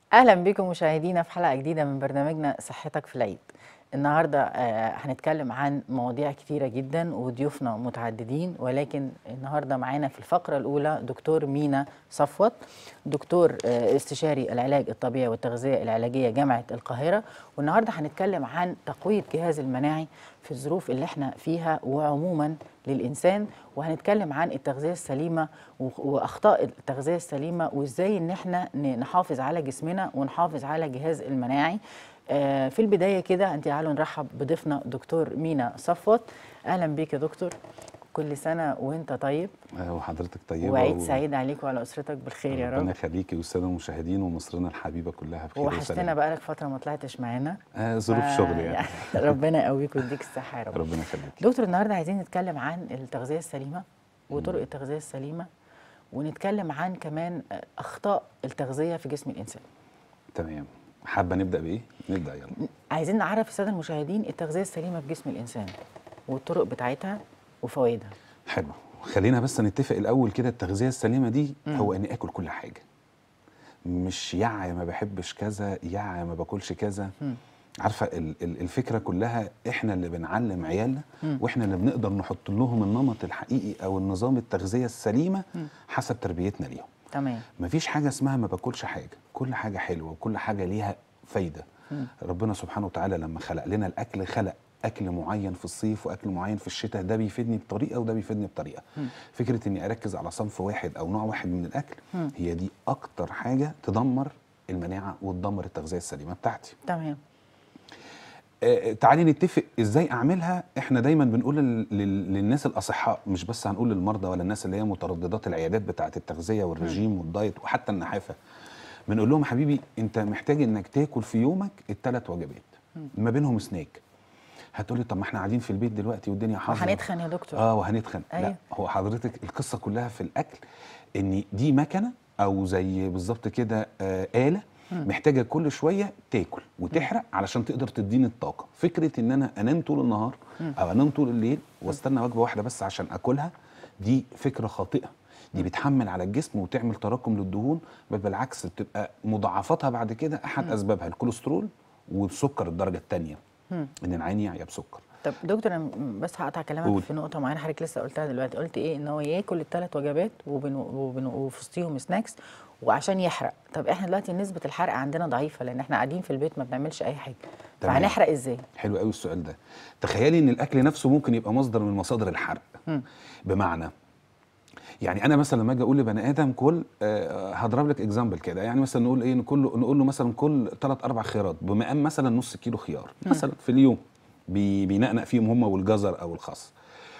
اهلا بكم مشاهدينا في حلقه جديده من برنامجنا صحتك في العيد النهارده آه، هنتكلم عن مواضيع كتيره جدا وضيوفنا متعددين ولكن النهارده معانا في الفقره الاولى دكتور مينا صفوت دكتور آه، استشاري العلاج الطبيعي والتغذيه العلاجيه جامعه القاهره والنهارده هنتكلم عن تقويه الجهاز المناعي في الظروف اللي احنا فيها وعموما للانسان وهنتكلم عن التغذيه السليمه و- واخطاء التغذيه السليمه وازاي ان احنا ن- نحافظ على جسمنا ونحافظ على الجهاز المناعي آه، في البدايه كده انت تعالوا نرحب بضيفنا دكتور مينا صفوت اهلا بيك يا دكتور كل سنه وانت طيب آه، وحضرتك طيبه وعيد و- سعيد عليك وعلى اسرتك بالخير يا ربنا رب يخليكي والساده المشاهدين ومصرنا الحبيبه كلها بخير وحشتنا وسلام بقالك فتره ما طلعتش معانا آه ظروف ف- شغل يعني ربنا يقويك ويديك الصحه يا رب ربنا يخليك دكتور النهارده عايزين نتكلم عن التغذيه السليمه وطرق التغذيه السليمه ونتكلم عن كمان آه، اخطاء التغذيه في جسم الانسان تمام حابه نبدا بايه نبدا يلا عايزين نعرف الساده المشاهدين التغذيه السليمه في جسم الانسان والطرق بتاعتها وفوائدها حلو خلينا بس نتفق الاول كده التغذيه السليمه دي هو اني اكل كل حاجه مش يع ما بحبش كذا يع ما باكلش كذا عارفه ال- ال- الفكره كلها احنا اللي بنعلم عيالنا واحنا اللي بنقدر نحط لهم النمط الحقيقي او النظام التغذيه السليمه حسب تربيتنا ليهم تمام مفيش حاجة اسمها ما باكلش حاجة كل حاجة حلوة وكل حاجة ليها فايدة ربنا سبحانه وتعالى لما خلق لنا الأكل خلق أكل معين في الصيف وأكل معين في الشتاء ده بيفيدني بطريقة وده بيفيدني بطريقة فكرة إني أركز على صنف واحد أو نوع واحد من الأكل هي دي أكتر حاجة تدمر المناعة وتدمر التغذية السليمة بتاعتي تمام آه، تعالي نتفق ازاي اعملها احنا دايما بنقول لل- لل- للناس الاصحاء مش بس هنقول للمرضى ولا الناس اللي هي مترددات العيادات بتاعه التغذيه والرجيم والدايت وحتى النحافه بنقول لهم حبيبي انت محتاج انك تاكل في يومك الثلاث وجبات ما بينهم سناك هتقولي طب ما احنا قاعدين في البيت دلوقتي والدنيا حاضره وهنتخن يا دكتور اه وهنتخن أيوة. لا هو حضرتك القصه كلها في الاكل ان دي مكنه او زي بالظبط كده آه اله محتاجه كل شويه تاكل وتحرق علشان تقدر تديني الطاقه فكره ان انا انام طول النهار او انام طول الليل واستنى وجبه واحده بس عشان اكلها دي فكره خاطئه دي بتحمل على الجسم وتعمل تراكم للدهون بل بالعكس بتبقى مضاعفتها بعد كده احد اسبابها الكوليسترول والسكر الدرجه الثانيه ان العين يعيا بسكر طب دكتور انا م- بس هقطع كلامك قول. في نقطه معينه حضرتك لسه قلتها دلوقتي قلت ايه ان هو ياكل الثلاث وجبات وبن- وبن- وفي وسطيهم سناكس وعشان يحرق طب احنا دلوقتي نسبه الحرق عندنا ضعيفه لان احنا قاعدين في البيت ما بنعملش اي حاجه تمام. فهنحرق ازاي حلو قوي السؤال ده تخيلي ان الاكل نفسه ممكن يبقى مصدر من مصادر الحرق بمعنى يعني انا مثلا لما اجي اقول لبني ادم كل آه هضرب لك اكزامبل كده يعني مثلا نقول ايه نقول له نقول له مثلا كل ثلاث اربع خيارات بمقام مثلا نص كيلو خيار مثلا في اليوم بي- بينقنق فيهم هم والجزر او الخس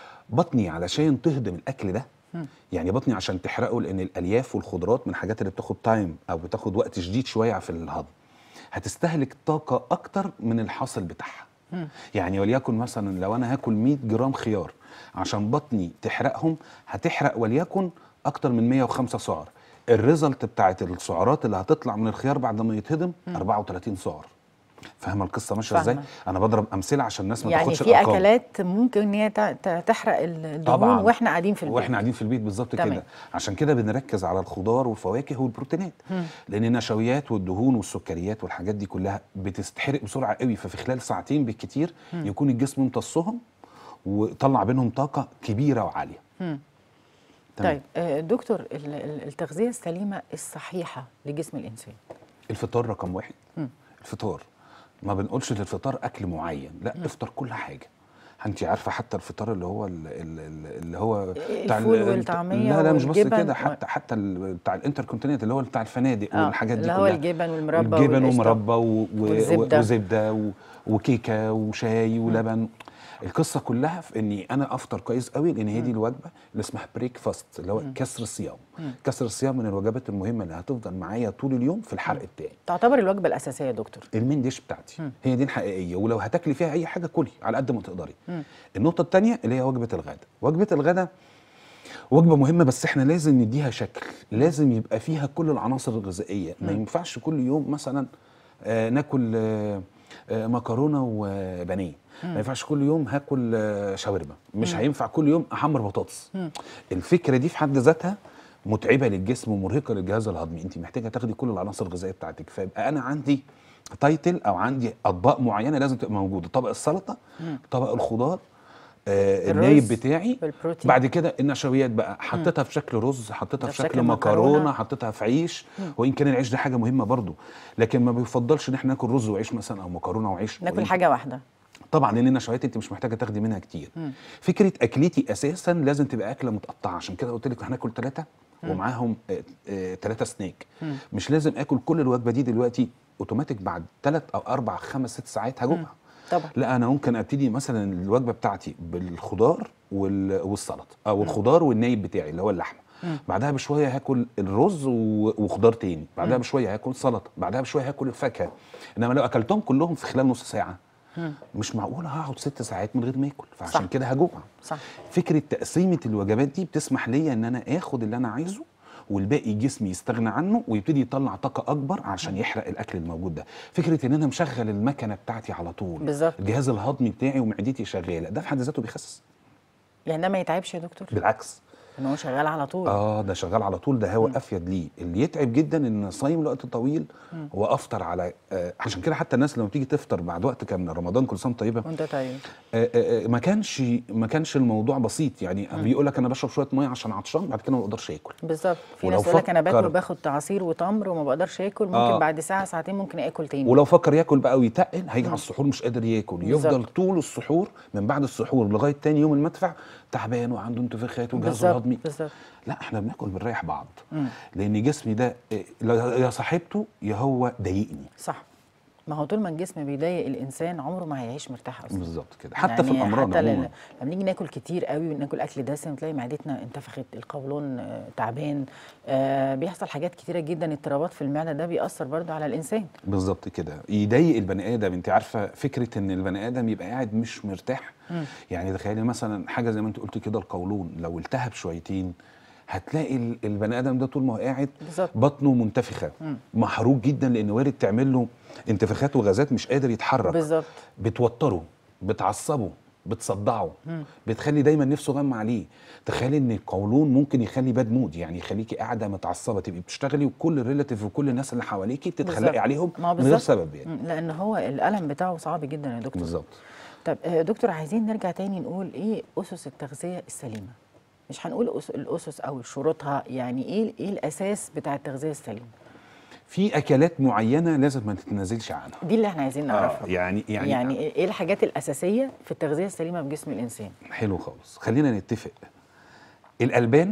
بطني علشان تهضم الاكل ده يعني بطني عشان تحرقه لان الالياف والخضروات من الحاجات اللي بتاخد تايم او بتاخد وقت شديد شويه في الهضم هتستهلك طاقه اكتر من الحاصل بتاعها يعني وليكن مثلا لو انا هاكل 100 جرام خيار عشان بطني تحرقهم هتحرق وليكن اكتر من 105 سعر الريزلت بتاعت السعرات اللي هتطلع من الخيار بعد ما يتهضم 34 سعر فاهمه القصه ماشيه ازاي فاهمة. انا بضرب امثله عشان الناس ما يعني تاخدش في الارقام اكلات ممكن ان هي ت- ت- تحرق الدهون طبعا واحنا قاعدين في البيت واحنا قاعدين في البيت بالظبط تمام. كده عشان كده بنركز على الخضار والفواكه والبروتينات لان النشويات والدهون والسكريات والحاجات دي كلها بتستحرق بسرعه قوي ففي خلال ساعتين بالكتير يكون الجسم امتصهم وطلع بينهم طاقه كبيره وعاليه تمام. طيب آه، دكتور ال- ال- التغذيه السليمه الصحيحه لجسم الانسان الفطار رقم واحد الفطار ما بنقولش للفطار اكل معين لا افطر كل حاجه انت عارفه حتى الفطار اللي هو ال- ال- ال- اللي هو بتاع ال- الفول ال- والطعمية لا لا مش بس والجبن كده و- حتى حتى ال- بتاع الانتركونتيننت اللي هو بتاع الفنادق آه، والحاجات دي اللي كلها هو الجبن والمربى الجبن والقشطة ومربى و- و- والزبدة. وزبده و- وكيكه وشاي ولبن القصه كلها في اني انا افطر كويس قوي لان هي دي الوجبه اللي اسمها بريك فاست اللي هو كسر الصيام كسر الصيام من الوجبات المهمه اللي هتفضل معايا طول اليوم في الحرق بتاعي تعتبر الوجبه الاساسيه يا دكتور المين ديش بتاعتي هي دي الحقيقيه ولو هتاكلي فيها اي حاجه كلي على قد ما تقدري النقطه الثانيه اللي هي وجبه الغداء وجبه الغداء وجبه مهمه بس احنا لازم نديها شكل لازم يبقى فيها كل العناصر الغذائيه ما ينفعش كل يوم مثلا آه ناكل آه آه مكرونه وبانيه ما ينفعش كل يوم هاكل آه شاورما مش هينفع كل يوم احمر بطاطس الفكره دي في حد ذاتها متعبه للجسم ومرهقه للجهاز الهضمي انت محتاجه تاخدي كل العناصر الغذائيه بتاعتك فيبقى انا عندي تايتل او عندي اطباق معينه لازم تبقى موجوده طبق السلطه طبق الخضار آه النايب الرز بتاعي والبروتين. بعد كده النشويات بقى حطيتها في شكل رز حطيتها ده في في شكل شكل مكرونه مكرونة. حطيتها في عيش وان كان العيش ده حاجه مهمه برضو لكن ما بيفضلش ان احنا ناكل رز وعيش مثلا او مكرونه وعيش ناكل وإن- حاجه واحده طبعا لان النشويات انت مش محتاجه تاخدي منها كتير فكره اكلتي اساسا لازم تبقى اكله متقطعه عشان كده قلت لك هناكل ثلاثه ومعاهم ثلاثه سناك مش لازم اكل كل الوجبه دي دلوقتي اوتوماتيك بعد ثلاث او اربع خمس ست ساعات هجوع طبعا لا انا ممكن ابتدي مثلا الوجبه بتاعتي بالخضار وال- والسلطه او الخضار والنايب بتاعي اللي هو اللحمه بعدها بشويه هاكل الرز و- وخضار تاني بعدها بشويه هاكل سلطه بعدها بشويه هاكل الفاكهه انما لو اكلتهم كلهم في خلال نص ساعه مش معقول هقعد ست ساعات من غير ما اكل فعشان صح. كده هجوع صح فكره تقسيمه الوجبات دي بتسمح ليا ان انا اخد اللي انا عايزه والباقي جسمي يستغنى عنه ويبتدي يطلع طاقه اكبر عشان يحرق الاكل الموجود ده فكره ان انا مشغل المكنه بتاعتي على طول بالظبط. الجهاز الهضمي بتاعي ومعدتي شغاله ده في حد ذاته بيخسس يعني ده ما يتعبش يا دكتور بالعكس ان هو شغال على طول اه ده شغال على طول ده هو افيد ليه اللي يتعب جدا ان صايم لوقت طويل وافطر على آه عشان كده حتى الناس لما تيجي تفطر بعد وقت كان رمضان كل سنه وأنت طيبه وانت طيب آه، آه، آه، ما كانش ما كانش الموضوع بسيط يعني بيقول لك انا بشرب شويه ميه عشان عطشان بعد كده ما بقدرش اكل بالظبط في ولو ناس يقول لك انا باكل فكر- وباخد عصير وتمر وما بقدرش اكل ممكن آه. بعد ساعه ساعتين ممكن اكل تاني ولو فكر ياكل بقى ويتقل هيجي على السحور مش قادر ياكل بالظبط. يفضل طول السحور من بعد السحور لغايه تاني يوم المدفع تعبان وعنده انتفاخات وجهازه بالظبط الهضمي بالظبط لا احنا بناكل بنريح بعض لان جسمي ده إيه، لا- يا صاحبته يا هو ضايقني صح ما هو طول ما الجسم بيضايق الانسان عمره ما هيعيش مرتاح اصلا بالظبط كده حتى في الامراض حتى عموما ل- لما نيجي ناكل كتير قوي وناكل اكل دسم تلاقي معدتنا انتفخت القولون آه، تعبان آه بيحصل حاجات كتيره جدا اضطرابات في المعده ده بيأثر برضو على الانسان بالظبط كده يضايق البني ادم انت عارفه فكره ان البني ادم يبقى قاعد مش مرتاح يعني تخيلي مثلا حاجه زي ما انت قلت كده القولون لو التهب شويتين هتلاقي ال- البني ادم ده طول ما هو قاعد بالظبط. بطنه منتفخه محروق جدا لان وارد تعمل له انتفاخات وغازات مش قادر يتحرك بالظبط بتوتره بتعصبه بتصدعه بتخلي دايما نفسه غم عليه تخيلي ان القولون ممكن يخلي باد مود يعني يخليكي قاعده متعصبه تبقي بتشتغلي وكل الريلاتيف وكل الناس اللي حواليكي بالظبط. بتتخلقي عليهم ما هو من غير بالظبط. سبب يعني مم، لان هو الالم بتاعه صعب جدا يا دكتور بالظبط طب آه، دكتور عايزين نرجع تاني نقول ايه اسس التغذيه السليمه مش هنقول أس- الاسس او شروطها يعني ايه ايه الاساس بتاع التغذيه السليمه في اكلات معينه لازم ما تتنازلش عنها دي اللي احنا عايزين نعرفها يعني يعني, يعني ايه الحاجات الاساسيه في التغذيه السليمه في جسم الانسان حلو خالص خلينا نتفق الالبان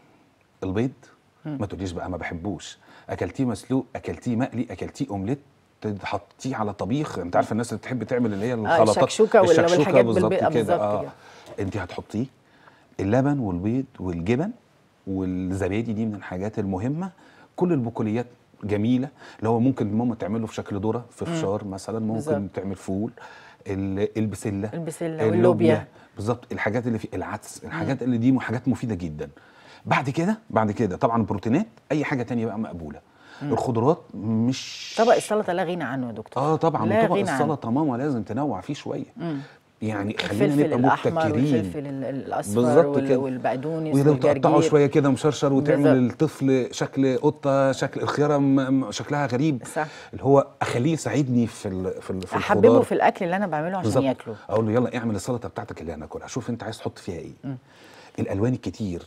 البيض ما تقوليش بقى ما بحبوش اكلتيه مسلوق اكلتيه مقلي اكلتيه اومليت تحطيه على طبيخ انت عارفه الناس اللي بتحب تعمل اللي هي الخلطات الشكشوكة وال- الشكشوكة والحاجات بالظبط بالبيض، آه، كده بالظبط اه كده. انت هتحطيه اللبن والبيض والجبن والزبادي دي من الحاجات المهمه كل البقوليات جميله اللي هو ممكن ماما تعمله في شكل ذره في فشار مثلا ممكن بالظبط. تعمل فول ال- البسله البسلة واللوبيا. بالظبط الحاجات اللي في العدس الحاجات اللي دي حاجات مفيده جدا بعد كده بعد كده طبعا البروتينات اي حاجه تانية بقى مقبوله الخضروات مش طبق السلطه لا غنى عنه يا دكتور اه طبعا لا وطبق غنى عنه. السلطه ماما لازم تنوع فيه شويه يعني خلينا الفلفل نبقى الاحمر مبتكرين والفلفل ال- الاصفر بالظبط وال- كده. والبقدونس ولو تقطعه والجرجير شويه كده مشرشر وتعمل بالظبط. الطفل شكل قطه شكل الخياره م- م- شكلها غريب صح. اللي هو اخليه يساعدني في ال في, ال في احببه الخضار في الاكل اللي انا بعمله عشان بالظبط ياكله اقول له يلا اعمل السلطه بتاعتك اللي هناكلها شوف انت عايز تحط فيها ايه الالوان الكتير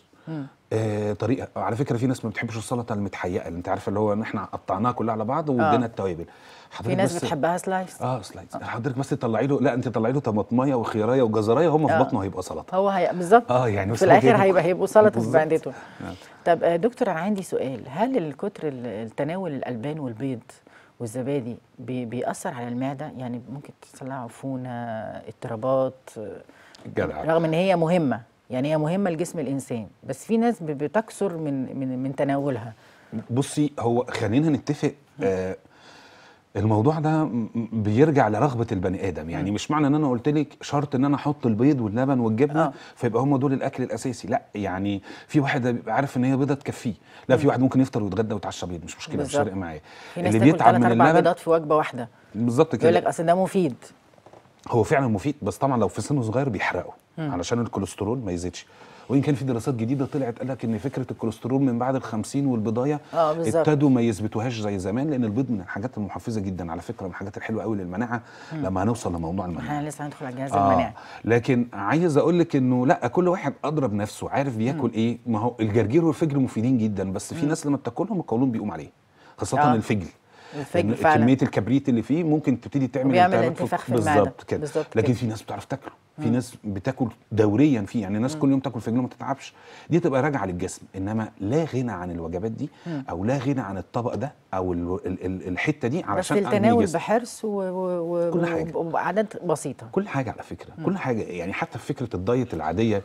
آه طريقه على فكره في ناس ما بتحبش السلطه المتحيقه اللي انت عارفه اللي هو ان احنا قطعناها كلها على بعض وادينا التوابل في حضرتك ناس بس- بتحبها سلايس اه سلايدز حضرتك بس تطلعي له لا انت طلعي له طماطمايه وخياريه وجزرايه هم في آه. بطنه هيبقى سلطه هو هي بالظبط اه يعني بس في هو الاخر جايب- هيبقى هيبقوا سلطه في بالظبط. معدته آه. طب آه، دكتور انا عندي سؤال هل الكتر ال- التناول الالبان والبيض والزبادي بي بيأثر على المعده يعني ممكن تحصل لها عفونه اضطرابات آه، جدع رغم ان هي مهمه يعني هي مهمه لجسم الانسان بس في ناس ب- بتكثر من من من تناولها بصي هو خلينا نتفق آه الموضوع ده م- م- بيرجع لرغبه البني ادم يعني مش معنى ان انا قلت لك شرط ان انا احط البيض واللبن والجبنه آه. فيبقى هم دول الاكل الاساسي لا يعني في واحد بيبقى عارف ان هي بيضه تكفيه لا في واحد ممكن يفطر ويتغدى ويتعشى بيض مش مشكله مش بالظبط. فارق معايا في ناس اللي تاكل بيتعب ثلاث من اربع اللبن بيضات في وجبه واحده بالظبط يقول لك كده اصل ده مفيد هو فعلا مفيد بس طبعا لو في سنه صغير بيحرقه علشان الكوليسترول ما يزيدش وان كان في دراسات جديده طلعت قال لك ان فكره الكوليسترول من بعد ال 50 والبضايه اه بالظبط ابتدوا ما يثبتوهاش زي زمان لان البيض من الحاجات المحفزه جدا على فكره من الحاجات الحلوه قوي للمناعه لما هنوصل لموضوع المناعه احنا لسه هندخل على الجهاز آه المناعي لكن عايز اقول لك انه لا كل واحد ادرى بنفسه عارف بياكل ايه ما هو الجرجير والفجل مفيدين جدا بس في ناس لما بتاكلهم القولون بيقوم عليه خاصه آه. الفجل الفجل لأن فعلا كميه الكبريت اللي فيه ممكن تبتدي تعمل وبيعمل التهابات انتفاخ في المعدة. بالظبط كده بالظبط لكن كده. في ناس بتعرف تاكله في ناس بتاكل دوريا فيه يعني ناس كل يوم تاكل فجل وما تتعبش دي تبقى راجعه للجسم انما لا غنى عن الوجبات دي او لا غنى عن الطبق ده او ال ال ال الحته دي بس علشان في أبني التناول جسم. بحرص و... و... و... كل حاجة. وبأعداد بسيطة كل حاجه على فكره كل حاجه يعني حتى في فكره الدايت العاديه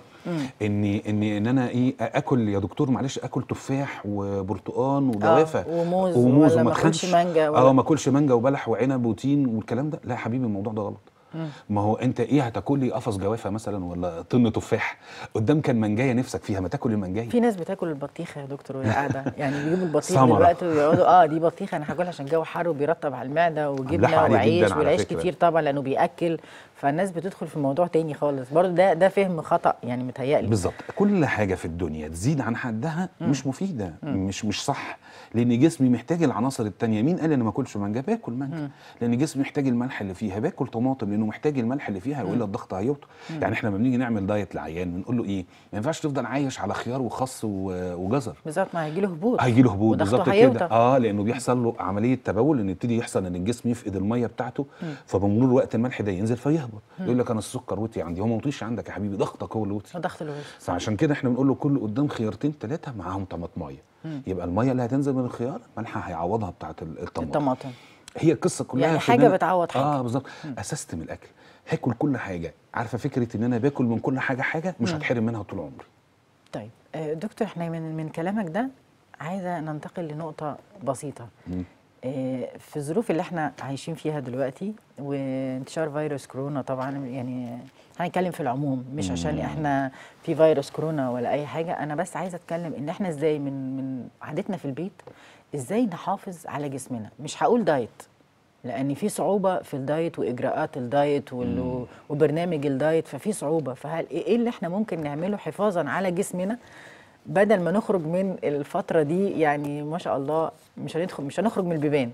اني اني ان انا ايه اكل يا دكتور معلش اكل تفاح وبرتقان وجوافه وموز وموز ولا وما ما اكلش تخنش. مانجا ولا- اه ما اكلش مانجا وبلح وعنب وتين والكلام ده لا يا حبيبي الموضوع ده غلط ما هو انت ايه هتاكل لي قفص جوافه مثلا ولا طن تفاح قدام كان منجايه نفسك فيها ما تاكل المنجايه في ناس بتاكل البطيخه يا دكتور وهي قاعده يعني بيجيبوا البطيخ ثمرة. دلوقتي ويقعدوا اه دي بطيخه انا هاكلها عشان الجو حر وبيرطب على المعده أملاح وجبنه عالية وعيش جداً على والعيش فكرة. كتير طبعا لانه بياكل فالناس بتدخل في موضوع تاني خالص برضه ده ده فهم خطا يعني متهيألي بالظبط كل حاجه في الدنيا تزيد عن حدها مش مفيده مش مش صح لان جسمي محتاج العناصر التانية مين قال انا ما اكلش مانجا باكل مانجا لان جسمي محتاج الملح اللي فيها باكل طماطم لانه محتاج الملح اللي فيها والا الضغط هيوطى يعني احنا لما بنيجي نعمل دايت لعيان بنقول له ايه ما ينفعش تفضل عايش على خيار وخس و- وجزر بالظبط ما هيجي له هبوط هيجي له هبوط وضغطه بالظبط هيوطى. كده اه لانه بيحصل له عمليه تبول ان يبتدي يحصل ان الجسم يفقد الميه بتاعته فبمرور وقت الملح ده ينزل فيهبط يقول لك انا السكر وطي عندي هو ما وطيش عندك يا حبيبي ضغطك هو اللي وطي ضغط الوزن فعشان كده احنا بنقول له كل قدام خيارتين ثلاثه معاهم طماطمايه يبقى الميه اللي هتنزل من الخيار ملحها هيعوضها بتاعه ال- الطماطم الطماطم هي القصه كلها يعني في إن حاجة أنا- بتعوض حاجة. اه بالظبط اسستم الاكل هاكل كل حاجه عارفه فكره ان انا باكل من كل حاجه حاجه مش هتحرم منها طول عمري طيب آه، دكتور احنا من من كلامك ده عايزه ننتقل لنقطه بسيطه مم. آه، في الظروف اللي احنا عايشين فيها دلوقتي وانتشار فيروس كورونا طبعا يعني هنتكلم في العموم مش عشان احنا في فيروس كورونا ولا اي حاجه انا بس عايزه اتكلم ان احنا ازاي من من عادتنا في البيت ازاي نحافظ على جسمنا مش هقول دايت لان في صعوبه في الدايت واجراءات الدايت وال- وبرنامج الدايت ففي صعوبه فهل ايه اللي احنا ممكن نعمله حفاظا على جسمنا بدل ما نخرج من الفتره دي يعني ما شاء الله مش هندخل مش هنخرج من البيبان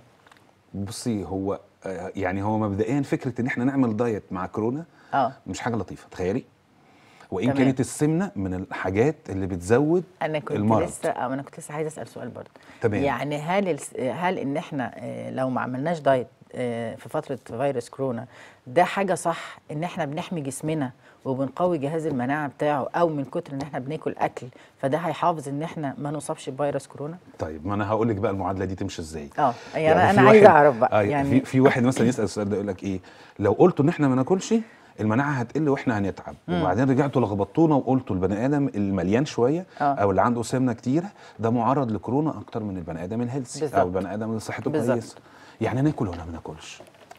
بصي هو آه، يعني هو مبدئيا فكره ان احنا نعمل دايت مع كورونا اه مش حاجه لطيفه تخيلي وان تمام. كانت السمنه من الحاجات اللي بتزود انا كنت المرض. لسه اه انا كنت لسه عايزه اسال سؤال برضه تمام. يعني هل الس- هل ان احنا آه، لو ما عملناش دايت آه، في فتره فيروس كورونا ده حاجه صح ان احنا بنحمي جسمنا وبنقوي جهاز المناعه بتاعه او من كتر ان احنا بناكل اكل فده هيحافظ ان احنا ما نصابش بفيروس كورونا طيب ما انا هقول لك بقى المعادله دي تمشي ازاي اه يعني, انا في انا عايزه واحد- اعرف بقى آه يعني في في واحد مثلا يسال السؤال ده يقول لك ايه لو قلتوا ان احنا ما ناكلش المناعه هتقل واحنا هنتعب وبعدين رجعتوا لخبطونا وقلتوا البني ادم المليان شويه آه. او اللي عنده سمنه كتيره ده معرض لكورونا اكتر من البني ادم الهيلثي بالظبط. او البني ادم اللي صحته بالظبط. كويسه يعني ناكل ولا ما ناكلش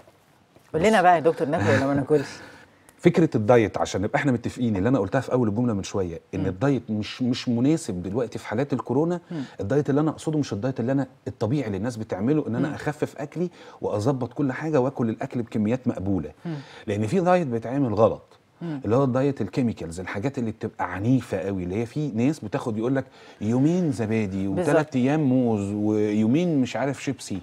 قول لنا بقى يا دكتور ناكل ولا ما ناكلش فكره الدايت عشان نبقى احنا متفقين اللي انا قلتها في اول الجمله من شويه ان الدايت مش مش مناسب دلوقتي في حالات الكورونا الدايت اللي انا اقصده مش الدايت اللي انا الطبيعي اللي الناس بتعمله ان انا اخفف اكلي واظبط كل حاجه واكل الاكل بكميات مقبوله لان في دايت بيتعمل غلط اللي هو الدايت الكيميكالز الحاجات اللي بتبقى عنيفه قوي اللي هي في ناس بتاخد يقول لك يومين زبادي بالظبط. وثلاث ايام موز ويومين مش عارف شيبسي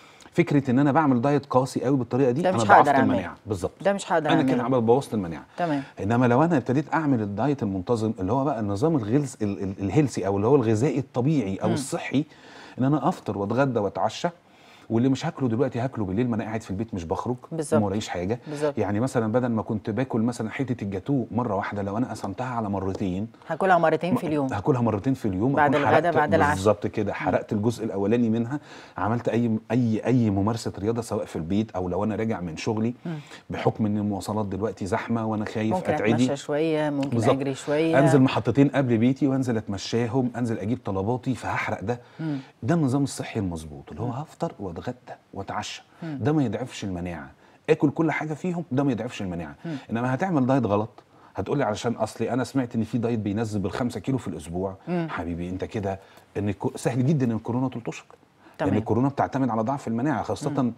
فكره ان انا بعمل دايت قاسي قوي بالطريقه دي ده انا مش ضعفت هقدر أعمله. المناعه بالظبط ده مش هقدر انا كده أعمله. عمل بوظت المناعه تمام انما لو انا ابتديت اعمل الدايت المنتظم اللي هو بقى النظام الغلس ال- ال- الهيلسي او اللي هو الغذائي الطبيعي او الصحي ان انا افطر واتغدى واتعشى واللي مش هاكله دلوقتي هاكله بالليل ما انا قاعد في البيت مش بخرج بالظبط. ما ورايش حاجه بالظبط. يعني مثلا بدل ما كنت باكل مثلا حته الجاتوه مره واحده لو انا قسمتها على مرتين هاكلها مرتين في اليوم هاكلها مرتين في اليوم بعد أكون الغداء، حرقت- بعد العشاء. بالظبط كده حرقت الجزء الاولاني منها عملت اي اي اي ممارسه رياضه سواء في البيت او لو انا راجع من شغلي بحكم ان المواصلات دلوقتي زحمه وانا خايف ممكن اتعدي اتمشى شويه ممكن بالظبط. اجري شويه انزل محطتين قبل بيتي وانزل اتمشاهم انزل اجيب طلباتي فهحرق ده ده النظام الصحي المظبوط اللي هو هفطر واتغدى واتعشى ده ما يضعفش المناعه اكل كل حاجه فيهم ده ما يضعفش المناعه انما هتعمل دايت غلط هتقولي علشان اصلي انا سمعت ان في دايت بينزل بالخمسة كيلو في الاسبوع حبيبي انت كده ان الكو- سهل جدا ان الكورونا تلطشك لان تمام. الكورونا بتعتمد على ضعف المناعه خاصه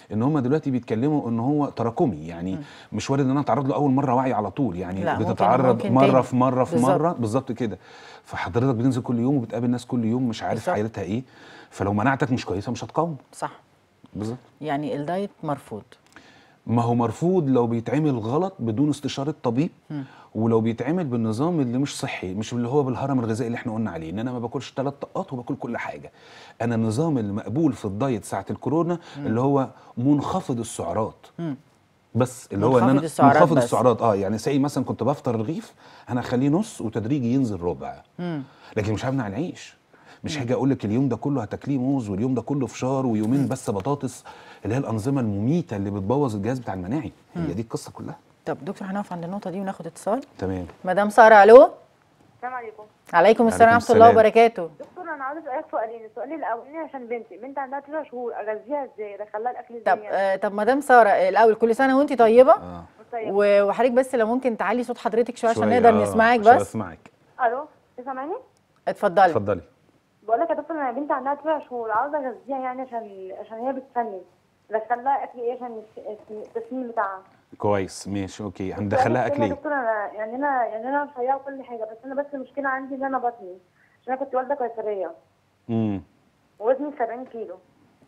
ان هم دلوقتي بيتكلموا ان هو تراكمي يعني مش وارد ان انا اتعرض له اول مره وعي على طول يعني لا، ممكن- بتتعرض ممكن مره تاني. في مره في بالظبط. مره بالظبط كده فحضرتك بتنزل كل يوم وبتقابل ناس كل يوم مش عارف بالظبط. حالتها ايه فلو مناعتك مش كويسه مش هتقاوم صح بالظبط يعني الدايت مرفوض ما هو مرفوض لو بيتعمل غلط بدون استشاره طبيب ولو بيتعمل بالنظام اللي مش صحي مش اللي هو بالهرم الغذائي اللي احنا قلنا عليه ان انا ما باكلش ثلاث طقات وباكل كل حاجه انا النظام اللي مقبول في الدايت ساعه الكورونا اللي هو منخفض السعرات بس اللي هو ان منخفض انا السعرات منخفض بس. السعرات اه يعني سي مثلا كنت بفطر رغيف انا اخليه نص وتدريجي ينزل ربع لكن مش همنع العيش مش هاجي اقول لك اليوم ده كله هتاكليه موز واليوم ده كله فشار ويومين بس بطاطس اللي هي الانظمه المميته اللي بتبوظ الجهاز بتاع المناعي هي دي القصه كلها طب دكتور هنقف عند النقطه دي وناخد اتصال تمام مدام ساره الو السلام عليكم عليكم السلام عليكم ورحمه الله السلام. وبركاته دكتور انا عاوز اسالك سؤالين السؤال الاولاني عشان بنتي بنتي عندها تسع شهور اغذيها ازاي ادخلها الاكل ازاي طب يعني؟ آه طب مدام ساره آه، الاول كل سنه وانت طيبه اه طيب. و- وحضرتك بس لو ممكن تعلي صوت حضرتك شويه عشان شوية، نقدر آه، نسمعك عشان بس اسمعك الو تسمعني اتفضلي اتفضلي بقول لك يا دكتور انا بنتي عندها تسع شهور عاوزه اغذيها يعني عشان عشان هي بتسنن ادخلها اكل ايه عشان الس- التسنين بتاعها كويس ماشي اوكي هندخلها اكل يا ايه دكتور انا يعني انا يعني انا رفيعه وكل حاجه بس انا بس المشكله عندي ان انا بطني عشان انا كنت والده قيصريه امم وزني 70 كيلو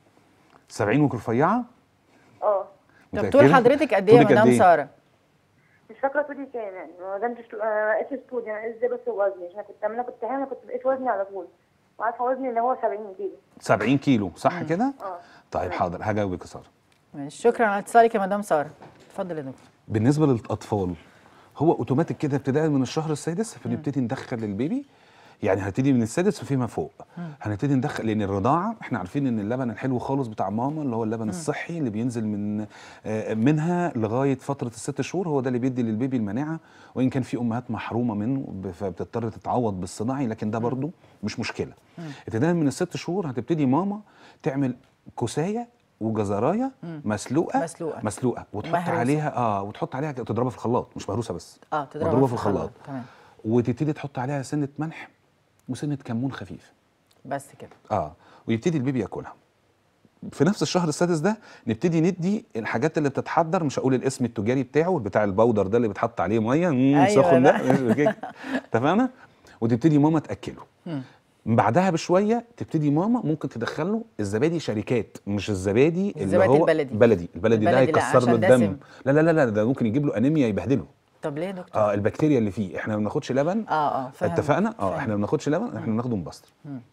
70 ورفيعه اه طب متأكدة؟ طول حضرتك قد ايه يا طولك قد مدام إيه؟ ساره مش فاكره طولي كام يعني ما دامتش انا قست طول يعني ازاي بس وزني عشان كنت انا كنت حامل كنت بقيت وزني على طول وعارفه وزني اللي هو 70 كيلو 70 كيلو صح كده اه طيب حاضر هجاوبك يا ساره ماشي شكرا على اتصالك يا مدام ساره اتفضل يا دكتور بالنسبه للاطفال هو اوتوماتيك كده ابتداء من الشهر السادس فنبتدي ندخل البيبي يعني هنبتدي من السادس وفيما فوق هنبتدي ندخل لان الرضاعه احنا عارفين ان اللبن الحلو خالص بتاع ماما اللي هو اللبن الصحي اللي بينزل من آه، منها لغايه فتره الست شهور هو ده اللي بيدي للبيبي المناعه وان كان في امهات محرومه منه ب- فبتضطر تتعوض بالصناعي لكن ده برضو مش مشكله ابتداء من الست شهور هتبتدي ماما تعمل كوسايه وجزرايه مسلوقه مسلوقة. مسلوقه وتحط مهروسة. عليها اه وتحط عليها تضربها في الخلاط مش مهروسه بس اه تضربها مضروبه في الخلاط تمام وتبتدي تحط عليها سنه ملح وسنه كمون خفيف بس كده اه ويبتدي البيبي ياكلها في نفس الشهر السادس ده نبتدي ندي الحاجات اللي بتتحضر مش هقول الاسم التجاري بتاعه بتاع البودر ده اللي بتحط عليه ميه مم، أيوة سخن ده. ده كده. اتفقنا وتبتدي ماما تاكله بعدها بشويه تبتدي ماما ممكن تدخله الزبادي شركات مش الزبادي اللي الزبادي هو البلدي. بلدي البلدي ده البلدي لا، هيكسر له عشان دسم. الدم لا لا لا لا ده ممكن يجيب له انيميا يبهدله طب ليه يا دكتور اه البكتيريا اللي فيه احنا ما بناخدش لبن اه اه فهمت اتفقنا اه فهمت. احنا ما بناخدش لبن احنا بناخده مبستر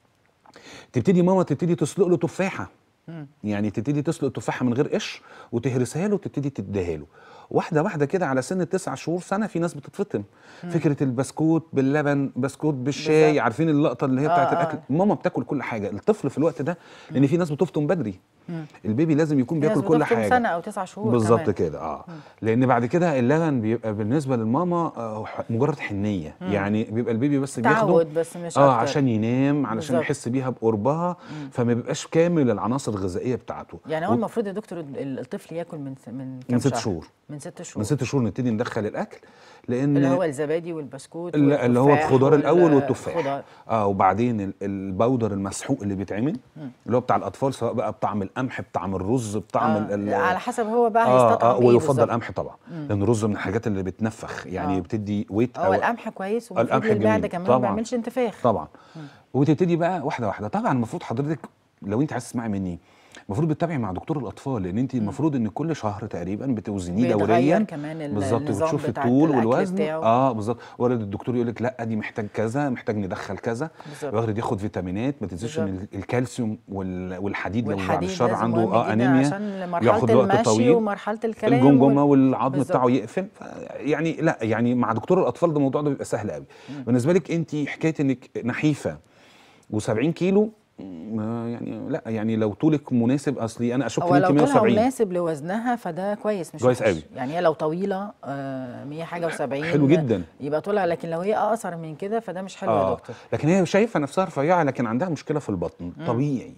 تبتدي ماما تبتدي تسلق له تفاحه يعني تبتدي تسلق التفاحه من غير قشر وتهرسها له وتبتدي تديها له واحده واحده كده على سن تسع شهور سنه في ناس بتتفطم فكره البسكوت باللبن بسكوت بالشاي بالظبط. عارفين اللقطه اللي هي بتاعت آه، آه. الاكل ماما بتاكل كل حاجه الطفل في الوقت ده لان في ناس بتفطم بدري البيبي لازم يكون في ناس بياكل كل بتفطم حاجه سنه او تسع شهور بالظبط كمان. كده اه لان بعد كده اللبن بيبقى بالنسبه للماما آه، ح- مجرد حنيه يعني بيبقى البيبي بس بياخده تعود بس مش اه أكتر. عشان ينام علشان بالظبط. يحس بيها بقربها فما بيبقاش كامل العناصر الغذائيه بتاعته يعني هو و- المفروض يا دكتور ال- الطفل ياكل من س- من كام من ست شهر؟ شهور. من ست شهور من ست شهور نبتدي ندخل الاكل لان اللي هو الزبادي والبسكوت اللي اللي هو والتفاح الخضار وال- الاول والتفاح الخضار. اه وبعدين ال- البودر المسحوق اللي بيتعمل اللي هو بتاع الاطفال سواء بقى بطعم القمح بطعم الرز بطعم آه. ال- ال- على حسب هو بقى اه هيستطعم اه ايه ويفضل بالظبط. قمح طبعا لان الرز من الحاجات اللي بتنفخ يعني آه. بتدي ويت هو القمح كويس ومفيد القمح للمعده جميل. كمان ما طبعاً. بيعملش انتفاخ طبعا وتبتدي بقى واحده واحده طبعا المفروض حضرتك لو انت عايز تسمعي مني المفروض بتتابعي مع دكتور الاطفال لان انت المفروض ان كل شهر تقريبا بتوزنيه بيتغير دوريا كمان ال- بالظبط النظام وتشوفي بتاع الطول الأكل والوزن بتاعه. اه بالظبط وارد الدكتور يقول لك لا دي محتاج كذا محتاج ندخل كذا بالظبط. وارد ياخد فيتامينات ما تنسيش ان بالظبط. الكالسيوم وال- والحديد لو بعد والحديد الشر لازم عنده مهم اه جدا انيميا عشان مرحله ياخد وقت المشي طويل ومرحله الكلام الجمجمه وال- والعظم بالظبط. بتاعه يقفل ف- يعني لا يعني مع دكتور الاطفال ده الموضوع ده بيبقى سهل قوي بالنسبه لك انت حكايه انك نحيفه و70 كيلو ما يعني لا يعني لو طولك مناسب اصلي انا اشك هو ان انت لو طلع 170 مناسب لوزنها فده كويس مش كويس وحش. قوي. يعني هي لو طويله آه 100 حاجه و70 حلو جدا. يبقى طلع لكن لو هي اقصر من كده فده مش حلو يا اه دكتور لكن هي شايفه نفسها رفيعه لكن عندها مشكله في البطن طبيعي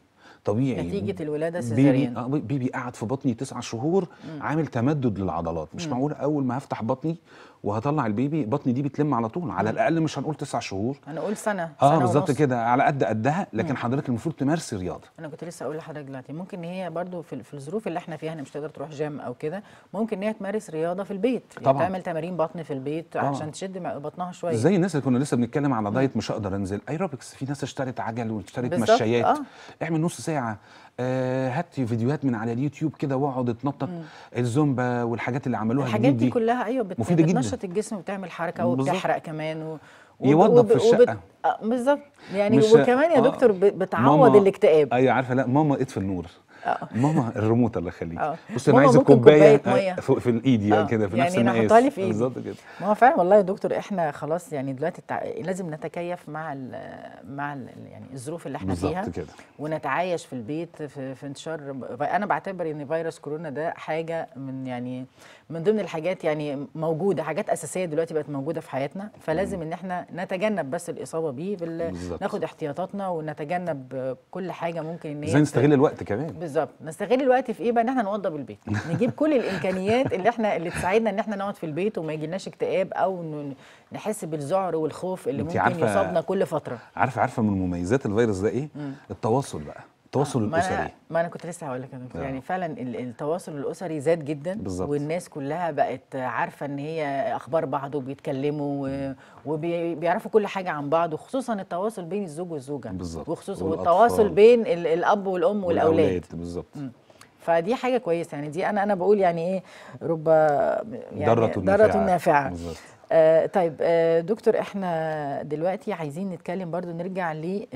طبيعي نتيجة الولادة بيبي سيزاريان. آه بيبي قعد في بطني تسعة شهور عامل تمدد للعضلات مش معقول اول ما هفتح بطني وهطلع البيبي بطني دي بتلم على طول على الاقل مش هنقول تسع شهور هنقول سنة اه سنة بالظبط ونص. كده على قد قدها لكن حضرتك المفروض تمارسي رياضه انا كنت لسه اقول لحضرتك دلوقتي ممكن ان هي برضو في, في الظروف اللي احنا فيها إن مش تقدر تروح جيم او كده ممكن ان هي تمارس رياضه في البيت طبعاً. يعني تعمل تمارين بطن في البيت طبعاً. عشان تشد م- بطنها شويه زي الناس اللي كنا لسه بنتكلم على دايت مش هقدر انزل ايروبكس في ناس اشترت عجل واشترت بالظبط، مشايات آه. اعمل نص ساعه آه هات فيديوهات من على اليوتيوب كده واقعد اتنطط الزومبا والحاجات اللي عملوها الحاجات جديد دي كلها ايوه بت... مفيدة جداً. بتنشط الجسم وبتعمل حركه بالظبط. وبتحرق كمان و... يوضب في الشقة. آه، بالظبط يعني مش- وكمان يا آه. دكتور ب- بتعوض ماما- الاكتئاب ايوه عارفه لا ماما اطفي النور ماما الريموت الله يخليك آه. بص انا ماما عايز ممكن الكوبايه كوباية مية. آه، فوق في الايد آه. يعني كده في نفس يعني أنا المقاس أحطها لي في إيدي. بالظبط كده ما هو فعلا والله يا دكتور احنا خلاص يعني دلوقتي التع... لازم نتكيف مع ال... مع ال... يعني الظروف اللي احنا بالظبط فيها كده. ونتعايش في البيت في, في انتشار ب- انا بعتبر ان فيروس كورونا ده حاجه من يعني من ضمن الحاجات يعني موجوده حاجات اساسيه دلوقتي بقت موجوده في حياتنا فلازم ان احنا نتجنب بس الاصابه بيه بال... بالظبط. ناخد احتياطاتنا ونتجنب كل حاجه ممكن ان هي ازاي ت- نستغل الوقت كمان بالظبط نستغل الوقت في ايه بقى ان احنا نوضب البيت نجيب كل الامكانيات اللي احنا اللي تساعدنا ان احنا نقعد في البيت وما يجيلناش اكتئاب او ن- نحس بالذعر والخوف اللي انتي ممكن عارفة- يصابنا كل فتره عارفه عارفه من مميزات الفيروس ده ايه التواصل بقى التواصل ما انا الاسري ما انا كنت لسه هقول لك يا دكتور آه. يعني فعلا ال- التواصل الاسري زاد جدا بالظبط. والناس كلها بقت عارفه ان هي اخبار بعض وبيتكلموا وبيعرفوا كل حاجه عن بعض وخصوصا التواصل بين الزوج والزوجه بالظبط. وخصوصا والأطفال. والتواصل بين ال- الاب والام والاولاد بالظبط فدي حاجه كويسه يعني دي انا انا بقول يعني ايه رب يعني ضرة ضرة نافعة. نافعه بالظبط. آه طيب آه دكتور احنا دلوقتي عايزين نتكلم برضو نرجع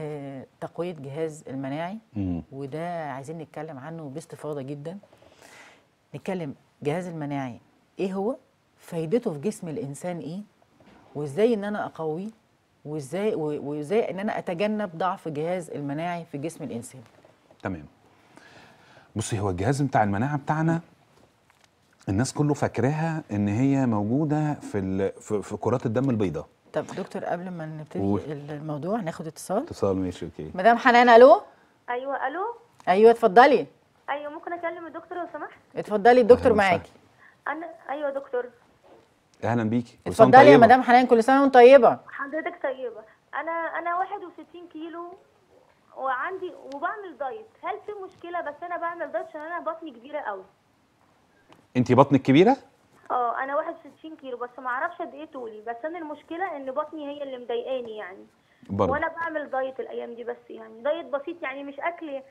لتقويه جهاز المناعي مم. وده عايزين نتكلم عنه باستفاضه جدا نتكلم جهاز المناعي ايه هو فايدته في جسم الانسان ايه وازاي ان انا اقويه وازاي و- وازاي ان انا اتجنب ضعف جهاز المناعي في جسم الانسان تمام بصي هو الجهاز بتاع المناعه بتاعنا الناس كله فاكراها ان هي موجوده في ال... في, في كرات الدم البيضاء طب دكتور قبل ما نبتدي قول. الموضوع ناخد اتصال اتصال ماشي اوكي مدام حنان الو ايوه الو ايوه اتفضلي ايوه ممكن اكلم الدكتور لو سمحت اتفضلي الدكتور أهلاً وسهلاً. معاكي انا ايوه دكتور اهلا بيكي كل سنة اتفضلي يا طيبة. مدام حنان كل سنه وانت طيبه حضرتك طيبه انا انا 61 كيلو وعندي وبعمل دايت هل في مشكله بس انا بعمل دايت عشان انا بطني كبيره قوي انت بطنك كبيره اه انا 61 كيلو بس ما اعرفش قد ايه طولي بس انا المشكله ان بطني هي اللي مضايقاني يعني برضه وانا بعمل دايت الايام دي بس يعني دايت بسيط يعني مش اكل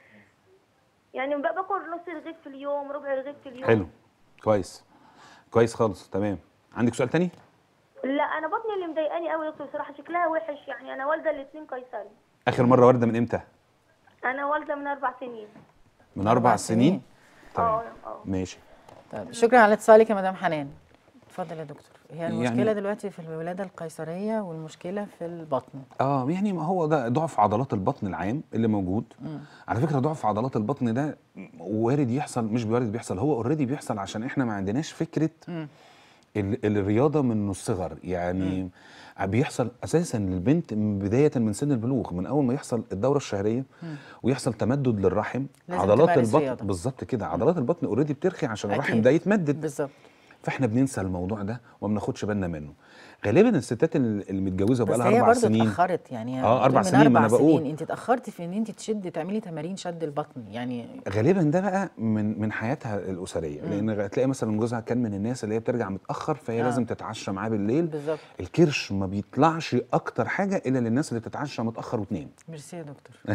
يعني ب- باكل نص رغيف في اليوم ربع رغيف في اليوم حلو كويس كويس خالص تمام عندك سؤال تاني لا انا بطني اللي مضايقاني قوي يا دكتور بصراحه شكلها وحش يعني انا والده الاثنين قيصري اخر مره وارده من امتى انا والده من اربع سنين من اربع سنين تمام اه اه ماشي طيب شكرا على اتصالك يا مدام حنان اتفضل يا دكتور هي المشكله يعني- دلوقتي في الولاده القيصريه والمشكله في البطن اه يعني ما هو ده ضعف عضلات البطن العام اللي موجود على فكره ضعف عضلات البطن ده وارد يحصل مش وارد بيحصل هو اوريدي بيحصل عشان احنا ما عندناش فكره ال- الرياضه من الصغر يعني بيحصل اساسا للبنت من بدايه من سن البلوغ من اول ما يحصل الدوره الشهريه ويحصل تمدد للرحم لازم عضلات تمارس البطن رياضة. بالظبط كده عضلات البطن اوريدي بترخي عشان الرحم أكيد. ده يتمدد بالظبط فاحنا بننسى الموضوع ده وما بناخدش بالنا منه غالبا الستات اللي اللي متجوزه بقى بس لها هي اربع برضه سنين اتاخرت يعني آه، أربع من سنين، ما اربع أنا بقول. سنين انت اتاخرتي في ان انت تشد تعملي تمارين شد البطن يعني غالبا ده بقى من من حياتها الاسريه لان تلاقي مثلا جوزها كان من الناس اللي هي بترجع متاخر فهي آه. لازم تتعشى معاه بالليل بالظبط الكرش ما بيطلعش اكتر حاجه الا للناس اللي بتتعشى متاخر وتنام ميرسي يا دكتور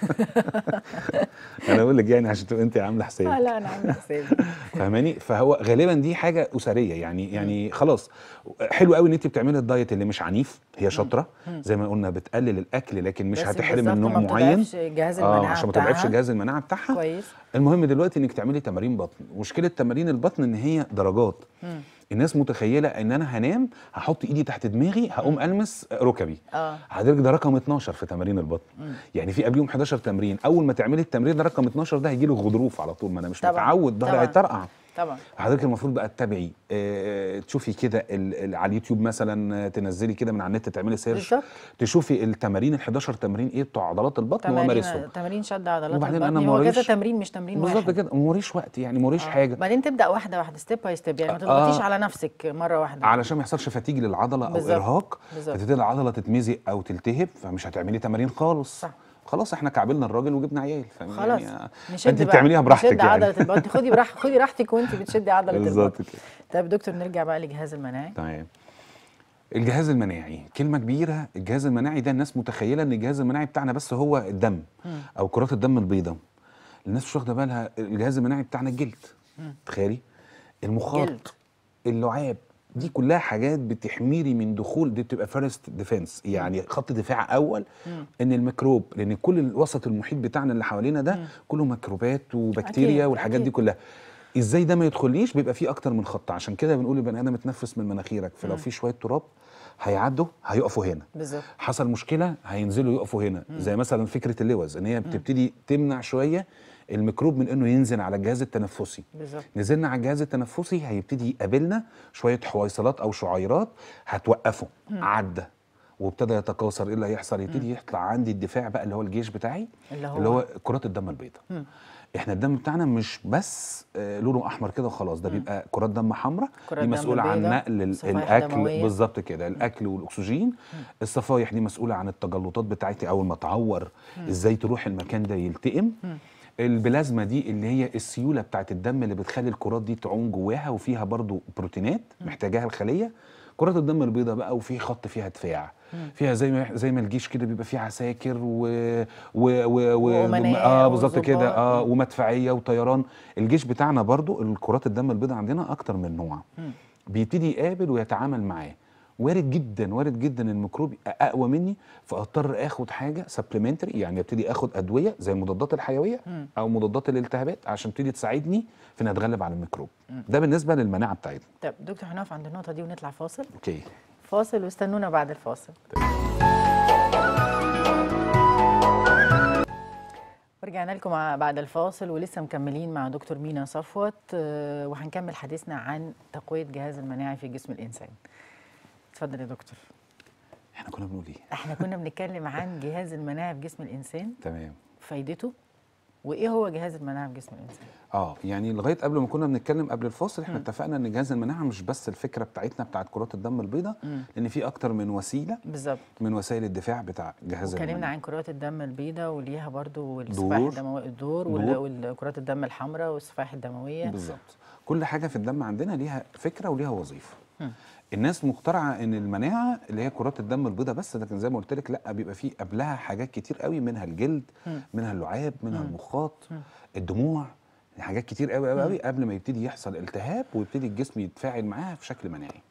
انا بقول لك يعني عشان تبقى انت عامله آه حسابك لا انا عامله حسابي فاهماني فهو غالبا دي حاجه اسريه يعني يعني خلاص حلو قوي ان انت بتعملي الدايت اللي مش عنيف هي شاطره زي ما قلنا بتقلل الاكل لكن مش بس هتحرم بالظبط من نوع ما معين بتضعفش جهاز اه المناعه عشان ما تضعفش بتاعها. جهاز المناعه بتاعها كويس المهم دلوقتي انك تعملي تمارين بطن مشكله تمارين البطن ان هي درجات الناس متخيله ان انا هنام هحط ايدي تحت دماغي هقوم المس ركبي اه حضرتك ده رقم 12 في تمارين البطن يعني في قبليهم 11 تمرين اول ما تعملي التمرين ده رقم 12 ده هيجي له غضروف على طول ما انا مش طبعاً، متعود ظهري طبعاً. هيطرقع طبعا حضرتك المفروض بقى تتابعي آه، تشوفي كده ال- ال- على اليوتيوب مثلا آه، تنزلي كده من على النت تعملي سيرش بالظبط. تشوفي التمارين ال 11 تمرين ايه بتوع عضلات البطن وامارسهم تمارين تمارين شد عضلات وبعدين البطن أنا هو كذا موريش- تمرين مش تمرين بالظبط واحد كده موريش وقت يعني موريش آه. حاجه بعدين تبدا واحده واحده ستيب باي ستيب يعني ما آه. تضغطيش على نفسك مره واحده علشان ما يحصلش فتيج للعضله او بالظبط. ارهاق بالظبط. فتبتدي العضله تتمزق او تلتهب فمش هتعملي تمارين خالص صح. خلاص احنا كعبلنا الراجل وجبنا عيال فاهم خلاص يعني نشد فانت بقى. بتعمليها براحتك نشد يعني عضله البطن خدي براح خدي راحتك وانت بتشدي عضله بالظبط البطن كده طيب دكتور نرجع بقى للجهاز المناعي تمام الجهاز المناعي كلمة كبيرة الجهاز المناعي ده الناس متخيلة ان الجهاز المناعي بتاعنا بس هو الدم او كرات الدم البيضاء الناس مش واخدة بالها الجهاز المناعي بتاعنا الجلد تخيلي المخاط جلد. اللعاب دي كلها حاجات بتحميري من دخول دي بتبقى فيرست ديفense يعني خط دفاع اول ان الميكروب لان كل الوسط المحيط بتاعنا اللي حوالينا ده كله ميكروبات وبكتيريا أكيد، والحاجات دي أكيد. كلها ازاي ده ما يدخليش بيبقى فيه اكتر من خط عشان كده بنقول البني ادم اتنفس من مناخيرك فلو في شويه تراب هيعدوا هيقفوا هنا بالظبط حصل مشكله هينزلوا يقفوا هنا زي مثلا فكره اللوز ان هي بتبتدي تمنع شويه الميكروب من انه ينزل على الجهاز التنفسي بالظبط نزلنا على الجهاز التنفسي هيبتدي يقابلنا شويه حويصلات او شعيرات هتوقفه عدى وابتدى يتكاثر ايه اللي هيحصل يبتدي يطلع عندي الدفاع بقى اللي هو الجيش بتاعي اللي هو؟ اللي هو كرات الدم البيضاء احنا الدم بتاعنا مش بس آه، لونه احمر كده وخلاص ده بيبقى كرات دم حمراء كرات دي دم مسؤوله عن بيضاء، نقل ال- صفائح الاكل دموية. بالظبط كده الاكل والاكسجين الصفايح دي مسؤوله عن التجلطات بتاعتي اول ما تعور ازاي تروح المكان ده يلتئم البلازما دي اللي هي السيوله بتاعت الدم اللي بتخلي الكرات دي تعوم جواها وفيها برضو بروتينات محتاجاها الخليه كرات الدم البيضاء بقى وفي خط فيها دفاع فيها زي ما زي ما الجيش كده بيبقى فيه عساكر و و و, و وأمناء اه بالظبط وظباط. كده اه ومدفعيه وطيران الجيش بتاعنا برضو الكرات الدم البيضاء عندنا اكتر من نوع بيبتدي يقابل ويتعامل معاه وارد جدا وارد جدا الميكروب يبقى اقوى مني فاضطر اخد حاجه سبلمنتري يعني ابتدي اخد ادويه زي المضادات الحيويه او مضادات الالتهابات عشان تبتدي تساعدني في ان اتغلب على الميكروب ده بالنسبه للمناعه بتاعتنا طب دكتور هنقف عند النقطه دي ونطلع فاصل اوكي فاصل واستنونا بعد الفاصل ورجعنا لكم مع- بعد الفاصل ولسه مكملين مع دكتور مينا صفوت آه، وهنكمل حديثنا عن تقوية جهاز المناعي في جسم الإنسان اتفضل يا دكتور احنا كنا بنقول ايه احنا كنا بنتكلم عن جهاز المناعي في جسم الإنسان تمام فايدته وإيه هو جهاز المناعي في جسم الإنسان اه يعني لغايه قبل ما كنا بنتكلم قبل الفاصل احنا اتفقنا ان جهاز المناعه مش بس الفكره بتاعتنا بتاعت كرات الدم البيضاء لان في اكتر من وسيله بالظبط من وسائل الدفاع بتاع جهاز اتكلمنا المناعه عن كرات الدم البيضاء وليها برضو الصفائح دور. الدموية الدور دور. وال- والكرات الدم الحمراء والصفائح الدموية بالظبط كل حاجه في الدم عندنا ليها فكره وليها وظيفه الناس مخترعه ان المناعه اللي هي كرات الدم البيضاء بس لكن زي ما قلت لك لا بيبقى فيه قبلها حاجات كتير قوي منها الجلد منها اللعاب منها المخاط الدموع حاجات كتير قوي قوي قوي قبل ما يبتدي يحصل التهاب ويبتدي الجسم يتفاعل معاها في شكل مناعي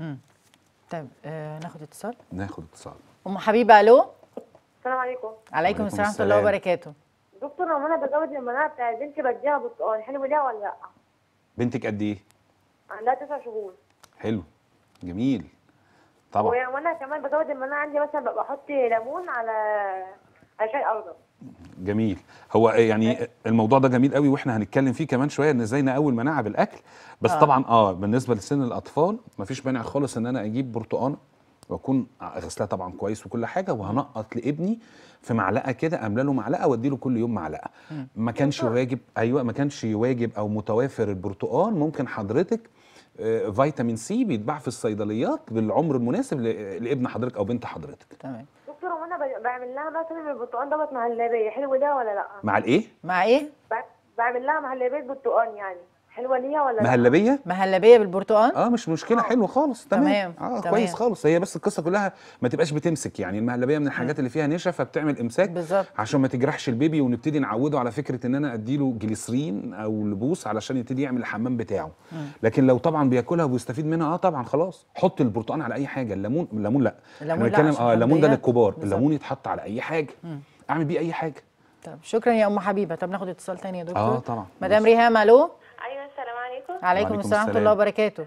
طيب آه ناخد اتصال ناخد اتصال ام حبيبه الو السلام عليكم عليكم وعليكم السلام ورحمه الله السلام. وبركاته دكتور لو انا بزود المناعه بتاع بنتي بديها برتقال حلو ليها ولا لا؟ بنتك قد ايه عندها تسع شهور حلو جميل طبعا و- وانا كمان بزود المناعه عندي مثلا ببقى احط ليمون على على شاي اخضر جميل هو يعني الموضوع ده جميل قوي واحنا هنتكلم فيه كمان شويه ان ازاي نقوي المناعه بالاكل بس آه. آه. طبعا اه بالنسبه لسن الاطفال مفيش مانع خالص ان انا اجيب برتقانه واكون غسلها طبعا كويس وكل حاجه وهنقط لابني في معلقه كده املى له معلقه وادي له كل يوم معلقه ما كانش واجب ايوه ما كانش واجب او متوافر البرتقال ممكن حضرتك آه، فيتامين سي بيتباع في الصيدليات بالعمر المناسب ل- لابن حضرتك او بنت حضرتك تمام دكتور وانا ب- بعمل لها مثلا البرتقال دوت مهلبيه حلو ليها ولا لا؟ مع الايه مع ايه ب- بعمل لها مهلبيه برتقال يعني حلوه ليها ولا لا؟ مهلبيه مهلبيه بالبرتقال اه مش مشكله حلو خالص تمام, تمام، اه تمام. كويس خالص هي بس القصه كلها ما تبقاش بتمسك يعني المهلبيه من الحاجات اللي فيها نشا فبتعمل امساك بالظبط. عشان ما تجرحش البيبي ونبتدي نعوده على فكره ان انا اديله جليسرين او لبوس علشان يبتدي يعمل الحمام بتاعه لكن لو طبعا بياكلها ويستفيد منها اه طبعا خلاص حط البرتقال على اي حاجه الليمون الليمون لا الليمون إحنا لا، بنتكلم عشان اه الليمون ده حمضيات. للكبار بالظبط. الليمون يتحط على اي حاجه اعمل بيه اي حاجه طب شكرا يا ام حبيبه طب ناخد اتصال تاني يا دكتور اه طبعا مدام ريهام الو ايوه السلام عليكم عليكم وعليكم السلام ورحمه السلام. الله وبركاته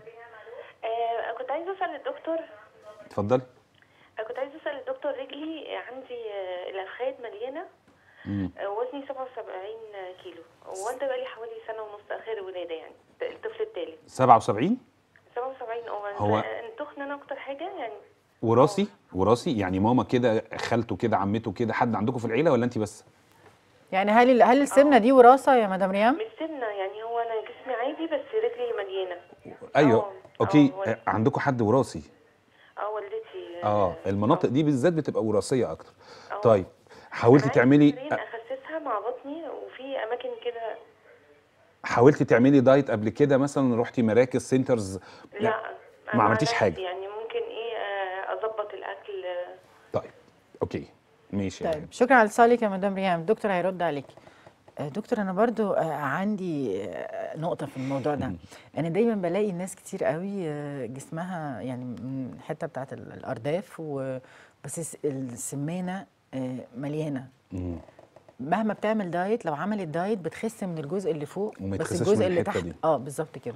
آه كنت عايزه اسال الدكتور اتفضلي آه كنت عايزه اسال الدكتور رجلي عندي آه الافخاذ مليانه مم. آه، وزني 77 كيلو والده بقالي حوالي سنه ونص اخر ولاده يعني الطفل الثالث 77 77 اه هو- هو تخن انا اكتر حاجه يعني وراثي وراثي يعني ماما كده خالته كده عمته كده حد عندكم في العيله ولا انت بس يعني هل ال- هل السمنه دي وراثه يا مدام ريم مش سمنه يعني هو انا جسمي عادي بس رجلي مليانه ايوه آه، اوكي آه، والدتي. آه، عندكم حد وراثي اه والدتي اه المناطق دي بالذات بتبقى وراثيه اكتر آه. طيب حاولتي أنا تعملي عايزة تمرين اخسسها مع بطني وفي اماكن كده حاولتي تعملي دايت قبل كده مثلا رحتي مراكز سنترز لا ما أنا عملتيش نفسي حاجة. يعني ممكن ايه آه، اظبط الاكل آه، طيب اوكي ماشي يا طيب ريم. شكرا على اتصالك يا مدام ريم الدكتور هيرد عليك آه، دكتور انا برضو آه، عندي آه، نقطه في الموضوع ده انا دايما بلاقي الناس كتير قوي آه، جسمها يعني من الحته بتاعت ال- الارداف و بس الس- السمانه آه، مليانه مم. مهما بتعمل دايت لو عملت دايت بتخس من الجزء اللي فوق وما بس يتخسش الجزء من اللي الحتة تحت دي. اه بالظبط كده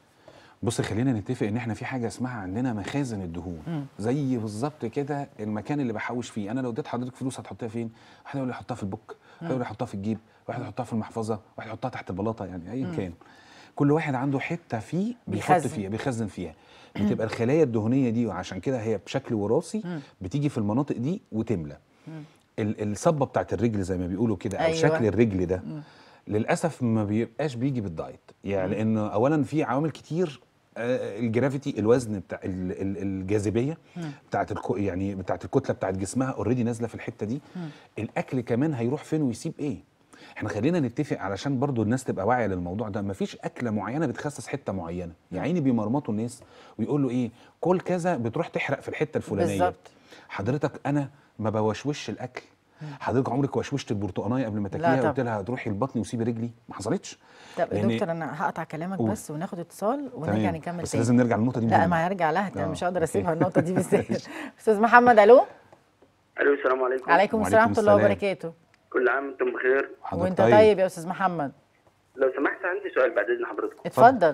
بص خلينا نتفق ان احنا في حاجه اسمها عندنا مخازن الدهون زي بالظبط كده المكان اللي بحوش فيه انا لو اديت حضرتك فلوس هتحطيها فين واحد يقول لي حطها في البوك واحد يقول لي حطها في الجيب واحد يحطها في المحفظه واحد يحطها تحت البلاطه يعني ايا كان كل واحد عنده حته فيه بيحط بيخزن. فيها بيخزن فيها بتبقى الخلايا الدهنيه دي وعشان كده هي بشكل وراثي بتيجي في المناطق دي وتملى ال- الصبه بتاعت الرجل زي ما بيقولوا كده او أيوة. شكل الرجل ده للاسف ما بيبقاش بيجي بالدايت يعني لانه اولا في عوامل كتير آه، الجرافيتي الوزن بتاع ال- ال- الجاذبيه بتاعت الكو يعني بتاعت الكتله بتاعت جسمها اوريدي نازله في الحته دي الاكل كمان هيروح فين ويسيب ايه احنا خلينا نتفق علشان برضو الناس تبقى واعيه للموضوع ده مفيش اكله معينه بتخسس حته معينه يا عيني بيمرمطوا الناس ويقول له ايه كل كذا بتروح تحرق في الحته الفلانيه بالظبط. حضرتك انا ما بوشوش الاكل حضرتك عمرك وشوشت البرتقانيه قبل ما لا تاكليها طبعا. قلت لها هتروحي البطن وسيبي رجلي ما حصلتش طب لأن- دكتور انا هقطع كلامك قول. بس وناخد اتصال ونرجع تمام نكمل بس تاني لازم نرجع للنقطه دي لا مهمة. ما هرجع لها تاني آه، مش هقدر أوكي. اسيبها النقطه دي بالذات استاذ محمد الو الو السلام عليكم عليكم السلام وعليكم ورحمه الله السلام. وبركاته كل عام وانتم بخير حضرتك وانت طيب. يا استاذ محمد لو سمحت عندي سؤال بعد اذن حضرتكم اتفضل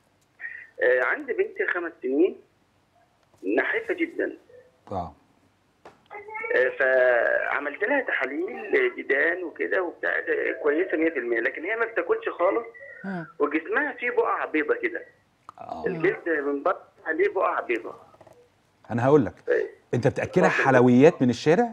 آه عندي بنتي خمس سنين نحيفه جدا اه آه فعملت لها تحاليل ديدان وكده وبتاع آه، كويسه 100% لكن هي ما بتاكلش خالص مم. وجسمها فيه بقع بيضه كده اه الجلد من بره عليه بقع بيضه انا هقول لك آه، انت بتاكلها اتفضل. حلويات من الشارع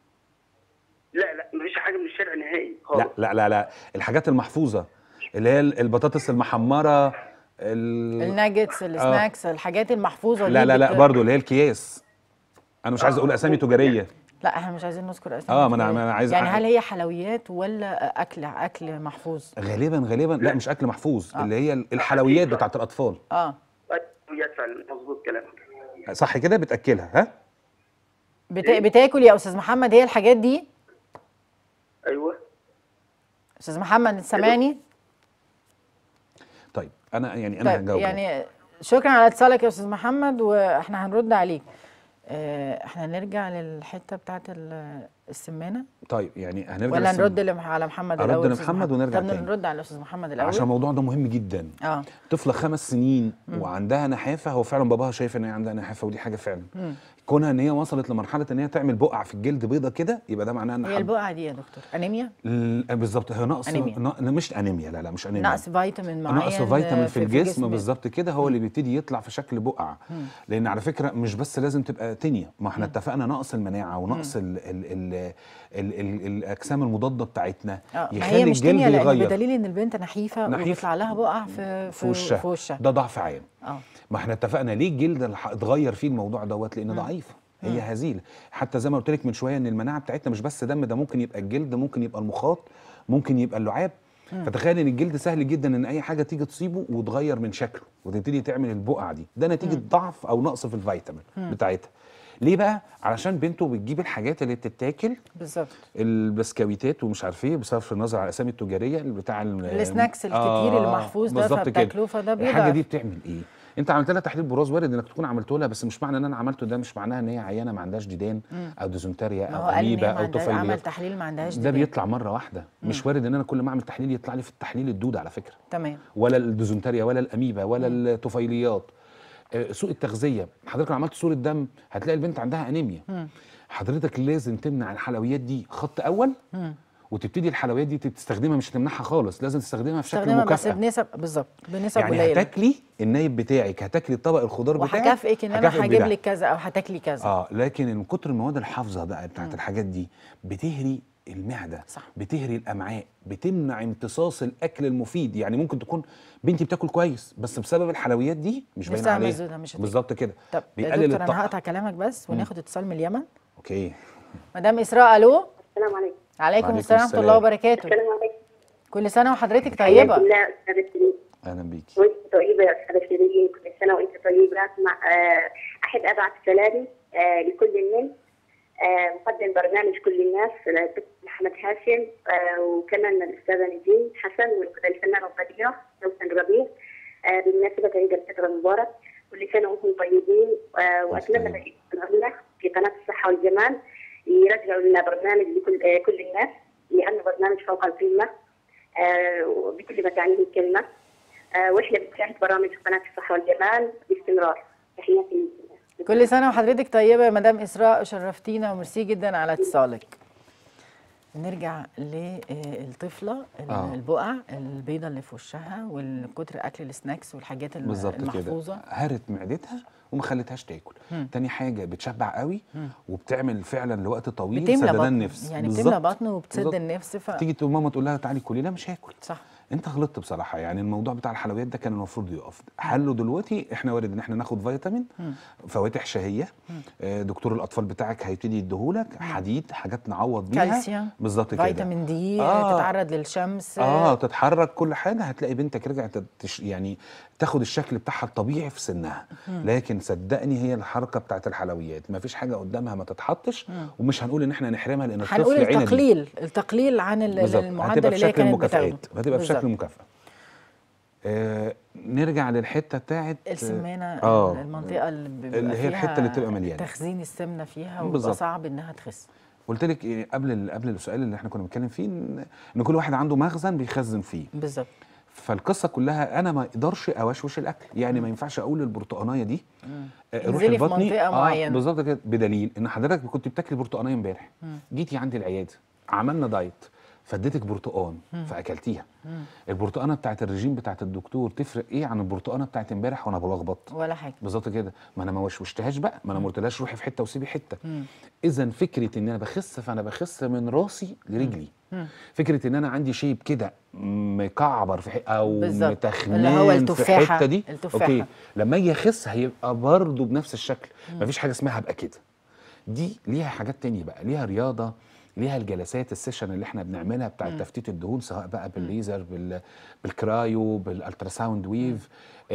لا لا مفيش حاجه من الشارع نهائي لا خالص لا لا لا الحاجات المحفوظه اللي هي البطاطس المحمره ال... الناجتس السناكس الحاجات المحفوظه دي لا لا لا بت- برضو اللي هي الكياس انا مش عايز اقول اسامي تجاريه لا احنا مش عايزين نذكر اسامي آه، ما أنا- كتير. ما أنا عايز يعني أ- هل هي حلويات ولا اكل اكل محفوظ غالبا غالبا لا مش اكل محفوظ آه. اللي هي الحلويات بتاعت الاطفال اه يدفع مظبوط كلامك صح كده بتاكلها ها بتا... بتاكل يا استاذ محمد هي الحاجات دي ايوه استاذ محمد سامعني طيب انا يعني انا طيب هجاوب يعني شكرا على اتصالك يا استاذ محمد واحنا هنرد عليك آه، احنا نرجع للحته بتاعت ال- السمانه طيب يعني هنرجع ولا للسم- نرد لمح- على محمد أرد الاول أستاذ لمحمد ونرجع طب تاني. نرد على الاستاذ محمد الاول عشان الموضوع ده مهم جدا اه طفله خمس سنين وعندها نحافه هو فعلا باباها شايف ان هي عندها نحافه ودي حاجه فعلا كونها ان هي وصلت لمرحله ان هي تعمل بقع في الجلد بيضه كده يبقى ده معناه ان هي حد- البقعه دي يا دكتور انيميا ل- بالظبط هي نقص أنيميا. ن- مش انيميا لا لا مش انيميا نقص فيتامين معين نقص فيتامين في الجسم الجسم. بالظبط كده هو اللي بيبتدي يطلع في شكل بقع لان على فكره مش بس لازم تبقى تنيا ما احنا اتفقنا نقص المناعه ونقص ال ال ال ال ال الاجسام المضاده بتاعتنا اه ما يخلي هي مش الجلد تانية لان يغير بدليل ان البنت نحيفه نحيف. وبيطلع لها بقع في في وشها في وشها ده ضعف عام اه ما احنا اتفقنا ليه الجلد الح- اتغير فيه الموضوع دوت لان ضعيف هي هزيله حتى زي ما قلت لك من شويه ان المناعه بتاعتنا مش بس دم ده ممكن يبقى الجلد ممكن يبقى المخاط ممكن يبقى اللعاب فتخيل ان الجلد سهل جدا ان اي حاجه تيجي تصيبه وتغير من شكله وتبتدي تعمل البقع دي ده نتيجه ضعف او نقص في الفيتامين بتاعتها ليه بقى علشان بنته بتجيب الحاجات اللي بتتاكل بالظبط البسكويتات ومش عارف ايه بصرف النظر على الاسامي التجاريه اللي بتاع ال- السناكس الكتير اللي محفوظ ده بالظبط كده. فبتاكله فده الحاجه بيضعف. دي بتعمل ايه انت عملت لها تحليل براز وارد انك تكون عملته لها بس مش معنى ان انا عملته ده مش معناها ان هي عيانه ما عندهاش ديدان او ديزنتريا ما هو او قال ان اميبا هي ما او عندها- عمل طفيليات تحليل ما عندهاش ده ديدان. بيطلع مره واحده مش وارد ان انا كل ما اعمل تحليل يطلع لي في التحليل الدود على فكره تمام ولا الديزنتريا ولا الاميبا ولا الطفيليات آه، سوء التغذيه حضرتك لو عملت صوره دم هتلاقي البنت عندها انيميا حضرتك لازم تمنع الحلويات دي خط اول وتبتدي الحلويات دي تستخدمها مش تمنعها خالص لازم تستخدمها في شكل استخدمها بس مكافاه بنسب بالظبط بنسب يعني قليله هتاكلي النايب بتاعك هتاكلي طبق الخضار بتاعك وهكافئك ان انا هكافئك هجيب بده. لك كذا او هتاكلي كذا اه لكن من كتر المواد الحافظه بقى بتاعت الحاجات دي بتهري المعده صح. بتهري الامعاء بتمنع امتصاص الاكل المفيد يعني ممكن تكون بنتي بتاكل كويس بس بسبب الحلويات دي مش باينه نفسها عليها مسدودة مش هتاكل. بالظبط كده طب يا بيقلل دكتور انا الطاقه هقطع كلامك بس وناخد اتصال من اليمن اوكي مدام اسراء الو السلام عليكم عليكم وعليكم السلام ورحمه السلام. الله وبركاته السلام عليكم كل سنه وحضرتك حياك طيبه الله استاذة شيرين اهلا بيكي وانت طيبه يا استاذة شيرين كل سنه وانت طيبه مع آه، احب ابعث سلامي آه، لكل من آه، مقدم برنامج كل الناس الدكتور محمد هاشم آه، وكمان الاستاذه نجين حسن والفنانه القديره سوسن ربيع آه، بمناسبه عيد الفطر المبارك كل سنه وانتم طيبين آه، واتمنى طيب. تستمروا في قناه الصحه والجمال يرجعوا لنا برنامج لكل آه، كل الناس لانه برنامج فوق القمه آه، بكل ما تعنيه الكلمه آه، واحنا بنشاهد برامج قناه الصحه والجمال باستمرار تحياتي للجميع. كل سنه وحضرتك طيبه يا مدام اسراء شرفتينا وميرسي جدا على اتصالك نرجع للطفله آه. البقع البيضه اللي في وشها والكتر اكل السناكس والحاجات الم- بالظبط كده المحفوظه هرت معدتها وما خلتهاش تاكل تاني حاجه بتشبع قوي وبتعمل فعلا لوقت طويل بتملى سددان بطن نفس يعني بتملى بالظبط. بطنه وبتسد بالظبط. النفس ف تيجي تقول ماما تقول لها تعالي كلي لا مش هاكل صح انت غلطت بصراحه يعني الموضوع بتاع الحلويات ده كان المفروض يقف حله دلوقتي احنا وارد ان احنا ناخد فيتامين فواتح شهيه آه، دكتور الاطفال بتاعك هيبتدي يديهولك حديد حاجات نعوض بيها كالسيوم بالظبط كده فيتامين دي آه. تتعرض للشمس اه تتحرك كل حاجه هتلاقي بنتك رجعت تش يعني تاخد الشكل بتاعها الطبيعي في سنها لكن صدقني هي الحركه بتاعت الحلويات ما فيش حاجه قدامها ما تتحطش ومش هنقول ان احنا نحرمها لان الطفل هنقول عندي التقليل التقليل عن ال- بالظبط المعدل هتبقى اللي هي بشكل كانت مكافآت بتاخده هتبقى بشكل بالظبط. مكافاه آه نرجع للحته بتاعت السمانه آه. المنطقه اللي بيبقى اللي هي فيها الحتة اللي بتبقى مليانة. تخزين السمنه فيها وبيبقى بالظبط. صعب انها تخس قلت لك إيه قبل ال- قبل السؤال اللي احنا كنا بنتكلم فيه ان إن كل واحد عنده مخزن بيخزن فيه بالظبط فالقصه كلها انا ما اقدرش اوشوش الاكل يعني ما ينفعش اقول البرتقانيه دي آه، روحي انزلي في لبطني. منطقة معينة. بالظبط كده بدليل ان حضرتك كنت بتاكلي برتقانيه امبارح جيتي عندي العياده عملنا دايت فاديتك برتقان فاكلتيها البرتقانه بتاعت الرجيم بتاعت الدكتور تفرق ايه عن البرتقانه بتاعت امبارح وانا بلخبط ولا حاجه بالظبط كده ما انا ما وشوشتهاش بقى ما انا ما قلتلهاش روحي في حته وسيبي حته اذا فكره ان انا بخس فانا بخس من راسي لرجلي فكره ان انا عندي شيب كده مكعبر في حته او بالظبط. متخنان اللي هو في التفاحة. الحته دي التفاحة. اوكي لما اجي اخس هيبقى برضه بنفس الشكل مفيش حاجه اسمها هبقى كده دي ليها حاجات تانية بقى ليها رياضه ليها الجلسات السيشن اللي احنا بنعملها بتاع تفتيت الدهون سواء بقى بالليزر بال... بالكرايو بالالتراساوند ويف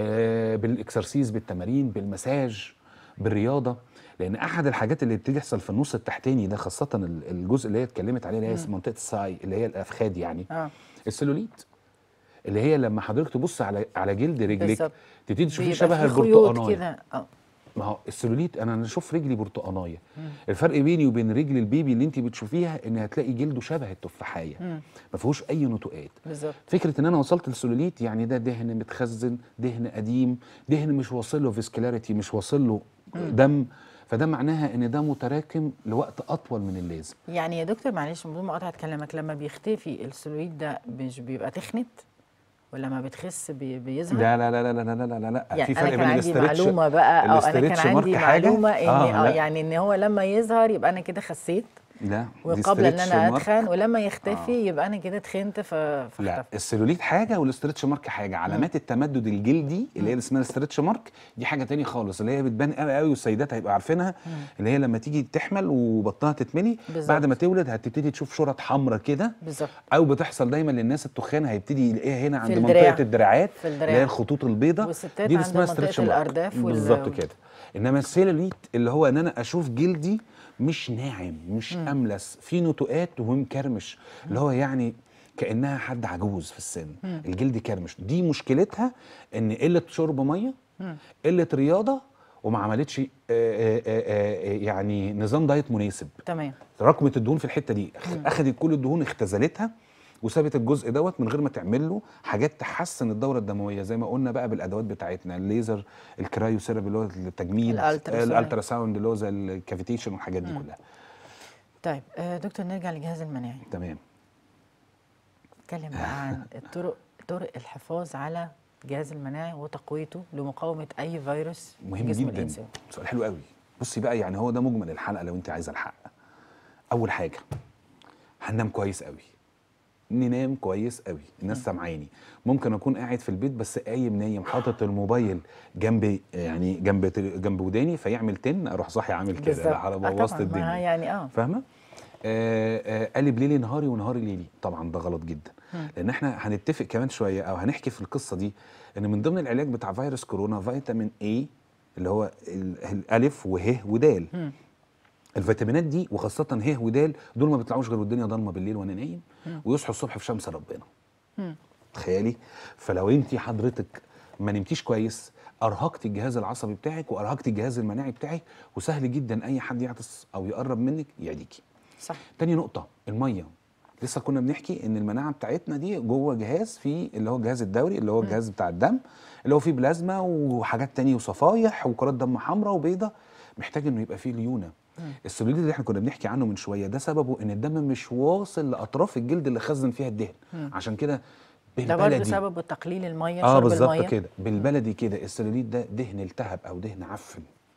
آه بالاكسرسيز بالتمارين بالمساج بالرياضه لان احد الحاجات اللي بتحصل في النص التحتاني ده خاصه ال- الجزء اللي هي اتكلمت عليه اللي هي منطقه الساي اللي هي الافخاذ يعني اه السلوليت اللي هي لما حضرتك تبص على على جلد رجلك بالظبط. تبتدي تشوفيه بيبقى شبه في خيوط البرتقانيه كده اه ما هو السلوليت انا اشوف رجلي برتقانيه الفرق بيني وبين رجل البيبي اللي انت بتشوفيها ان هتلاقي جلده شبه التفاحيه ما فيهوش اي نتوءات بالظبط فكره ان انا وصلت للسلوليت يعني ده دهن متخزن دهن قديم دهن مش واصل له فيسكولاريتي مش واصل له دم فده معناها ان ده متراكم لوقت اطول من اللازم يعني يا دكتور معلش بدون مقاطعه كلامك لما بيختفي السلويد ده مش بيبقى تخنت ولا ما بتخس بي بيظهر لا لا لا لا لا لا لا لا, لا. يعني في انا فرق كان بين عندي الاسترتش معلومه بقى اه انا كان الاسترتش عندي مارك حاجة. معلومه ان آه، اه لا. يعني ان هو لما يظهر يبقى انا كده خسيت لا دي وقبل ان استرتش انا مارك. اتخن ولما يختفي يبقى انا كده تخنت ف... لا فاختفى السلوليت حاجه والاسترتش مارك حاجه علامات التمدد الجلدي اللي هي اللي اسمها الاسترتش مارك دي حاجه تاني خالص اللي هي بتبان قوي قوي والسيدات هيبقوا عارفينها اللي هي لما تيجي تحمل وبطنها تتملي بالظبط. بعد ما تولد هتبتدي تشوف شرط حمراء كده بالظبط او بتحصل دايما للناس التخان هيبتدي يلاقيها هنا عند الدراع. منطقه الدراعات في الدراع. اللي هي الخطوط البيضاء والستات دي عند اللي اسمها منطقة stretch mark. الأرداف وال- بالظبط كده انما السيلوليت اللي هو ان انا اشوف جلدي مش ناعم مش املس في نتوءات ومكرمش اللي هو يعني كانها حد عجوز في السن الجلد كرمش دي مشكلتها ان قله شرب ميه قله رياضه وما عملتش آه، آه، آه، آه، يعني نظام دايت مناسب تمام تراكمة الدهون في الحته دي أخ- اخدت كل الدهون اختزلتها وسابت الجزء دوت من غير ما تعمل له حاجات تحسن الدوره الدمويه زي ما قلنا بقى بالادوات بتاعتنا الليزر الكرايو سيرابي اللي هو التجميد الألتراساوند. الالتراساوند اللي هو زي الكافيتيشن والحاجات دي كلها طيب آه دكتور نرجع للجهاز المناعي تمام اتكلم بقى عن الطرق طرق الحفاظ على الجهاز المناعي وتقويته لمقاومه اي فيروس في مهم جسم جدا الانسان سؤال حلو قوي بصي بقى يعني هو ده مجمل الحلقه لو انت عايزه الحق اول حاجه هننام كويس قوي ننام كويس قوي الناس سامعاني ممكن اكون قاعد في البيت بس قايم نايم حاطط الموبايل جنبي يعني جنب تل- جنب وداني فيعمل تن اروح صاحي عامل كده بالظبط. لا على آه بوظت طبعاً، ما الدنيا يعني اه فاهمه آه آه قلب ليلي نهاري ونهاري ليلي طبعا ده غلط جدا لان احنا هنتفق كمان شويه او هنحكي في القصه دي ان من ضمن العلاج بتاع فيروس كورونا فيتامين اي اللي هو ال- الالف وه ودال الفيتامينات دي وخاصه ه ودال دول ما بيطلعوش غير والدنيا ضلمه بالليل وانا نايم ويصحوا الصبح في شمس ربنا تخيلي فلو انت حضرتك ما نمتيش كويس ارهقتي الجهاز العصبي بتاعك وارهقتي الجهاز المناعي بتاعك وسهل جدا اي حد يعطس او يقرب منك يعديكي صح تاني نقطة المية لسه كنا بنحكي ان المناعة بتاعتنا دي جوه جهاز فيه اللي هو الجهاز الدوري اللي هو الجهاز بتاع الدم اللي هو فيه بلازما وحاجات تانية وصفايح وكرات دم حمراء وبيضة محتاج انه يبقى فيه ليونة السلوليد اللي احنا كنا بنحكي عنه من شوية ده سببه ان الدم مش واصل لاطراف الجلد اللي خزن فيها الدهن عشان كده ده برضه بالبلدي سببه تقليل الميه اه شرب بالظبط الميه كده بالبلدي كده السلوليد ده دهن التهب او دهن عفن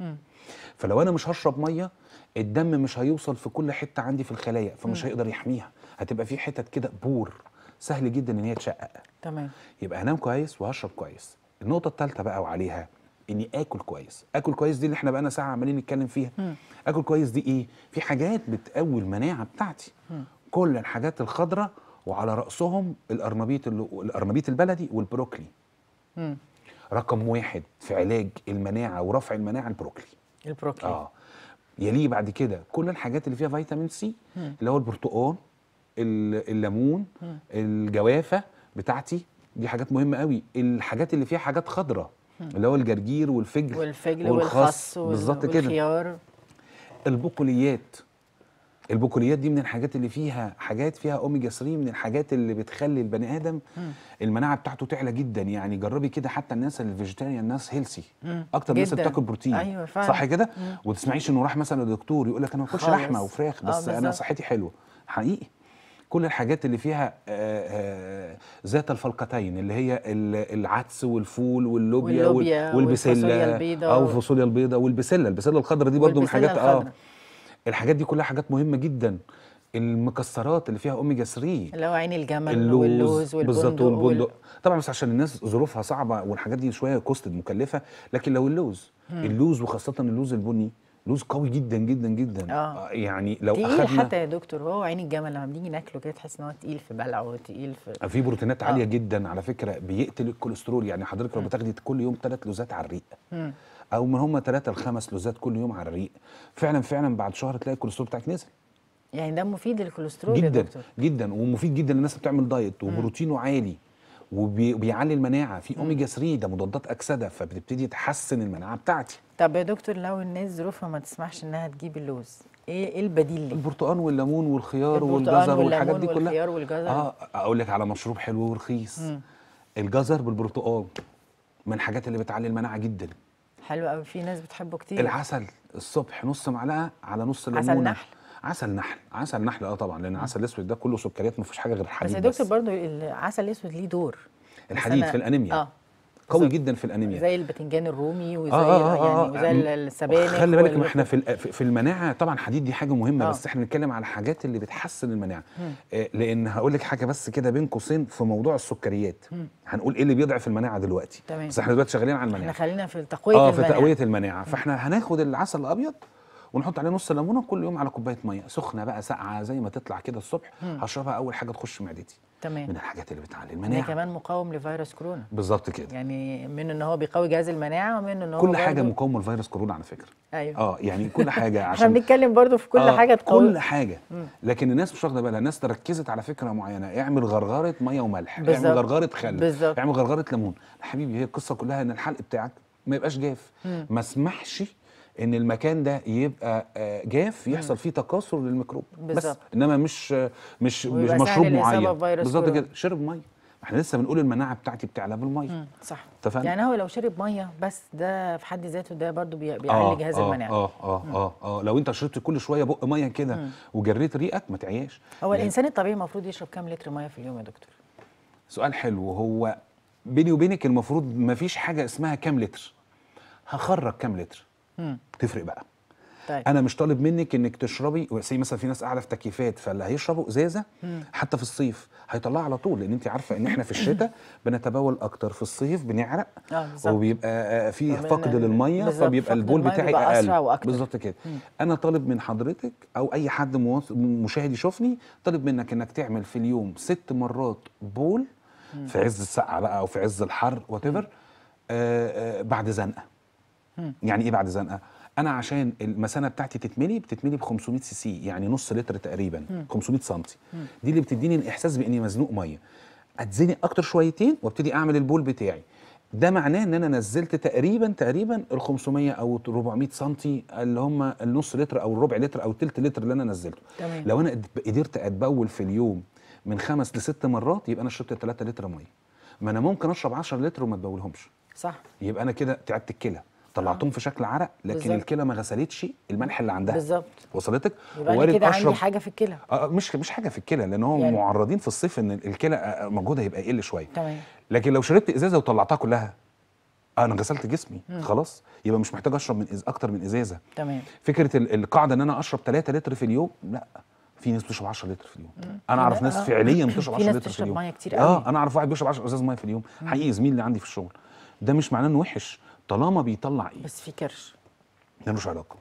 فلو انا مش هشرب ميه الدم مش هيوصل في كل حته عندي في الخلايا فمش هيقدر يحميها هتبقى في حتت كده بور سهل جدا ان هي تشقق تمام يبقى هنام كويس وهشرب كويس النقطه الثالثه بقى وعليها اني اكل كويس اكل كويس دي اللي احنا بقالنا ساعه عمالين نتكلم فيها اكل كويس دي ايه في حاجات بتقوي المناعه بتاعتي كل الحاجات الخضراء وعلى راسهم القرنبيط اللي- القرنبيط البلدي والبروكلي مم. رقم واحد في علاج المناعه ورفع المناعه البروكلي البروكلي اه يليه بعد كده كل الحاجات اللي فيها فيتامين سي اللي هو البرتقال ال- الليمون الجوافه بتاعتي دي حاجات مهمه قوي الحاجات اللي فيها حاجات خضراء اللي هو الجرجير والفجل والفجل والخس وال- بالظبط كده والخيار البقوليات البقوليات دي من الحاجات اللي فيها حاجات فيها اوميجا 3 من الحاجات اللي بتخلي البني ادم المناعه بتاعته تعلى جدا يعني جربي كده حتى الناس الفيجيتيريان الناس هيلسي اكتر الناس اللي جداً. بتاكل بروتين أيوة فعلاً. صح كده وتسمعيش انه راح مثلا لدكتور يقول لك انا ما باكلش خالص. لحمه وفراخ آه، بس انا بالظبط. صحتي حلوه حقيقي كل الحاجات اللي فيها آه، آه، ذات الفلقتين اللي هي ال- العدس والفول واللوبيا وال- واللوبيا والبسله والفاصوليا البيضاء او وال- الفاصوليا البيضاء والبسله البسله الخضراء دي برضو من والبسلة الحاجات اه الخضراء. الحاجات دي كلها حاجات مهمه جدا المكسرات اللي فيها اوميجا 3 اللي هو عين الجمل اللوز واللوز بالظبط والبندق والبندق وال... طبعا بس عشان الناس ظروفها صعبه والحاجات دي شويه كوستد مكلفه لكن لو اللوز اللوز وخاصه اللوز البني لوز قوي جدا جدا جدا آه. يعني لو تقيل اخدنا حتى يا دكتور هو عين الجمل لما بنيجي ناكله كده تحس ان هو تقيل في بلعه وتقيل في في بروتينات آه. عاليه جدا على فكره بيقتل الكوليسترول يعني حضرتك لو بتاخدي كل يوم ثلاث لوزات على الريق او من هم ثلاثه لخمس لوزات كل يوم على الريق فعلا فعلا بعد شهر تلاقي الكوليسترول بتاعك نزل يعني ده مفيد للكوليسترول يا جدا دكتور جدا ومفيد جدا للناس اللي بتعمل دايت وبروتينه عالي وبيعلي المناعه في اوميجا 3 ده مضادات اكسده فبتبتدي تحسن المناعه بتاعتي طب يا دكتور لو الناس ظروفها ما تسمحش انها تجيب اللوز ايه ايه البديل ليه؟ البرتقال والليمون والخيار البرتقال والجزر والحاجات والليمون دي كلها والخيار والجزر. اه اقول لك على مشروب حلو ورخيص الجزر بالبرتقال من الحاجات اللي بتعلي المناعه جدا حلو قوي في ناس بتحبه كتير العسل الصبح نص معلقه على نص عسل ليمونه نحل؟ عسل نحل عسل نحل اه طبعا لان العسل الاسود ده كله سكريات ما فيهوش حاجه غير بس الحديد يا بس, دكتور برضو العسل الاسود ليه دور بس الحديد أنا- في الانيميا اه قوي بالظبط. جدا في الانيميا زي الباذنجان الرومي وزي آه آه آه يعني وزي ال- السبانخ خلي بالك ما وال- احنا في ال- في في المناعه طبعا الحديد دي حاجه مهمه آه. بس احنا بنتكلم على الحاجات اللي بتحسن المناعه آه لان هقول لك حاجه بس كده بين قوسين في موضوع السكريات هنقول ايه اللي بيضعف المناعه دلوقتي تمام. بس احنا دلوقتي شغالين على احنا المناعه خلينا في تقويه اه في المناعة. تقويه المناعه فاحنا هناخد العسل الابيض ونحط عليه نص ليمونه كل يوم على كوبايه ميه سخنه بقى ساقعه زي ما تطلع كده الصبح هشربها اول حاجه تخش معدتي تمام من الحاجات اللي بتعلي ده المناعه كمان مقاوم لفيروس كورونا بالظبط كده يعني من ان هو بيقوي جهاز المناعه ومن ان هو كل حاجه برضو- مقاومه لفيروس كورونا على فكره ايوه اه يعني كل حاجه احنا عشان بنتكلم برضو في كل آه، حاجه تقوي كل حاجه لكن الناس مش واخده بالها الناس ركزت على فكره معينه اعمل غرغره ميه وملح بالظبط. اعمل غرغره خل بالظبط. اعمل غرغره ليمون يا حبيبي هي القصه كلها ان الحلق بتاعك ما يبقاش جاف ما اسمحش ان المكان ده يبقى آه، جاف يحصل فيه تكاثر للميكروب بس بالظبط. انما مش آه، مش مش ويبقى سهل مشروب الإصابة معين بفيروس بالظبط كورونا. كده شرب ميه احنا لسه بنقول المناعه بتاعتي بتعلى بالميه مم، صح اتفقنا؟ يعني هو لو شرب ميه بس ده في حد ذاته ده برضو بي- بيعلي جهاز آه المناعه اه اه اه اه لو انت شربت كل شويه بق ميه كده وجريت ريقك ما تعياش هو لأن- الانسان الطبيعي المفروض يشرب كام لتر ميه في اليوم يا دكتور سؤال حلو هو بيني وبينك المفروض ما فيش حاجه اسمها كام لتر هخرج كام لتر مم. تفرق بقى طيب انا مش طالب منك انك تشربي زي مثلا في ناس قاعده في تكييفات فاللي هيشربوا ازازه حتى في الصيف هيطلعها على طول لان انت عارفه ان احنا في الشتاء بنتبول اكتر في الصيف بنعرق اه بالظبط وبيبقى آه، في فمن- فقد للميه بالظبط، فبيبقى فقد البول المية بتاعي بيبقى أسرع اقل وأكتر. بالظبط كده انا طالب من حضرتك او اي حد مواص- مشاهد يشوفني طالب منك انك تعمل في اليوم ست مرات بول في عز السقعه بقى او في عز الحر وات ايفر بعد زنقه يعني ايه بعد زنقه انا عشان المثانه بتاعتي تتملي بتتملي ب 500 سي سي يعني نص لتر تقريبا 500 سم دي اللي بتديني الاحساس باني مزنوق ميه اتزنق اكتر شويتين وابتدي اعمل البول بتاعي ده معناه ان انا نزلت تقريبا تقريبا ال 500 او 400 سم اللي هم النص لتر او الربع لتر او التلت لتر اللي انا نزلته تمام. لو انا قد- قدرت اتبول في اليوم من خمس لست مرات يبقى انا شربت 3 لتر ميه ما انا ممكن اشرب 10 لتر وما اتبولهمش صح يبقى انا كده تعبت الكلى طلعتهم في شكل عرق لكن بالظبط. الكلى ما غسلتش الملح اللي عندها بالظبط وصلتك يبقى انا وارد كده عندي أشرب- حاجه في الكلى آه مش مش حاجه في الكلى لان هو يعني- يعني معرضين في الصيف ان الكلى آه، مجهودها يبقى يقل شويه تمام لكن لو شربت ازازه وطلعتها كلها آه انا غسلت جسمي خلاص يبقى مش محتاج اشرب من إز... اكتر من ازازه تمام فكره ال- القاعده ان انا اشرب 3 لتر في اليوم لا في ناس بتشرب 10 لتر في اليوم انا اعرف ناس آه. فعليا بتشرب في 10 ناس لتر في بتشرب اليوم مية كتير قوي. اه انا اعرف واحد بيشرب 10 ازاز ميه في اليوم حقيقي زميل اللي عندي في الشغل ده مش معناه انه وحش طالما بيطلع ايه بس في كرش ملوش علاقه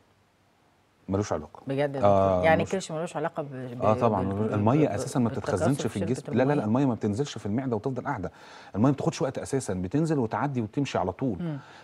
ملوش علاقه بجد يا دكتور. آه، يعني ملوش- الكرش ملوش علاقه ب... ب... اه طبعا بال- الميه ب- اساسا ما بالتكاثر بتتخزنش في شربة الجسم لا لا لا المية. الميه ما بتنزلش في المعده وتفضل قاعده الميه ما بتاخدش وقت اساسا بتنزل وتعدي وتمشي على طول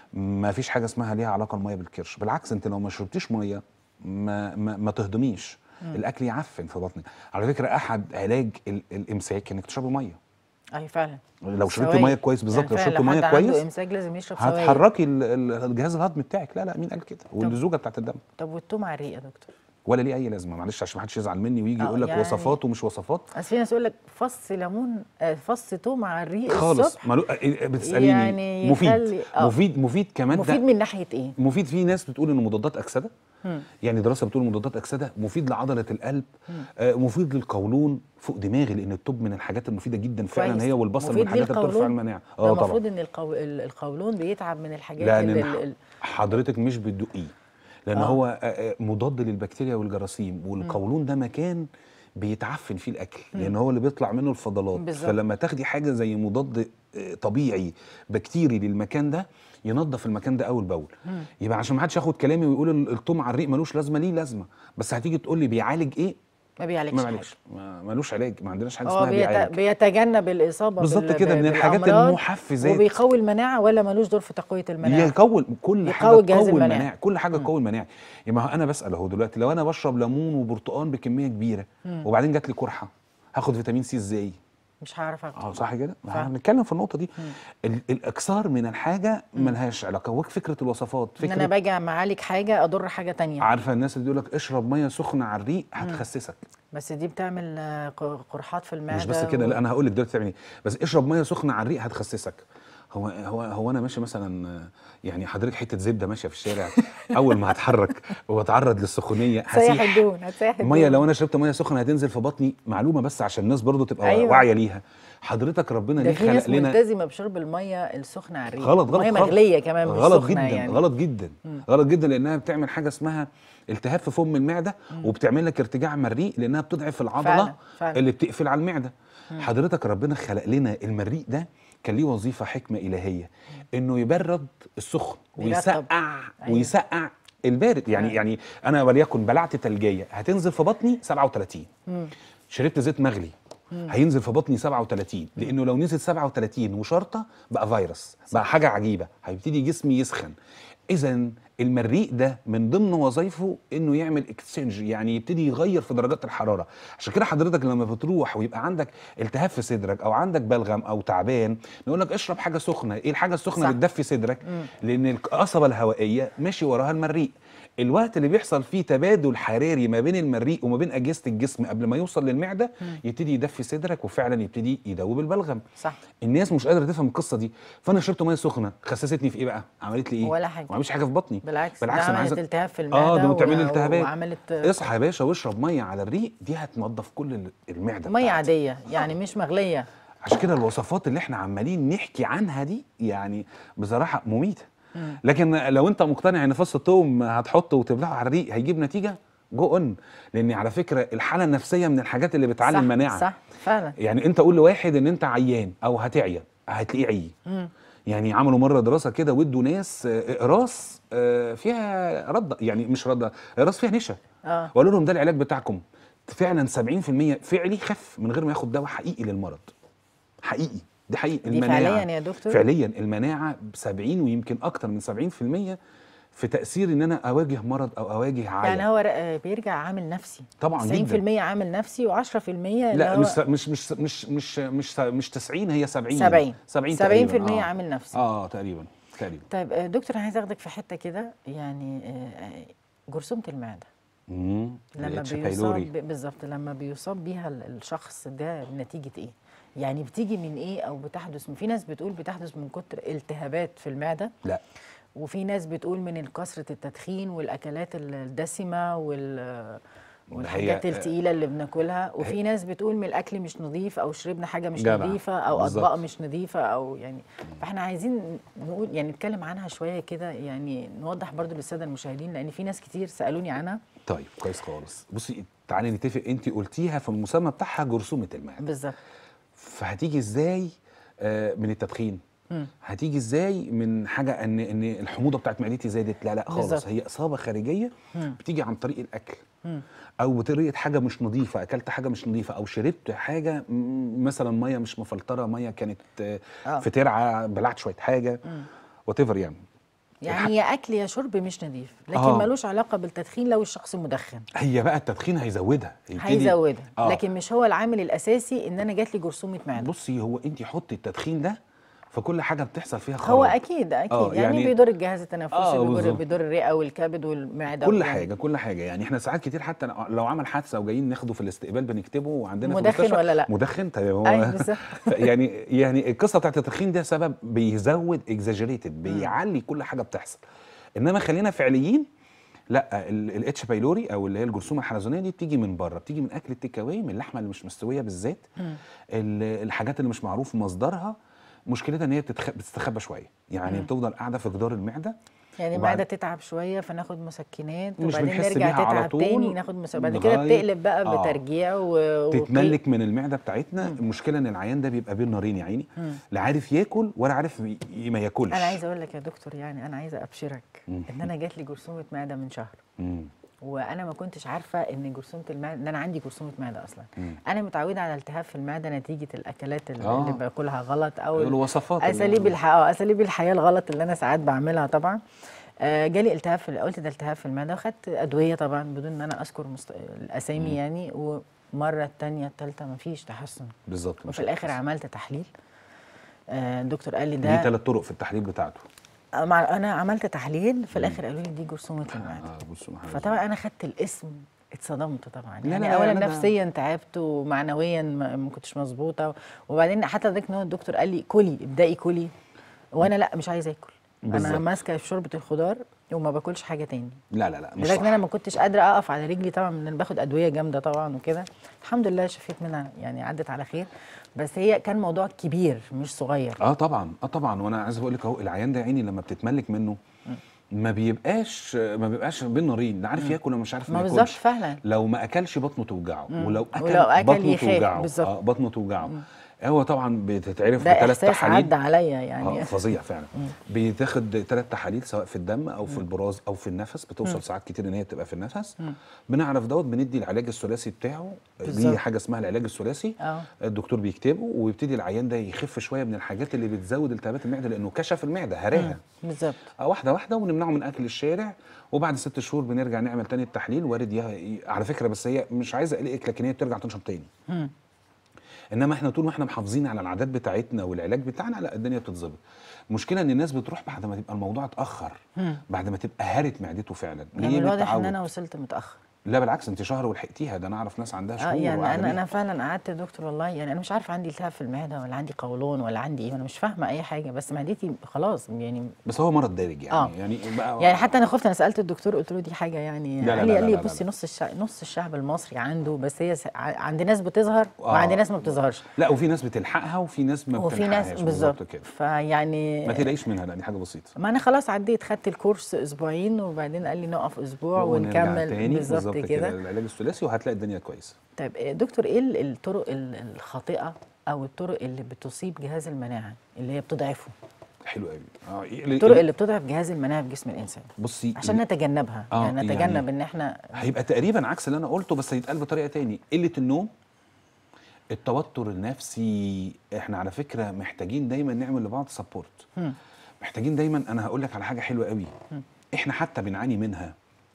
ما فيش حاجه اسمها ليها علاقه الميه بالكرش بالعكس انت لو ما شربتيش ميه ما ما, ما تهضميش الاكل يعفن في بطنك على فكره احد علاج ال- الامساك انك تشربي ميه اي فعلا لو شربت سوائل. ميه كويس بالظبط لو فعلا شربت ميه حد عنده كويس امساك لازم يشرب سوائل هتحركي ال- ال- الجهاز الهضمي بتاعك لا لا مين قال كده والزوجه بتاعت الدم طب والتوم على الريق يا دكتور ولا ليه اي لازمه معلش عشان ما حدش يزعل مني ويجي آه، يقول لك يعني- وصفات ومش وصفات اصل في ناس يقول لك فص ليمون آه، فص توم على الريق خالص الصبح مالو... إيه- بتساليني يعني مفيد يخلي- آه. مفيد مفيد كمان مفيد ده من ناحيه ايه؟ مفيد في ناس بتقول انه مضادات اكسده يعني دراسه بتقول مضادات اكسده مفيد لعضله القلب آه مفيد للقولون فوق دماغي لان التوب من الحاجات المفيده جدا فعلا كويس. هي والبصل من مفيد الحاجات اللي بترفع للقولون؟ المناعه ده اه طبعا المفروض ان القو... ال- القولون بيتعب من الحاجات لان اللي ح- ال- حضرتك مش بتدقيه لان آه. هو آه، آه، مضاد للبكتيريا والجراثيم والقولون ده مكان بيتعفن فيه الاكل لان هو اللي بيطلع منه الفضلات بالظبط. فلما تاخدي حاجه زي مضاد آه، طبيعي بكتيري للمكان ده ينظف المكان ده اول باول يبقى عشان ما حدش ياخد كلامي ويقول ال- التوم على الريق ملوش لازمه ليه لازمه بس هتيجي تقول لي بيعالج ايه ما بيعالجش ما حاجه معلش ما- ملوش علاج ما عندناش حاجه هو اسمها بيت... بيعالج بيتجنب الاصابه بالظبط بال- كده، من ب- الحاجات بالأمراض المحفزات. وبيقوي المناعه ولا ملوش دور في تقويه المناعه؟ يقوي كل يقوي حاجه الجهاز تقوي المناعي. المناعه كل حاجه تقوي المناعه يبقى ما انا بسال اهو دلوقتي لو انا بشرب ليمون وبرتقال بكميه كبيره وبعدين جات لي قرحه هاخد فيتامين سي ازاي مش هعرف اخده اه صح كده فعلا. هنتكلم في النقطه دي ال- الاكثار من الحاجه ملهاش علاقه هو فكره الوصفات ان انا فكره باجي معالج حاجه اضر حاجه تانية عارفه الناس اللي بيقول لك اشرب ميه سخنه على الريق هتخسسك بس دي بتعمل آه، ق- قرحات في المعده مش بس كده و- لا انا هقول لك دلوقتي تعمل ايه بس اشرب ميه سخنه على الريق هتخسسك هو هو هو انا ماشي مثلا آه، يعني حضرتك حته زبده ماشيه في الشارع اول ما هتحرك واتعرض للسخونيه هتسيح هسيح الدهون هتسيح الدهون ميه لو انا شربت ميه سخنه هتنزل في بطني معلومه بس عشان الناس برضو تبقى أيوة. أيوة. واعيه ليها حضرتك ربنا ده ليه في ناس خلق لنا ملتزمه بشرب الميه السخنه على الريق غلط غلط ميه خالص. مغليه كمان مش غلط سخنه جدا يعني غلط جدا غلط جدا لانها بتعمل حاجه اسمها التهاب في فم المعده وبتعمل لك ارتجاع مريء لانها بتضعف العضله فعلا، فعلا. اللي بتقفل على المعده حضرتك ربنا خلق لنا المريء ده كان ليه وظيفه حكمه الهيه انه يبرد السخن بيرطب. ويسقع أيوة. ويسقع البارد يعني آه. يعني انا وليكن بلعت ثلجيه هتنزل في بطني 37 شربت زيت مغلي هينزل في بطني 37 لانه لو نزل 37 وشرطه بقى فيروس بقى حاجه عجيبه هيبتدي جسمي يسخن اذا المريء ده من ضمن وظائفه انه يعمل اكسشينج يعني يبتدي يغير في درجات الحراره عشان كده حضرتك لما بتروح ويبقى عندك التهاب في صدرك او عندك بلغم او تعبان نقول لك اشرب حاجه سخنه ايه الحاجه السخنه صح. بتدفي صدرك لان القصبه الهوائيه ماشي وراها المريء الوقت اللي بيحصل فيه تبادل حراري ما بين المريء وما بين اجهزه الجسم قبل ما يوصل للمعده يبتدي يدفي صدرك وفعلا يبتدي يدوب البلغم صح الناس مش قادره تفهم القصه دي فانا شربت ميه سخنه خسستني في ايه بقى عملت لي ايه ولا حاجة. ما عملتش حاجه في بطني بالعكس بالعكس ده انا عملت عايز التهاب في المعده اه ده و- بتعمل التهابات وعملت اصحى يا باشا واشرب ميه على الريق دي هتنضف كل ال- المعده ميه بتاعتك. عاديه يعني مش مغليه عشان كده الوصفات اللي احنا عمالين نحكي عنها دي يعني بصراحه مميته لكن لو انت مقتنع ان فص الثوم هتحطه وتبلعه على الريق هيجيب نتيجه جو اون لان على فكره الحاله النفسيه من الحاجات اللي بتعلي صح المناعه صح فعلا يعني انت قول لواحد ان انت عيان او هتعيا هتلاقيه عي يعني عملوا مره دراسه كده وادوا ناس آه، اقراص آه، فيها رده يعني مش رده اقراص فيها نشا اه وقالوا لهم ده العلاج بتاعكم فعلا 70% فعلي خف من غير ما ياخد دواء حقيقي للمرض حقيقي دي حقيقي دي فعليا يا دكتور فعليا المناعه ب 70 ويمكن اكتر من 70% في تاثير ان انا اواجه مرض او اواجه عيا يعني هو ر- بيرجع عامل نفسي طبعا 90% جدا عامل نفسي و10% لا مش مش مش مش مش مش مش 90 هي 70 70 70 70% تقريباً، آه. عامل نفسي اه تقريبا تقريبا طيب آه، دكتور انا عايز اخدك في حته كده يعني آه، آه، جرثومه المعده امم لما بيصاب ب- بالظبط لما بيصاب بيها ال- الشخص ده نتيجه ايه؟ يعني بتيجي من ايه او بتحدث من في ناس بتقول بتحدث من كتر التهابات في المعده لا وفي ناس بتقول من كثره التدخين والاكلات ال- الدسمه وال والحاجات هي- التقيله اللي بناكلها وفي ناس بتقول من الاكل مش نظيف او شربنا حاجه مش جدع. نظيفه او بالظبط. اطباق مش نظيفه او يعني فاحنا عايزين نقول يعني نتكلم عنها شويه كده يعني نوضح برضو للساده المشاهدين لان في ناس كتير سالوني عنها طيب كويس خالص بصي تعالي نتفق انت قلتيها في المسمى بتاعها جرثومه المعده بالظبط فهتيجي ازاي آه، من التدخين مم. هتيجي ازاي من حاجه ان ان الحموضه بتاعت معدتي زادت لا لا خالص بالظبط. هي اصابه خارجيه مم. بتيجي عن طريق الاكل مم. او بطريقه حاجه مش نظيفه اكلت حاجه مش نظيفه او شربت حاجه م- مثلا ميه مش مفلتره ميه كانت آه، آه. في ترعه بلعت شويه حاجه وات يعني يعني يا اكل يا شرب مش نظيف لكن آه. ملوش علاقه بالتدخين لو الشخص مدخن هي بقى التدخين هيزودها يبتدي- هيزودها آه. لكن مش هو العامل الاساسي ان انا جات لي جرثومه معده بصي هو انت حطي التدخين ده في كل حاجه بتحصل فيها خراب هو اكيد اكيد آه، يعني, يعني- بيضر الجهاز التنفسي آه، بيضر بالظبط. بيضر الرئه والكبد والمعده كل يعني حاجه كل حاجه يعني احنا ساعات كتير حتى لو عمل حادثه وجايين ناخده في الاستقبال بنكتبه وعندنا في مدخن المستشفى ولا لأ؟ مدخن طيب هو أيوة بالظبط. يعني يعني القصه بتاعت التدخين ده سبب بيزود اكزاجريتد بيعلي كل حاجه بتحصل انما خلينا فعليين لا الاتش بايلوري او اللي هي الجرثومه الحلزونيه دي بتيجي من بره بتيجي من اكل التيك أواي، من اللحمه اللي مش مستويه بالذات ال- الحاجات اللي مش معروف مصدرها مشكلتها ان هي بتتخ- بتستخبى شويه يعني بتفضل قاعده في جدار المعده يعني وبعد- المعده تتعب شويه فناخد مسكنات مش وبعدين بنحس نرجع بيها على تتعب طول تاني ناخد مسكنات بعد كده لغاية- بتقلب بقى آه. بترجيع و... وقي- تتملك من المعده بتاعتنا المشكله ان العيان ده بيبقى بين نارين يا عيني لا عارف ياكل ولا عارف ي- ي- ما ياكلش انا عايزه اقول لك يا دكتور يعني انا عايزه ابشرك مم. ان انا جات لي جرثومه معده من شهر مم. وانا ما كنتش عارفه ان جرثومه المعده ان انا عندي جرثومه معده اصلا مم. انا متعوده على التهاب في المعده نتيجه الاكلات اللي, آه. اللي باكلها غلط او الوصفات اللي- اساليب الحياه اه اساليب الحياه الغلط اللي انا ساعات بعملها طبعا آه، جالي التهاب في قلت ده التهاب في المعده وخدت ادويه طبعا بدون ان انا اذكر مست... الاسامي يعني ومره الثانيه الثالثه ما فيش تحسن بالظبط وفي الاخر عملت تحليل آه، الدكتور قال لي ليه ده ثلاث طرق في التحليل بتاعته آه، مع- انا عملت تحليل في الاخر قالوا لي دي جرثومه المعده اه بصوا معايا. فطبعا انا خدت الاسم اتصدمت طبعا لا يعني لا اولا لا ده- نفسيا تعبت ومعنويا ما ما كنتش مظبوطه وبعدين حتى لدرجه ان هو الدكتور قال لي كلي ابدأي كلي وانا لا مش عايزه اكل انا بالظبط. ماسكه في شوربه الخضار وما باكلش حاجه تاني لا لا لا مش لدرجه ان انا صح ما كنتش قادره اقف على رجلي طبعا من انا باخد ادويه جامده طبعا وكده الحمد لله شفيت منها يعني عدت على خير بس هي كان موضوع كبير مش صغير اه طبعا اه طبعا وانا عايز اقول لك اهو العيان ده يا عيني لما بتتملك منه ما بيبقاش ما بيبقاش بين نارين لا عارف ياكل ولا مش عارف ما ما بالظبط ياكلش فعلا لو ما اكلش بطنه توجعه ولو اكل, ولو أكل بطنه يخاف، توجعه بالظبط. اه بطنه توجعه هو طبعا بتتعرف ده بثلاث احساس تحاليل عدى عليا اه يعني فظيع فعلا بيتاخد ثلاث تحاليل سواء في الدم او في البراز او في النفس بتوصل ساعات كتير ان هي تبقى في النفس بنعرف دوت بندي العلاج الثلاثي بتاعه بالظبط. دي حاجه اسمها العلاج الثلاثي اه الدكتور بيكتبه ويبتدي العيان ده يخف شويه من الحاجات اللي بتزود التهابات المعده لانه كشف المعده هراها بالظبط آه، واحده واحده ونمنعه من اكل الشارع وبعد ست شهور بنرجع نعمل تاني التحليل وارد يه... ي- على فكره بس هي مش عايزه اقلقك لكن هي بترجع تنشط تاني مم. انما احنا طول ما احنا محافظين على العادات بتاعتنا والعلاج بتاعنا لا الدنيا بتتظبط المشكله ان الناس بتروح بعد ما تبقى الموضوع اتاخر بعد ما تبقى هرت معدته فعلا يعني ليه؟ الواضح ان بالتعود. انا وصلت متاخر لا بالعكس انت شهر ولحقتيها ده انا اعرف ناس عندها اه شهور يعني وقاعدة انا بيها. انا فعلا قعدت يا دكتور والله يعني انا مش عارفه عندي التهاب في المعده ولا عندي قولون ولا عندي ايه انا مش فاهمه اي حاجه بس معدتي خلاص يعني بس هو مرض دارج يعني آه. يعني بقى يعني حتى انا خفت انا سالت الدكتور قلت له دي حاجه يعني لا لا قال لي لا قال لي لا لا بصي لا. نص الشعب نص الشعب المصري عنده بس هي س- ع- عند ناس بتظهر آه. وعند ناس ما بتظهرش لا وفي ناس بتلحقها وفي ناس ما وفي ناس بتلحقهاش بالظبط كده فيعني ما تقلقيش منها لا دي حاجه بسيطه ما انا خلاص عديت خدت الكورس اسبوعين وبعدين قال لي نقف اسبوع ونرجع ونكمل تاني بالظبط كده العلاج الثلاثي وهتلاقي الدنيا كويسه طيب إيه دكتور ايه ال- الطرق ال- الخاطئه او الطرق اللي بتصيب جهاز المناعه اللي هي بتضعفه حلو قوي اه إيه- الطرق اللي بتضعف جهاز المناعه في جسم الانسان بصي عشان نتجنبها آه، يعني نتجنب يعني ان احنا هيبقى تقريبا عكس اللي انا قلته بس هيتقال بطريقه تاني قله النوم التوتر النفسي احنا على فكره محتاجين دايما نعمل لبعض سبورت مم. محتاجين دايما انا هقول لك على حاجه حلوه قوي احنا حتى بنعاني منها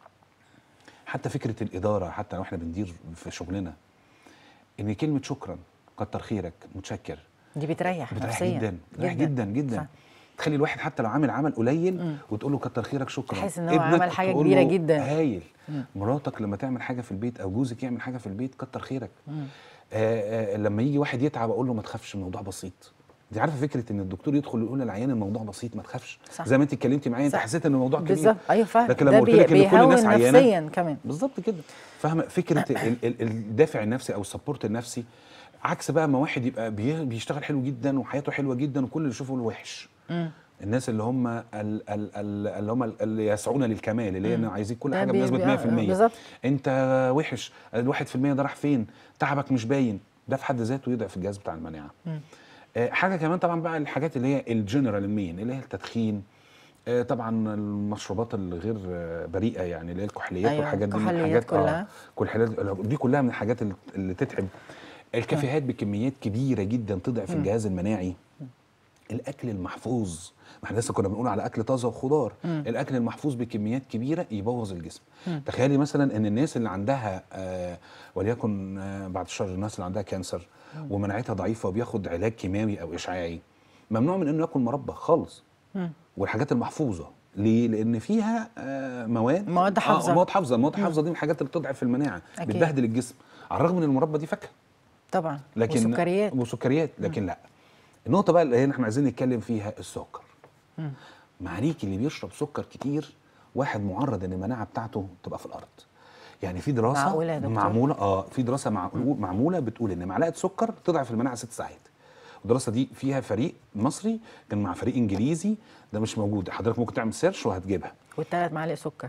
حتى فكره الاداره حتى لو احنا بندير في شغلنا ان كلمه شكرا كتر خيرك متشكر دي بتريح بتريح نفسيا جدا بتريح جدا جدا صح. تخلي الواحد حتى لو عامل عمل قليل وتقول له كتر خيرك شكرا تحس إن هو ابنك عمل حاجة تقول كبيرة له جدا. هايل مراتك لما تعمل حاجه في البيت او جوزك يعمل حاجه في البيت كتر خيرك آه آه لما يجي واحد يتعب اقول له ما تخافش الموضوع بسيط دي عارفه فكره ان الدكتور يدخل يقول للعيان الموضوع بسيط ما تخافش صح. زي ما انت اتكلمتي معايا انت صح. حسيت ان الموضوع كبير بالظبط ايوه فعلا لكن ده لما قلت بي- لك ان كل الناس بيهون عيانه نفسيا كمان بالظبط كده فاهمه فكره ال- ال- الدافع النفسي او السبورت النفسي عكس بقى ما واحد يبقى بي- بيشتغل حلو جدا وحياته حلوه جدا وكل اللي يشوفه له وحش الناس اللي هم ال- ال- ال- اللي هم اللي يسعون للكمال اللي هي إنه عايزين كل ده حاجه بي- بنسبه بي- 100% بالظبط. انت وحش الواحد في المية ده راح فين تعبك مش باين ده في حد ذاته يضعف الجهاز بتاع المناعه آه، حاجه كمان طبعا بقى الحاجات اللي هي الجنرال مين اللي هي التدخين آه، طبعا المشروبات الغير آه، بريئه يعني اللي هي الكحوليات أيوة، والحاجات دي من الكحوليات الحاجات كلها. كحوليات دي كلها من الحاجات اللي- اللي تتعب الكافيهات بكميات كبيره جدا تضعف الجهاز المناعي الاكل المحفوظ ما احنا لسه كنا بنقول على اكل طازه وخضار الاكل المحفوظ بكميات كبيره يبوظ الجسم تخيلي مثلا ان الناس اللي عندها آه وليكن آه بعد الشر الناس اللي عندها كانسر ومناعتها ضعيفه وبياخد علاج كيماوي او اشعاعي ممنوع من انه ياكل مربى خالص والحاجات المحفوظه ليه؟ لان فيها آه مواد مواد حافظة. آه مواد حافظه المواد حافظه دي من الحاجات اللي بتضعف المناعه أكيد. بتبهدل الجسم على الرغم ان المربى دي فاكهه طبعا لكن وسكريات وسكريات لكن لا النقطه بقى اللي هنا احنا عايزين نتكلم فيها السكر معاليك اللي بيشرب سكر كتير واحد معرض ان المناعه بتاعته تبقى في الارض يعني في دراسه معقولة يا دكتور؟ معموله اه في دراسه معقول- معموله بتقول ان معلقه سكر تضعف المناعه ست ساعات الدراسه دي فيها فريق مصري كان مع فريق انجليزي ده مش موجود حضرتك ممكن تعمل سيرش وهتجيبها والثلاث معالق سكر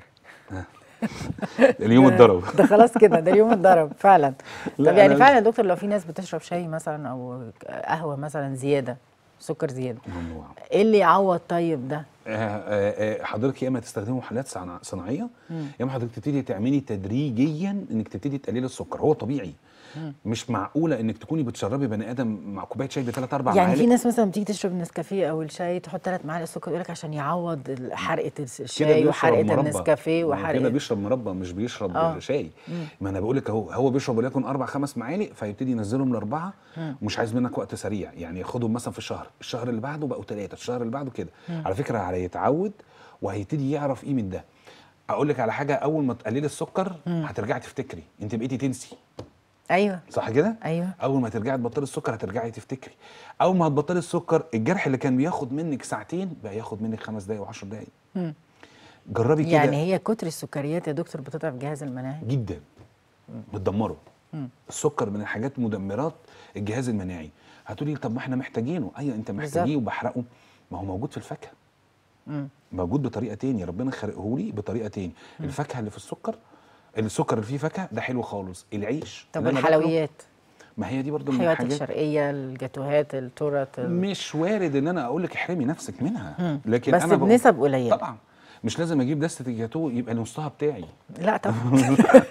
اليوم اتضرب ده خلاص كده ده اليوم اتضرب فعلا لا، طب يعني أنا- فعلا يا دكتور لو في ناس بتشرب شاي مثلا او قهوه مثلا زياده سكر زياده ممنوع ايه اللي يعوض طيب ده آه، آه، آه، حضرتك يا اما تستخدمي محلات صنع- صناعيه يا اما حضرتك تبتدي تعملي تدريجيا انك تبتدي تقللي السكر هو طبيعي مش معقوله انك تكوني بتشربي بني ادم مع كوبايه شاي بثلاث اربع يعني في معالق ناس مثلا بتيجي تشرب النسكافيه او الشاي تحط ثلاث معالق سكر يقول لك عشان يعوض ال- حرقه كده الشاي بيشرب وحرقه مربى. النسكافيه ما هو كده وحرقه بيشرب مربى مش بيشرب آه. شاي ما انا بقول لك اهو هو بيشرب وليكن اربع خمس معالق فيبتدي ينزلهم لاربعه ومش عايز منك وقت سريع يعني ياخدهم مثلا في الشهر الشهر اللي بعده بقوا ثلاثه الشهر اللي بعده كده على فكره هيتعود وهيبتدي يعرف قيمه ده اقول لك على حاجه اول ما تقللي السكر هترجعي تفتكري انت بقيتي تنسي ايوه صح كده؟ ايوه اول ما ترجعي تبطلي السكر هترجعي تفتكري اول ما هتبطلي السكر الجرح اللي كان بياخد منك ساعتين بقى ياخد منك خمس دقايق و10 دقايق جربي كده يعني هي كتر السكريات يا دكتور بتضعف الجهاز المناعي جدا بتدمره السكر من الحاجات مدمرات الجهاز المناعي هتقولي طب ما احنا محتاجينه ايوه انت محتاجيه بالظبط. وبحرقه ما هو موجود في الفاكهه مم. موجود بطريقه تاني ربنا خلقه لي بطريقه تاني الفاكهه اللي في السكر السكر اللي فيه فاكهه ده حلو خالص العيش طب اللي أنا باكله، الحلويات ما هي دي برضو من الحلويات الحاجات الشرقيه الجاتوهات التورت ال- مش وارد ان انا اقول لك احرمي نفسك منها لكن بس انا بقول- بنسب قليله طبعا مش لازم اجيب دستة الجاتوه يبقى نصها بتاعي لا طبعا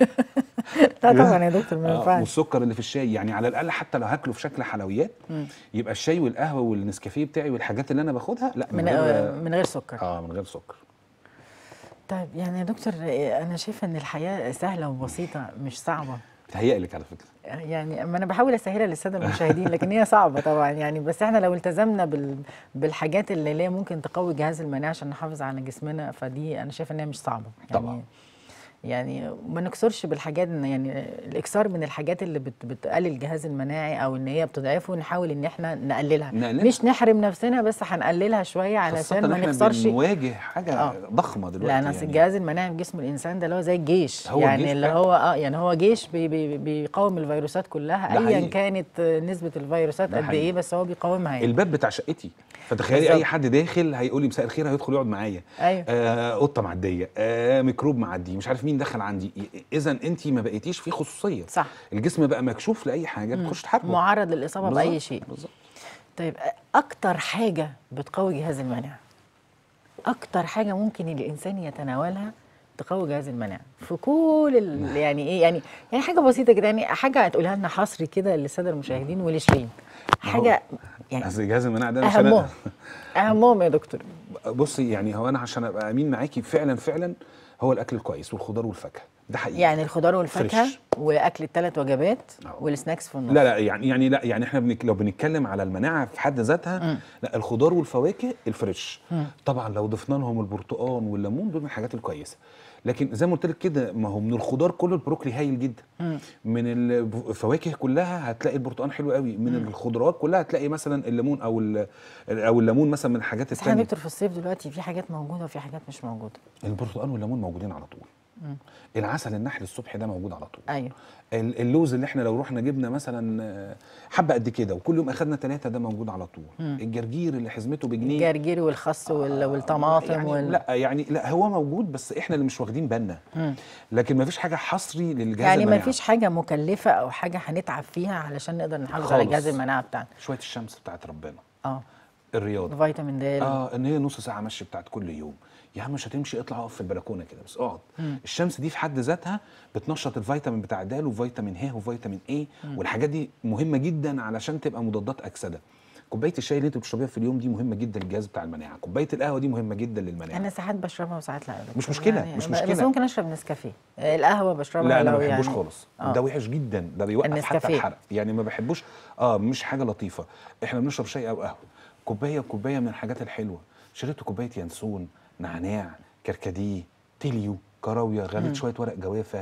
لا طبعا يا دكتور ما آه، ينفعش والسكر اللي في الشاي يعني على الاقل حتى لو هاكله في شكل حلويات يبقى الشاي والقهوه والنسكافيه بتاعي والحاجات اللي انا باخدها لا من غير من غير سكر اه من غير سكر طيب يعني يا دكتور آه، انا شايفه ان الحياه سهله وبسيطه مش صعبه تهيألك على فكره يعني اما انا بحاول اسهلها للساده المشاهدين لكن هي صعبه طبعا يعني بس احنا لو التزمنا بال... بالحاجات اللي اللي هي ممكن تقوي جهاز المناعه عشان نحافظ على جسمنا فدي انا شايفه ان هي مش صعبه يعني طبعاً. يعني ما نكسرش بالحاجات إن يعني الاكثار من الحاجات اللي بت بتقلل الجهاز المناعي او ان هي بتضعفه نحاول ان احنا نقللها نقللها. مش نحرم نفسنا بس هنقللها شويه خاصة علشان إن ما احنا نخسرش بنواجه حاجه آه. ضخمه دلوقتي لا اصل يعني. الجهاز المناعي في جسم الانسان ده اللي هو زي الجيش هو يعني الجيش اللي فعلا. هو اه يعني هو جيش بي بي بيقاوم الفيروسات كلها ده ايا حقيقي. كانت آه، نسبه الفيروسات ده قد حقيقي. ايه بس هو بيقاومها يعني الباب بتاع شقتي فتخيلي بالظبط. اي حد داخل هيقول لي مساء الخير هيدخل يقعد معايا ايوه آه قطه معديه آه ميكروب معدي مش عارف مين دخل عندي اذا انت ما بقيتيش في خصوصيه صح الجسم بقى مكشوف لاي حاجه بتخش تحاربه معرض للاصابه باي بالظبط، شيء بالظبط طيب اكتر حاجه بتقوي جهاز المناعه اكتر حاجه ممكن الانسان يتناولها تقوي جهاز المناعه في كل ال... يعني ايه يعني يعني حاجه بسيطه كده يعني حاجه هتقولها لنا حصري كده للساده المشاهدين ولشيرين حاجه يعني اصل جهاز المناعه ده مش اهمهم انا اهمهم يا دكتور بصي يعني هو انا عشان ابقى امين معاكي فعلا فعلا هو الاكل الكويس والخضار والفاكهه ده حقيقي يعني الخضار والفاكهه فريش. واكل الثلاث وجبات أهو. والسناكس في النص لا لا يعني يعني لا يعني احنا بنك لو بنتكلم على المناعه في حد ذاتها لا الخضار والفواكه الفريش طبعا لو ضفنا لهم البرتقال والليمون دول من الحاجات الكويسه لكن زي ما قلت لك كده ما هو من الخضار كله البروكلي هايل جدا من الفواكه كلها هتلاقي البرتقال حلو قوي من الخضروات كلها هتلاقي مثلا الليمون او ال- او الليمون مثلا من الحاجات بس احنا الثانيه دكتور في الصيف دلوقتي في حاجات موجوده وفي حاجات مش موجوده البرتقال والليمون موجودين على طول العسل النحل الصبح ده موجود على طول ايوه ال- اللوز اللي احنا لو رحنا جبنا مثلا آه، حبه قد كده وكل يوم اخدنا ثلاثه ده موجود على طول الجرجير اللي حزمته بجنيه الجرجير والخس وال- والطماطم يعني وال... لا يعني لا هو موجود بس احنا اللي مش واخدين بالنا لكن ما فيش حاجه حصري للجهاز يعني ما المناعي. فيش حاجه مكلفه او حاجه هنتعب فيها علشان نقدر نحافظ على خالص. جهاز المناعه بتاعنا شويه الشمس بتاعت ربنا اه الرياضه فيتامين د اه ان هي نص ساعه مشي بتاعت كل يوم يا عم مش هتمشي اطلع اقف في البلكونه كده بس اقعد الشمس دي في حد ذاتها بتنشط الفيتامين بتاع د وفيتامين ه وفيتامين اي والحاجات دي مهمه جدا علشان تبقى مضادات اكسده كوبايه الشاي اللي انت بتشربيها في اليوم دي مهمه جدا للجهاز بتاع المناعه كوبايه القهوه دي مهمه جدا للمناعه انا ساعات بشربها وساعات لا يا دكتور. مش مشكلة، مش بس مشكلة. ممكن اشرب نسكافيه آه، القهوه بشربها لا انا لو ما بحبوش يعني خالص آه. ده وحش جدا ده بيوقف حتى النسكافيه. الحرق يعني ما بحبوش اه مش حاجه لطيفه احنا بنشرب شاي او قهوه كوبايه كوبايه من الحاجات الحلوه شربت كوبايه ينسون نعناع كركديه تيليو كراويه غليت شويه ورق جوافه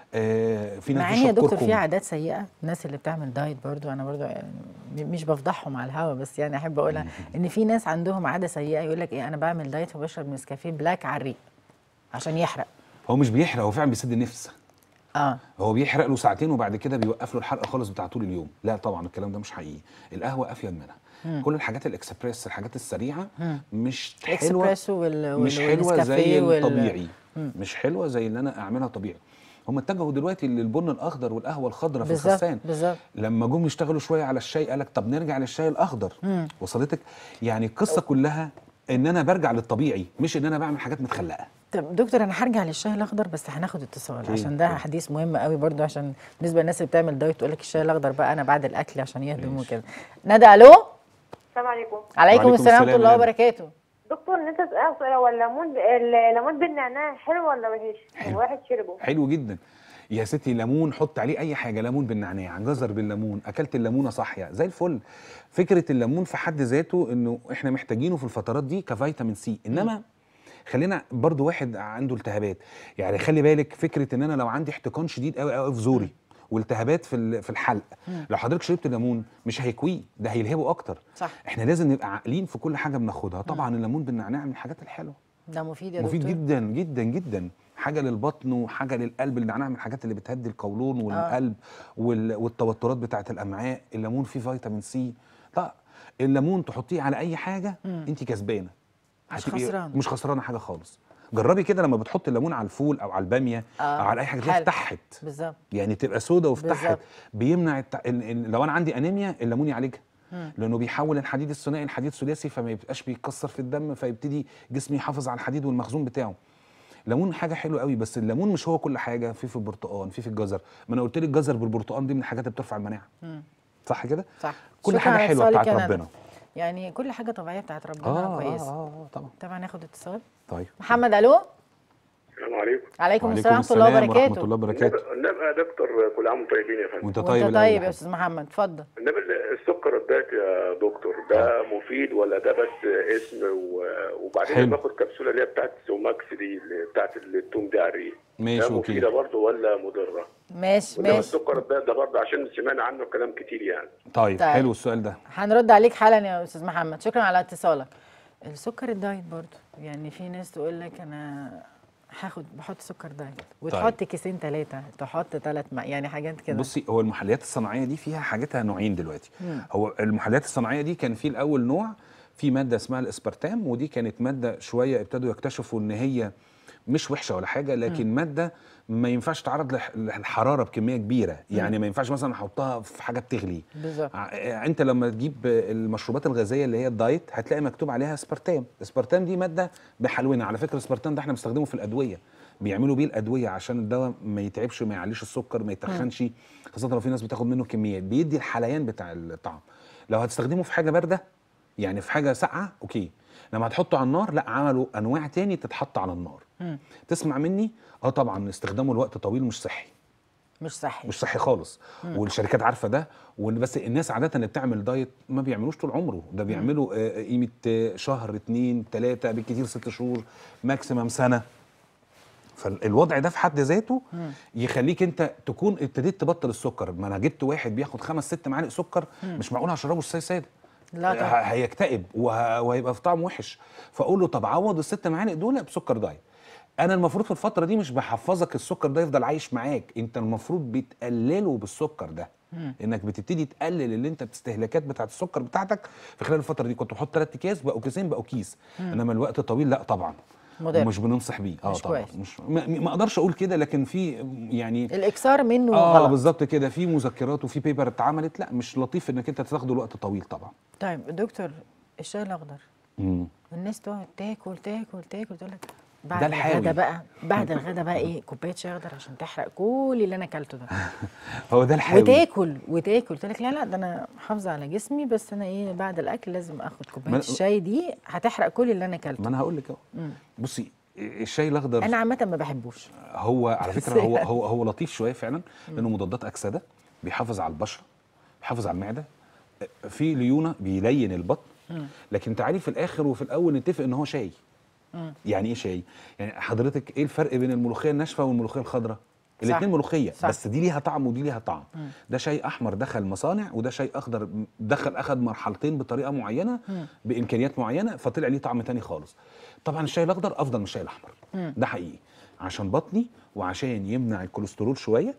آه في ناس مع ان يا بتشرب دكتور كركم. في عادات سيئه الناس اللي بتعمل دايت برضو انا برضو يعني م- مش بفضحهم على الهوا بس يعني احب اقولها ان في ناس عندهم عاده سيئه يقول لك ايه انا بعمل دايت وبشرب نسكافيه بلاك على الريق عشان يحرق هو مش بيحرق هو فعلا بيسد النفس اه هو بيحرق له ساعتين وبعد كده بيوقف له الحرق خالص بتاع طول اليوم لا طبعا الكلام ده مش حقيقي القهوه افيد منها كل الحاجات الاكسبريس الحاجات السريعه مش حلوه اكسبريسو وال مش وال- حلوه زي والنسكافيه وال- الطبيعي مش حلوه زي اللي انا اعملها طبيعي هم اتجهوا دلوقتي للبن الاخضر والقهوه الخضراء في بالظبط الخسان بالظبط لما جم يشتغلوا شويه على الشاي قالك طب نرجع للشاي الاخضر وصلتك يعني القصه كلها ان انا برجع للطبيعي مش ان انا بعمل حاجات متخلقه طب دكتور انا هرجع للشاي الاخضر بس هناخد اتصال أوكي، عشان ده أوكي. حديث مهم قوي برضو عشان بالنسبه للناس اللي بتعمل دايت تقول لك الشاي الاخضر بقى انا بعد الاكل عشان يهضم ماشي. وكده ندى الو السلام عليكم عليكم وعليكم السلام ورحمه السلام الله يا ندى. وبركاته دكتور انت اسال سؤال هو الليمون الليمون بالنعناع حلو ولا وحش؟ حلو. واحد شربه حلو جدا يا ستي ليمون حط عليه اي حاجه ليمون بالنعناع جزر بالليمون اكلت الليمونه صاحيه زي الفل فكره الليمون في حد ذاته انه احنا محتاجينه في الفترات دي كفيتامين سي انما خلينا برضو واحد عنده التهابات يعني خلي بالك فكره ان انا لو عندي احتقان شديد قوي قوي في زوري والتهابات في ال- في الحلق لو حضرتك شربت ليمون مش هيكويه ده هيلهبه اكتر صح احنا لازم نبقى عاقلين في كل حاجه بناخدها طبعا الليمون بالنعناع من الحاجات الحلوه ده مفيد يا مفيد دكتور جدا جدا جدا حاجه للبطن وحاجه للقلب النعناع من الحاجات اللي بتهدي القولون والقلب وال... والتوترات بتاعه الامعاء الليمون فيه فيتامين سي لا الليمون تحطيه على اي حاجه انت كسبانه مش هتبقي- خسرانة. مش خسرانه حاجه خالص جربي كده لما بتحط الليمون على الفول او على الباميه آه. او على اي حاجه تلاقيها حلو. فتحت بالظبط يعني تبقى سودة وفتحت بالظبط. بيمنع التع... ال... ال... لو انا عندي انيميا الليمون يعالجها لانه بيحول الحديد الثنائي لحديد ثلاثي فما يبقاش بيتكسر في الدم فيبتدي جسمي يحافظ على الحديد والمخزون بتاعه الليمون حاجه حلوه قوي بس الليمون مش هو كل حاجه في في البرتقال في في الجزر ما انا قلت لك الجزر بالبرتقال دي من الحاجات اللي بترفع المناعه صح كده صح كل شكراً حاجه على حلوه اتصالك بتاعت يا ندى. ربنا يعني كل حاجه طبيعيه بتاعت ربنا اه كويسه اه اه طبعا طبعا ناخد اتصال طيب محمد الو السلام عليكم عليكم وعليكم السلام ورحمه الله السلام ورحمه وبركاته الله وبركاته النبي يا دكتور كل عام وانتم طيبين يا فندم وانت وانت طيب طيب, الأول يا يا حبيبي. استاذ محمد اتفضل النبي السكر الدايت يا دكتور ده مفيد ولا ده بس اسم و- وبعدين حلو. باخد كبسوله اللي هي بتاعت السوماكس دي اللي بتاعت التوم دي على الريق ماشي، ده أوكي. مفيده برضه ولا مضره؟ ماشي وده ماشي السكر الدايت ده برضه عشان سمعنا عنه كلام كتير يعني طيب طيب. حلو السؤال ده هنرد عليك حالا يا استاذ محمد شكرا على اتصالك السكر الدايت برضو يعني في ناس تقول لك انا هاخد بحط سكر دايت وتحط كيسين ثلاثه تحط ثلاث يعني حاجات كده بصي هو المحليات الصناعيه دي فيها حاجاتها نوعين دلوقتي هو المحليات الصناعيه دي كان في الاول نوع في ماده اسمها الاسبرتام ودي كانت ماده شويه ابتدوا يكتشفوا ان هي مش وحشه ولا حاجه لكن ماده ما ينفعش تعرض لح- للحراره بكميه كبيره يعني ما ينفعش مثلا احطها في حاجه بتغلي بالظبط ع- انت لما تجيب المشروبات الغازيه اللي هي الدايت هتلاقي مكتوب عليها اسبرتام اسبرتام دي ماده بحلونا على فكره الاسبرتام ده احنا بنستخدمه في الادويه بيعملوا بيه الادويه عشان الدواء ما يتعبش ما يعليش السكر ما يتخنش خاصه لو في ناس بتاخد منه كميات بيدي الحليان بتاع الطعم لو هتستخدمه في حاجه بارده يعني في حاجه ساقعه اوكي لما هتحطه على النار لا عملوا انواع تاني تتحط على النار تسمع مني اه طبعا استخدامه لوقت طويل مش صحي مش صحي مش صحي خالص والشركات عارفه ده وإن بس الناس عاده اللي بتعمل دايت ما بيعملوش طول عمره ده بيعملوا آه، قيمه آه، شهر اتنين تلاته بالكتير ست شهور ماكسيمم سنه فالوضع ده في حد ذاته يخليك انت تكون ابتديت تبطل السكر ما انا جبت واحد بياخد خمس ست معالق سكر مش معقول هشربه الشاي ساده لا طبعا. ه- هيكتئب وه- وهيبقى في طعم وحش فاقول له طب عوض الست معالق دول بسكر دايت انا المفروض في الفتره دي مش بحفظك السكر ده يفضل عايش معاك انت المفروض بتقلله بالسكر ده انك بتبتدي تقلل اللي انت بتستهلاكات بتاعت السكر بتاعتك في خلال الفتره دي كنت بحط ثلاث اكياس بقوا كيسين بقوا كيس انما الوقت طويل لا طبعا مضر. ومش بننصح بيه اه مش طبعا كويس. مش ما, ما اقدرش اقول كده لكن في يعني الاكثار منه اه غلط بالظبط كده في مذكرات وفي بيبر اتعملت لا مش لطيف انك انت تاخده لوقت طويل طبعا طيب دكتور الشاي الاخضر مم. الناس تقعد تاكل تاكل تاكل تقول لك بعد ده الحاوي. الغدا بقى بعد الغدا بقى ايه كوبايه شاي اخضر عشان تحرق كل اللي انا اكلته ده هو ده الحاوي وتاكل وتاكل تقول لك لا لا ده انا محافظه على جسمي بس انا ايه بعد الاكل لازم اخد كوبايه ما- الشاي دي هتحرق كل اللي انا اكلته ما انا هقول لك اهو بصي الشاي الاخضر انا عامه ما بحبوش هو على فكره هو هو هو لطيف شويه فعلا لانه مضادات اكسده بيحافظ على البشره بيحافظ على المعده في ليونه بيلين البطن لكن تعالي في الاخر وفي الاول نتفق ان هو شاي يعني ايه شاي يعني حضرتك ايه الفرق بين الملوخيه الناشفه والملوخيه الخضراء الاثنين ملوخيه صح. بس دي ليها طعم ودي ليها طعم ده شاي احمر دخل مصانع وده شاي اخضر دخل اخد مرحلتين بطريقه معينه بامكانيات معينه فطلع ليه طعم تاني خالص طبعا الشاي الاخضر افضل من الشاي الاحمر ده حقيقي عشان بطني وعشان يمنع الكوليسترول شويه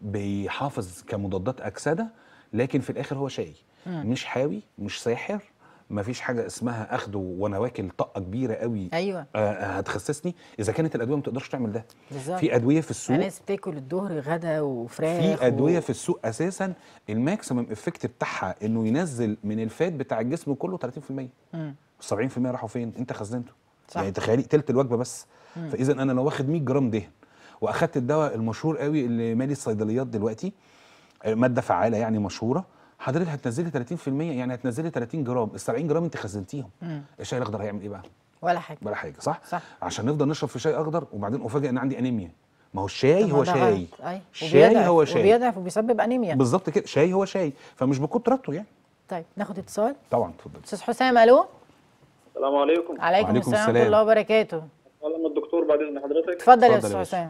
بيحافظ كمضادات اكسده لكن في الاخر هو شاي مش حاوي مش ساحر مفيش حاجه اسمها اخده وانا واكل طقه كبيره قوي ايوه آه هتخسسني اذا كانت الادويه ما تقدرش تعمل ده بالظبط. في ادويه في السوق ناس بتاكل الظهر غدا وفراخ في ادويه و... في السوق اساسا الماكسيمم افكت بتاعها انه ينزل من الفات بتاع الجسم كله 30% 70% راحوا فين انت خزنته صح. يعني تخيلي تلت الوجبه بس فاذا انا لو واخد 100 جرام دهن واخدت الدواء المشهور قوي اللي مالي الصيدليات دلوقتي آه، ماده فعاله يعني مشهوره حضرتك هتنزلي 30% يعني هتنزلي 30 جرام ال 70 جرام انت خزنتيهم الشاي الاخضر هيعمل ايه بقى ولا حاجه ولا حاجه صح صح. عشان نفضل نشرب في شاي اخضر وبعدين افاجئ ان عندي انيميا ما هو الشاي طب ما هو ده شاي غلط. أي. شاي وبيضعف- هو شاي وبيضعف وبيسبب انيميا بالظبط كده شاي هو شاي فمش بكترته يعني طيب ناخد اتصال طبعا اتفضل استاذ حسام الو السلام عليكم عليكم, وعليكم السلام ورحمه السلام. الله وبركاته اهلا من الدكتور بعد اذن حضرتك اتفضل يا اتفضل يا استاذ باشا. حسام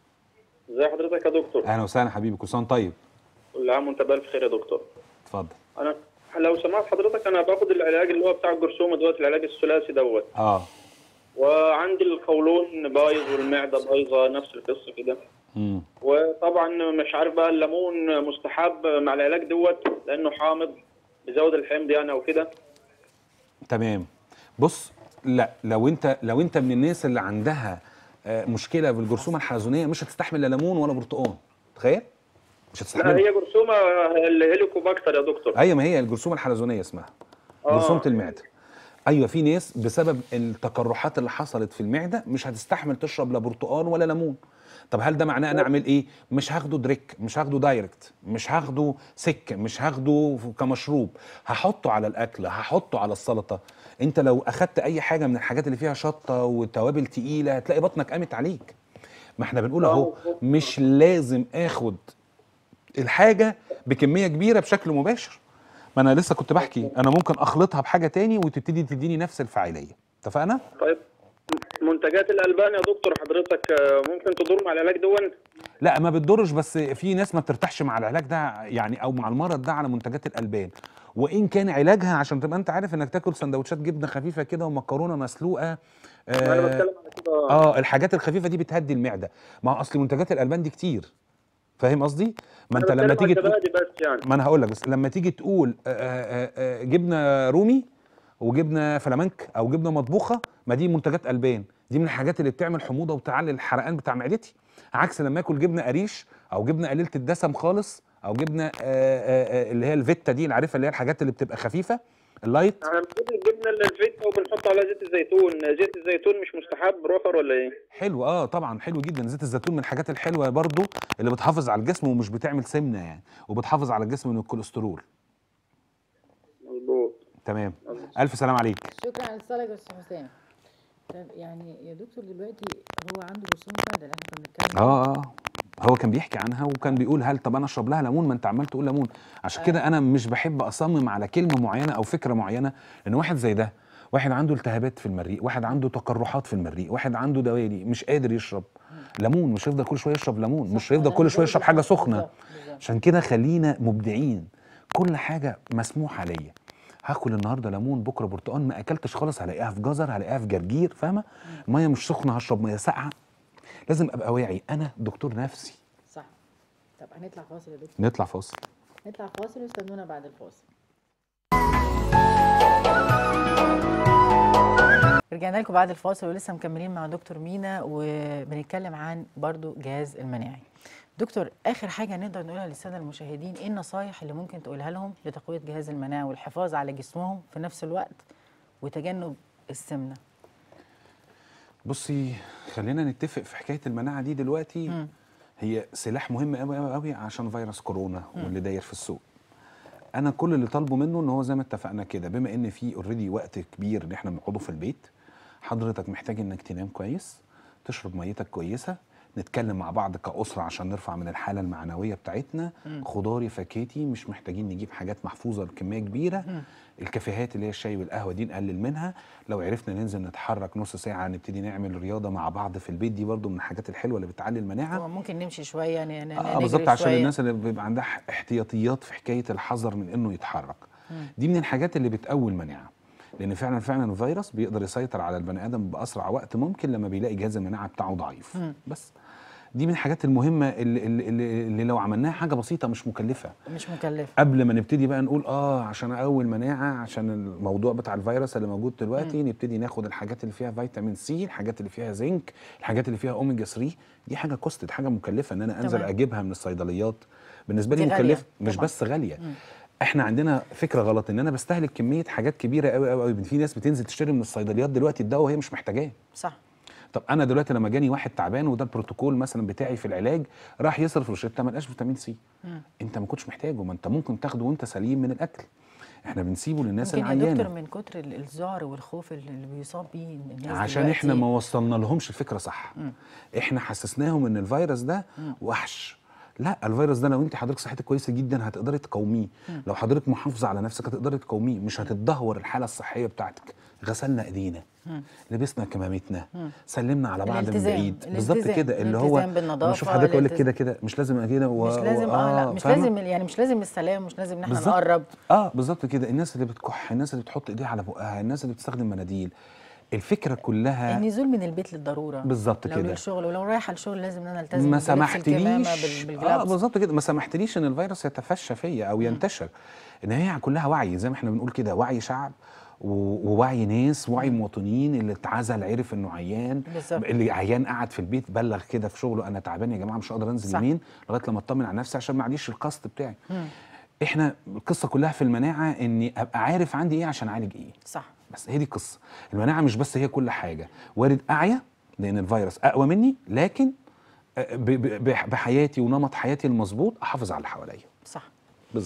ازي حضرتك يا دكتور اهلا وسهلا حبيبي كل سنه وأنت طيب كل عام وانت بالف خير يا دكتور اتفضل انا لو سمحت حضرتك انا باخد العلاج اللي هو بتاع الجرثومه دوت العلاج الثلاثي دوت اه وعندي القولون بايظ والمعده بايظه نفس القصه كده امم وطبعا مش عارف بقى الليمون مستحب مع العلاج دوت لانه حامض بيزود الحمض يعني او كده تمام بص لا لو انت لو انت من الناس اللي عندها آه، مشكله في الجرثومه الحلزونيه مش هتستحمل لا ليمون ولا برتقال تخيل مش لا هتستحمل هي جرثومه الهيليكوباكتر يا دكتور ايوه ما هي الجرثومه الحلزونيه اسمها آه. جرثومه المعده ايوه في ناس بسبب التقرحات اللي حصلت في المعده مش هتستحمل تشرب لا برتقال ولا ليمون طب هل ده معناه انا اعمل ايه مش هاخده دريك مش هاخده دايركت مش هاخده سك مش هاخده كمشروب هحطه على الاكل هحطه على السلطه انت لو اخدت اي حاجه من الحاجات اللي فيها شطه وتوابل تقيله هتلاقي بطنك قامت عليك ما احنا بنقول اهو مش لازم اخد الحاجه بكميه كبيره بشكل مباشر ما انا لسه كنت بحكي انا ممكن اخلطها بحاجه تاني وتبتدي تديني نفس الفاعليه اتفقنا طيب م- منتجات الالبان يا دكتور حضرتك آه، ممكن تدور مع العلاج دون لا ما بتضرش بس في ناس ما بترتاحش مع العلاج ده يعني او مع المرض ده على منتجات الالبان وان كان علاجها عشان تبقى انت عارف انك تاكل سندوتشات جبنه خفيفه كده ومكرونه مسلوقه انا آه, بتكلم على كده اه الحاجات الخفيفه دي بتهدي المعده ما هو اصل منتجات الالبان دي كتير فاهم قصدي ما انت أنا لما بتكلم تيجي على تقول الزبادي بس يعني ما انا هقول لك بس لما تيجي تقول آه، آه، آه، جبنه رومي وجبنه فلامنك او جبنه مطبوخه ما دي منتجات البان دي من الحاجات اللي بتعمل حموضه وتعلي الحرقان بتاع معدتي عكس لما اكل جبنه قريش او جبنه قليله الدسم خالص او جبنه آه، آه، آه، اللي هي الفيتا دي اللي عارفها اللي هي الحاجات اللي بتبقى خفيفه اللايت احنا بنجيب الجبنه اللي الفيتا وبنحط عليها زيت الزيتون زيت الزيتون مش مستحب روفر ولا ايه حلو اه طبعا حلو جدا زيت الزيتون من الحاجات الحلوه برضو اللي بتحافظ على الجسم ومش بتعمل سمنه يعني وبتحافظ على الجسم من الكوليسترول مظبوط تمام الف سلام عليك شكرا على اتصالك يا استاذ حسام طب يعني يا دكتور دلوقتي هو عنده رسوم معده اللي احنا كنا بنتكلم اه اه هو كان بيحكي عنها وكان بيقول هل طب انا اشرب لها ليمون ما انت عمال تقول ليمون عشان كده انا مش بحب اصمم على كلمه معينه او فكره معينه لان واحد زي ده واحد عنده التهابات في المريء واحد عنده تقرحات في المريء واحد عنده دوالي مش قادر يشرب ليمون مش هيفضل كل شويه يشرب ليمون مش هيفضل كل شويه يشرب حاجه سخنه بالظبط، بالظبط. عشان كده خلينا مبدعين كل حاجه مسموحه ليا هاكل النهارده ليمون بكره برتقال ما اكلتش خالص هلاقيها في جزر هلاقيها في جرجير فاهمه الميه مش سخنه هشرب ميه ساقعه لازم ابقى واعي انا دكتور نفسي صح طب هنطلع فاصل يا دكتور نطلع فاصل نطلع فاصل واستنونا بعد الفاصل رجعنا لكم بعد الفاصل ولسه مكملين مع دكتور مينا وبنتكلم عن برضو جهاز المناعي دكتور اخر حاجه نقدر نقولها للساده المشاهدين ايه النصايح اللي ممكن تقولها لهم لتقويه جهاز المناعه والحفاظ على جسمهم في نفس الوقت وتجنب السمنه بصي خلينا نتفق في حكايه المناعه دي دلوقتي مم. هي سلاح مهم قوي قوي قوي عشان فيروس كورونا واللي داير في السوق انا كل اللي طالبه منه ان هو زي ما اتفقنا كده بما ان في اوريدي وقت كبير ان احنا بنقعده في البيت حضرتك محتاج انك تنام كويس تشرب ميتك كويسه نتكلم مع بعض كأسرة عشان نرفع من الحالة المعنوية بتاعتنا خضاري فاكهتي مش محتاجين نجيب حاجات محفوظة بكمية كبيرة الكافيهات اللي هي الشاي والقهوة دي نقلل منها لو عرفنا ننزل نتحرك نص ساعة نبتدي نعمل رياضة مع بعض في البيت دي برضو من الحاجات الحلوة اللي بتعلي المناعة هو ممكن نمشي شويه ن- ن- اه نجري بالظبط عشان شوية. الناس اللي بيبقى عندها ح- احتياطيات في حكايه الحذر من انه يتحرك دي من الحاجات اللي بتقوي المناعه لان فعلا فعلا الفيروس بيقدر يسيطر على البني ادم باسرع وقت ممكن لما بيلاقي جهاز المناعه بتاعه ضعيف بس دي من الحاجات المهمه اللي, اللي, اللي, اللي لو عملناها حاجه بسيطه مش مكلفه مش مكلفه قبل ما نبتدي بقى نقول اه عشان اقوي المناعه عشان الموضوع بتاع الفيروس اللي موجود دلوقتي نبتدي ناخد الحاجات اللي فيها فيتامين سي الحاجات اللي فيها زنك الحاجات اللي فيها اوميجا 3 دي حاجه كوستد حاجه مكلفه ان انا انزل تمام. اجيبها من الصيدليات بالنسبه لي دي غالية مكلفه مش طبعاً. بس غاليه احنا عندنا فكره غلط ان انا بستهلك كميه حاجات كبيره قوي قوي قوي في ناس بتنزل تشتري من الصيدليات دلوقتي الدواء وهي مش محتاجاه صح طب انا دلوقتي لما جاني واحد تعبان وده البروتوكول مثلا بتاعي في العلاج راح يصرف روشته ما لقاش فيتامين سي انت ما كنتش محتاجه ما انت ممكن تاخده وانت سليم من الاكل احنا بنسيبه للناس يمكن يا دكتور العيانه من كتر ال- الذعر والخوف اللي اللي بيصاب بيه الناس عشان دلوقتي احنا ما وصلنا لهمش الفكره صح احنا حسسناهم ان الفيروس ده وحش لا الفيروس ده لو انت حضرتك صحتك كويسه جدا هتقدري تقاوميه لو حضرتك محافظه على نفسك هتقدري تقاوميه مش هتتدهور الحاله الصحيه بتاعتك غسلنا ايدينا لبسنا كمامتنا سلمنا على بعض من الالتزام، بعيد بالظبط الالتزام، كده اللي هو الالتزام بالنظافة، أنا اشوف حضرتك اقول لك الالتزام. كده كده مش لازم كده و... مش لازم و... اه لا مش فاهمة؟ لازم يعني مش لازم السلام مش لازم ان احنا بالظبط. نقرب اه بالظبط كده الناس اللي بتكح الناس اللي بتحط ايديها على بقها الناس اللي بتستخدم مناديل الفكره كلها النزول من البيت للضروره بالظبط لو كده. للشغل ولو رايحه الشغل لازم ان انا التزم ما بلبس الكمامة سمحتليش بال- اه بالجلافز بالظبط كده ما سمحتليش ان الفيروس يتفشى فيا او ينتشر ان هي كلها وعي زي ما احنا بنقول كده وعي شعب و- ووعي ناس وعي مواطنين اللي اتعزل عرف انه عيان بالظبط. اللي عيان قعد في البيت بلغ كده في شغله انا تعبان يا جماعه مش هقدر انزل صح. يمين لغايه لما اطمن على نفسي عشان معليش القصد بتاعي احنا القصه كلها في المناعه اني ابقى عارف عندي ايه عشان اعالج ايه صح بس هي دي القصه المناعه مش بس هي كل حاجه وارد اعيا لان الفيروس اقوى مني لكن آه، ب- ب- بح- بحياتي ونمط حياتي المظبوط احافظ على اللي حواليا صح بالظبط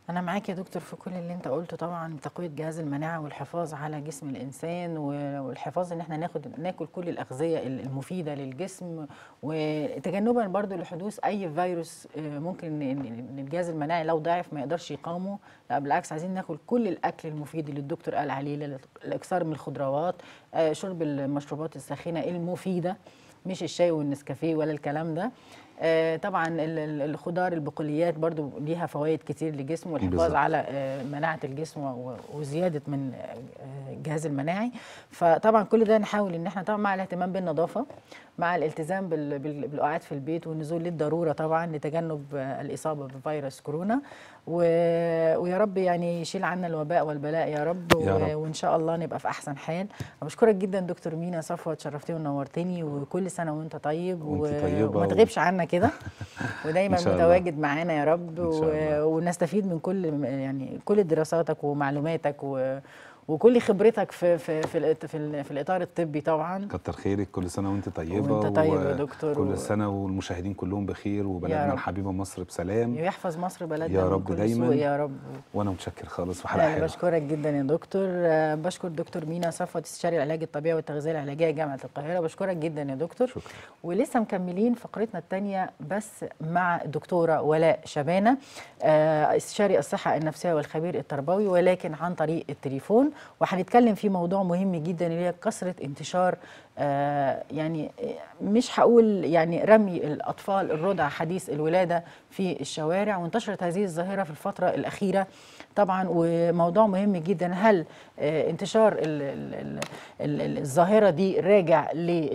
أنا معاك يا دكتور في كل اللي أنت قلته طبعا تقوية جهاز المناعة والحفاظ على جسم الإنسان و- والحفاظ إن إحنا ناخد ناكل كل الأغذية ال- المفيدة للجسم وتجنبا برضو لحدوث أي فيروس آه، ممكن إن- إن إن الجهاز المناعي لو ضعف ما يقدرش يقاومه لا بالعكس عايزين ناكل كل الأكل المفيد اللي الدكتور قال عليه لل- الإكثار من الخضروات آه، شرب المشروبات الساخنة المفيدة مش الشاي والنسكافيه ولا الكلام ده آه، طبعا ال- ال- الخضار البقوليات برضو ليها فوائد كتير للجسم والحفاظ بالظبط. على آه، مناعه الجسم و- وزياده من آه، الجهاز المناعي فطبعا كل ده نحاول ان احنا طبعا مع الاهتمام بالنظافه مع الالتزام بال- بال- بالقعاد في البيت والنزول للضروره طبعا لتجنب آه، الاصابه بفيروس كورونا و- ويا رب يعني يشيل عنا الوباء والبلاء يا رب, يا و- رب. وان شاء الله نبقى في احسن حال بشكرك جدا دكتور مينا صفوت شرفتني ونورتني وكل سنه وانت طيب وانت طيبة وما و- تغيبش عنا كده ودايما إن شاء الله. متواجد معانا يا رب إن شاء و... الله. ونستفيد من كل يعني كل دراساتك ومعلوماتك و... وكل خبرتك في في في, الإط- في, ال- في الاطار الطبي طبعا كتر خيرك كل سنه وانت طيبه وأنت طيب يا دكتور، كل و- سنه والمشاهدين كلهم بخير يا وبلدنا رب. الحبيبه مصر بسلام ويحفظ مصر بلدنا يا من رب كل دايماً. سوء يا رب وانا متشكر خالص في حلقه انا حلوه بشكرك جدا يا دكتور آه، بشكر دكتور مينا صفوت استشاري العلاج الطبيعي والتغذيه العلاجيه جامعه القاهره بشكرك جدا يا دكتور شكرا ولسه مكملين فقرتنا الثانيه بس مع الدكتوره ولاء شبانه آه، استشاري الصحه النفسيه والخبير التربوي ولكن عن طريق التليفون وهنتكلم في موضوع مهم جدا اللي هي كثره انتشار آه، يعني آه، مش هقول يعني رمي الاطفال الرضع حديث الولاده في الشوارع وانتشرت هذه الظاهره في الفتره الاخيره طبعا وموضوع مهم جدا هل آه، انتشار ال- ال- ال- ال- ال- الظاهره دي راجع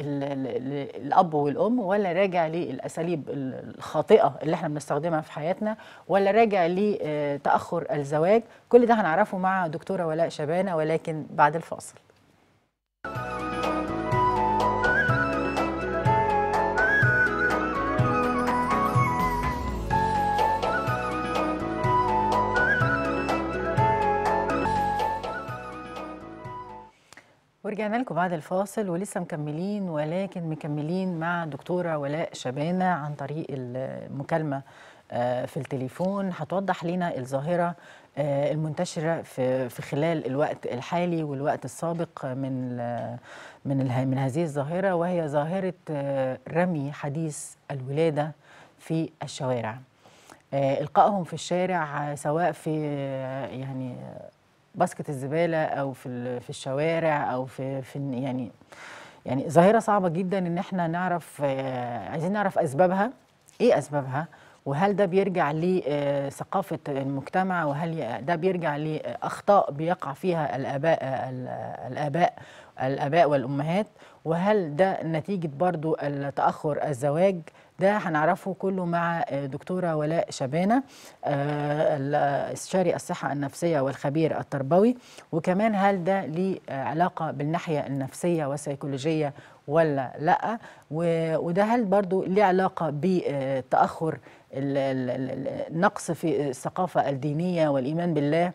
للاب والام ولا راجع للاساليب ال- الخاطئه اللي احنا بنستخدمها في حياتنا ولا راجع لتاخر الزواج كل ده هنعرفه مع دكتوره ولاء شبانه ولكن بعد الفاصل ورجعنا لكم بعد الفاصل ولسه مكملين ولكن مكملين مع دكتورة ولاء شبانة عن طريق المكالمة آه، في التليفون هتوضح لنا الظاهرة آه، المنتشرة في في خلال الوقت الحالي والوقت السابق من ال- من اله- من هذه الظاهرة وهي ظاهرة آه، رمي حديث الولادة في الشوارع. آه، إلقائهم في الشارع آه، سواء في آه، يعني باسكت الزبالة أو في ال- في الشوارع أو في في الن- يعني يعني ظاهرة صعبة جدا إن إحنا نعرف آه، عايزين نعرف أسبابها إيه أسبابها وهل ده بيرجع لثقافة المجتمع وهل ي- ده بيرجع لأخطاء بيقع فيها الآباء ال- الآباء الآباء والأمهات وهل ده نتيجة برضو التأخر الزواج ده هنعرفه كله مع آه، دكتورة ولاء شبانة آه، ال- استشاري الصحة النفسية والخبير التربوي وكمان هل ده ليه آه، علاقة بالناحية النفسية والسيكولوجية ولا لا و- وده هل برضو ليه علاقة بتأخر ال- ال- ال- النقص في الثقافة الدينية والإيمان بالله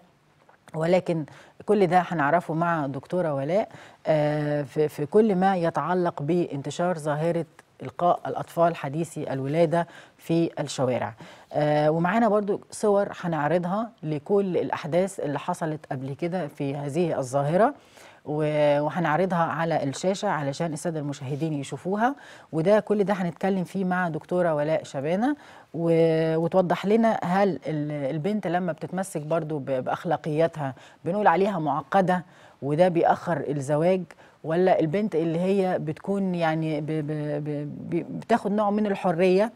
ولكن كل ده هنعرفه مع دكتورة ولاء آه، في في كل ما يتعلق بانتشار ظاهرة إلقاء الأطفال حديثي الولادة في الشوارع آه، ومعانا برضو صور هنعرضها لكل الأحداث اللي حصلت قبل كده في هذه الظاهرة و- وهنعرضها على الشاشة علشان السادة المشاهدين يشوفوها وده كل ده هنتكلم فيه مع دكتورة ولاء شبانة و- وتوضح لنا هل ال- البنت لما بتتمسك برضو ب- بأخلاقياتها بنقول عليها معقدة وده بيأخر الزواج ولا البنت اللي هي بتكون يعني ب ب ب ب بتاخد نوع من الحرية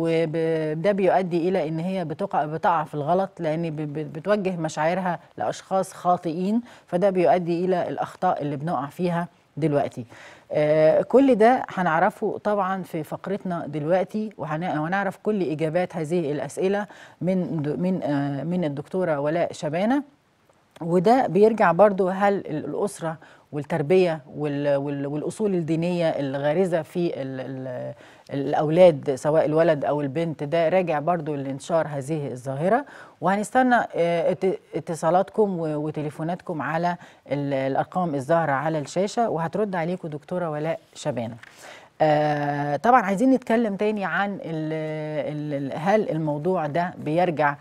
وده بيؤدي إلى إن هي بتقع بتقع في الغلط لأن ب- ب- بتوجه مشاعرها لأشخاص خاطئين فده بيؤدي إلى الأخطاء اللي بنقع فيها دلوقتي آه كل ده هنعرفه طبعا في فقرتنا دلوقتي وهن- وهنعرف كل إجابات هذه الأسئلة من د- من آه من الدكتورة ولاء شبانة وده بيرجع برضو هل ال- الأسرة والتربية وال- وال- والأصول الدينية الغارزة في ال ال الأولاد سواء الولد أو البنت ده راجع برضو لانتشار هذه الظاهرة وهنستنى آه، ات- اتصالاتكم و- وتليفوناتكم على ال- الأرقام الظاهرة على الشاشة وهترد عليكم دكتورة ولاء شبانة آه طبعا عايزين نتكلم تاني عن ال ال هل الموضوع ده بيرجع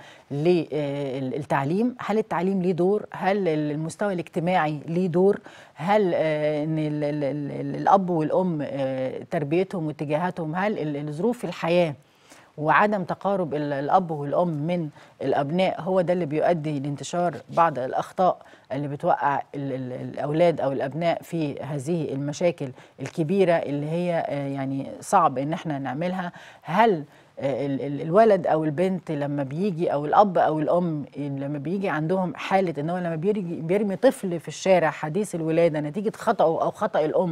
للتعليم هل التعليم ليه دور هل المستوى الاجتماعي ليه دور هل آه ان ال ال ال الاب والام آه تربيتهم واتجاهاتهم هل ال- ظروف الحياه وعدم تقارب ال- الاب والام من الابناء هو ده اللي بيؤدي لانتشار بعض الاخطاء اللي بتوقع ال- ال- الاولاد او الابناء في هذه المشاكل الكبيره اللي هي آه، يعني صعب ان احنا نعملها هل آه، ال- ال- الولد او البنت لما بيجي او الاب او الام لما بيجي عندهم حاله ان هو لما بيرجي بيرمي طفل في الشارع حديث الولاده نتيجه خطأه او خطأ الام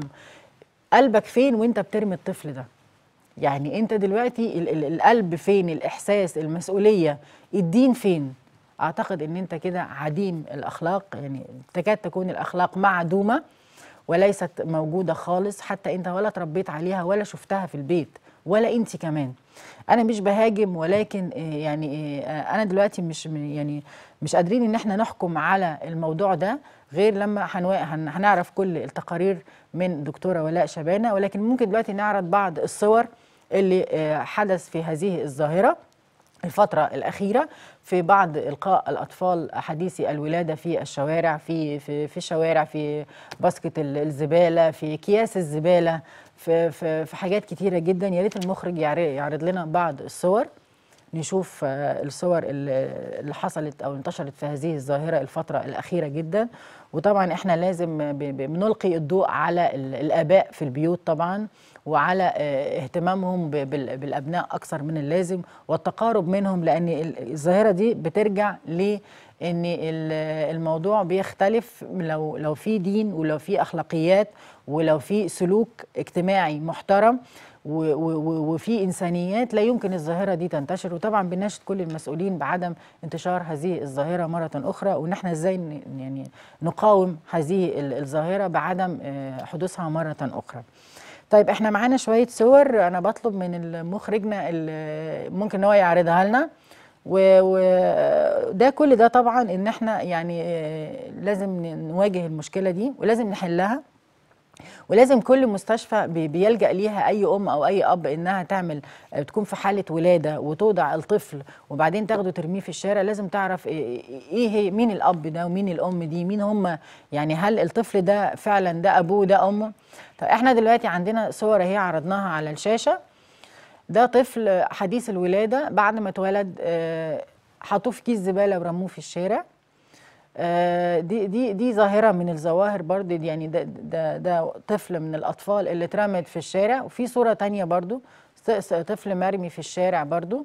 قلبك فين وانت بترمي الطفل ده يعني انت دلوقتي ال- ال- القلب فين الاحساس المسؤوليه الدين فين اعتقد ان انت كده عديم الاخلاق يعني تكاد تكون الاخلاق معدومه وليست موجوده خالص حتى انت ولا تربيت عليها ولا شفتها في البيت ولا انت كمان انا مش بهاجم ولكن آه، يعني آه، انا دلوقتي مش م- يعني مش قادرين ان احنا نحكم على الموضوع ده غير لما هنوا- هن- هنعرف كل التقارير من دكتوره ولاء شبانه ولكن ممكن دلوقتي نعرض بعض الصور اللي آه، حدث في هذه الظاهره الفترة الأخيرة في بعض إلقاء الأطفال حديثي الولادة في الشوارع في في في الشوارع في باسكت ال- الزبالة في أكياس الزبالة في في في حاجات كتيرة جدا يا ريت المخرج يعر- يعرض لنا بعض الصور نشوف آه، الصور اللي اللي حصلت او انتشرت في هذه الظاهره الفتره الاخيره جدا وطبعا احنا لازم ب- ب- بنلقي الضوء على ال- الاباء في البيوت طبعا وعلى آه، اهتمامهم ب- بال- بالابناء اكثر من اللازم والتقارب منهم لان ال- الظاهره دي بترجع ل ان ال- الموضوع بيختلف لو لو في دين ولو في اخلاقيات ولو في سلوك اجتماعي محترم و- و- و- وفي انسانيات لا يمكن الظاهره دي تنتشر وطبعا بناشد كل المسؤولين بعدم انتشار هذه الظاهره مره اخرى وان احنا ازاي ن- يعني نقاوم هذه ال- الظاهره بعدم آه، حدوثها مره اخرى. طيب احنا معانا شويه صور انا بطلب من مخرجنا ال- ممكن ان هو يعرضها لنا وده كل ده طبعا ان احنا يعني آه، لازم ن- نواجه المشكله دي ولازم نحلها ولازم كل مستشفى بي- بيلجأ ليها أي أم أو أي أب إنها تعمل آه، تكون في حالة ولادة وتوضع الطفل وبعدين تاخده ترميه في الشارع لازم تعرف إيه إيه هي مين الأب ده ومين الأم دي مين هم يعني هل الطفل ده فعلا ده أبوه ده أمه طب إحنا دلوقتي عندنا صور أهي عرضناها على الشاشة ده طفل حديث الولادة بعد ما اتولد آه، حطوه في كيس زبالة ورموه في الشارع آه، دي دي دي ظاهره من الظواهر برضه دي يعني ده ده ده طفل من الاطفال اللي اترمت في الشارع وفي صوره تانية برضه س- س- طفل مرمي في الشارع برضه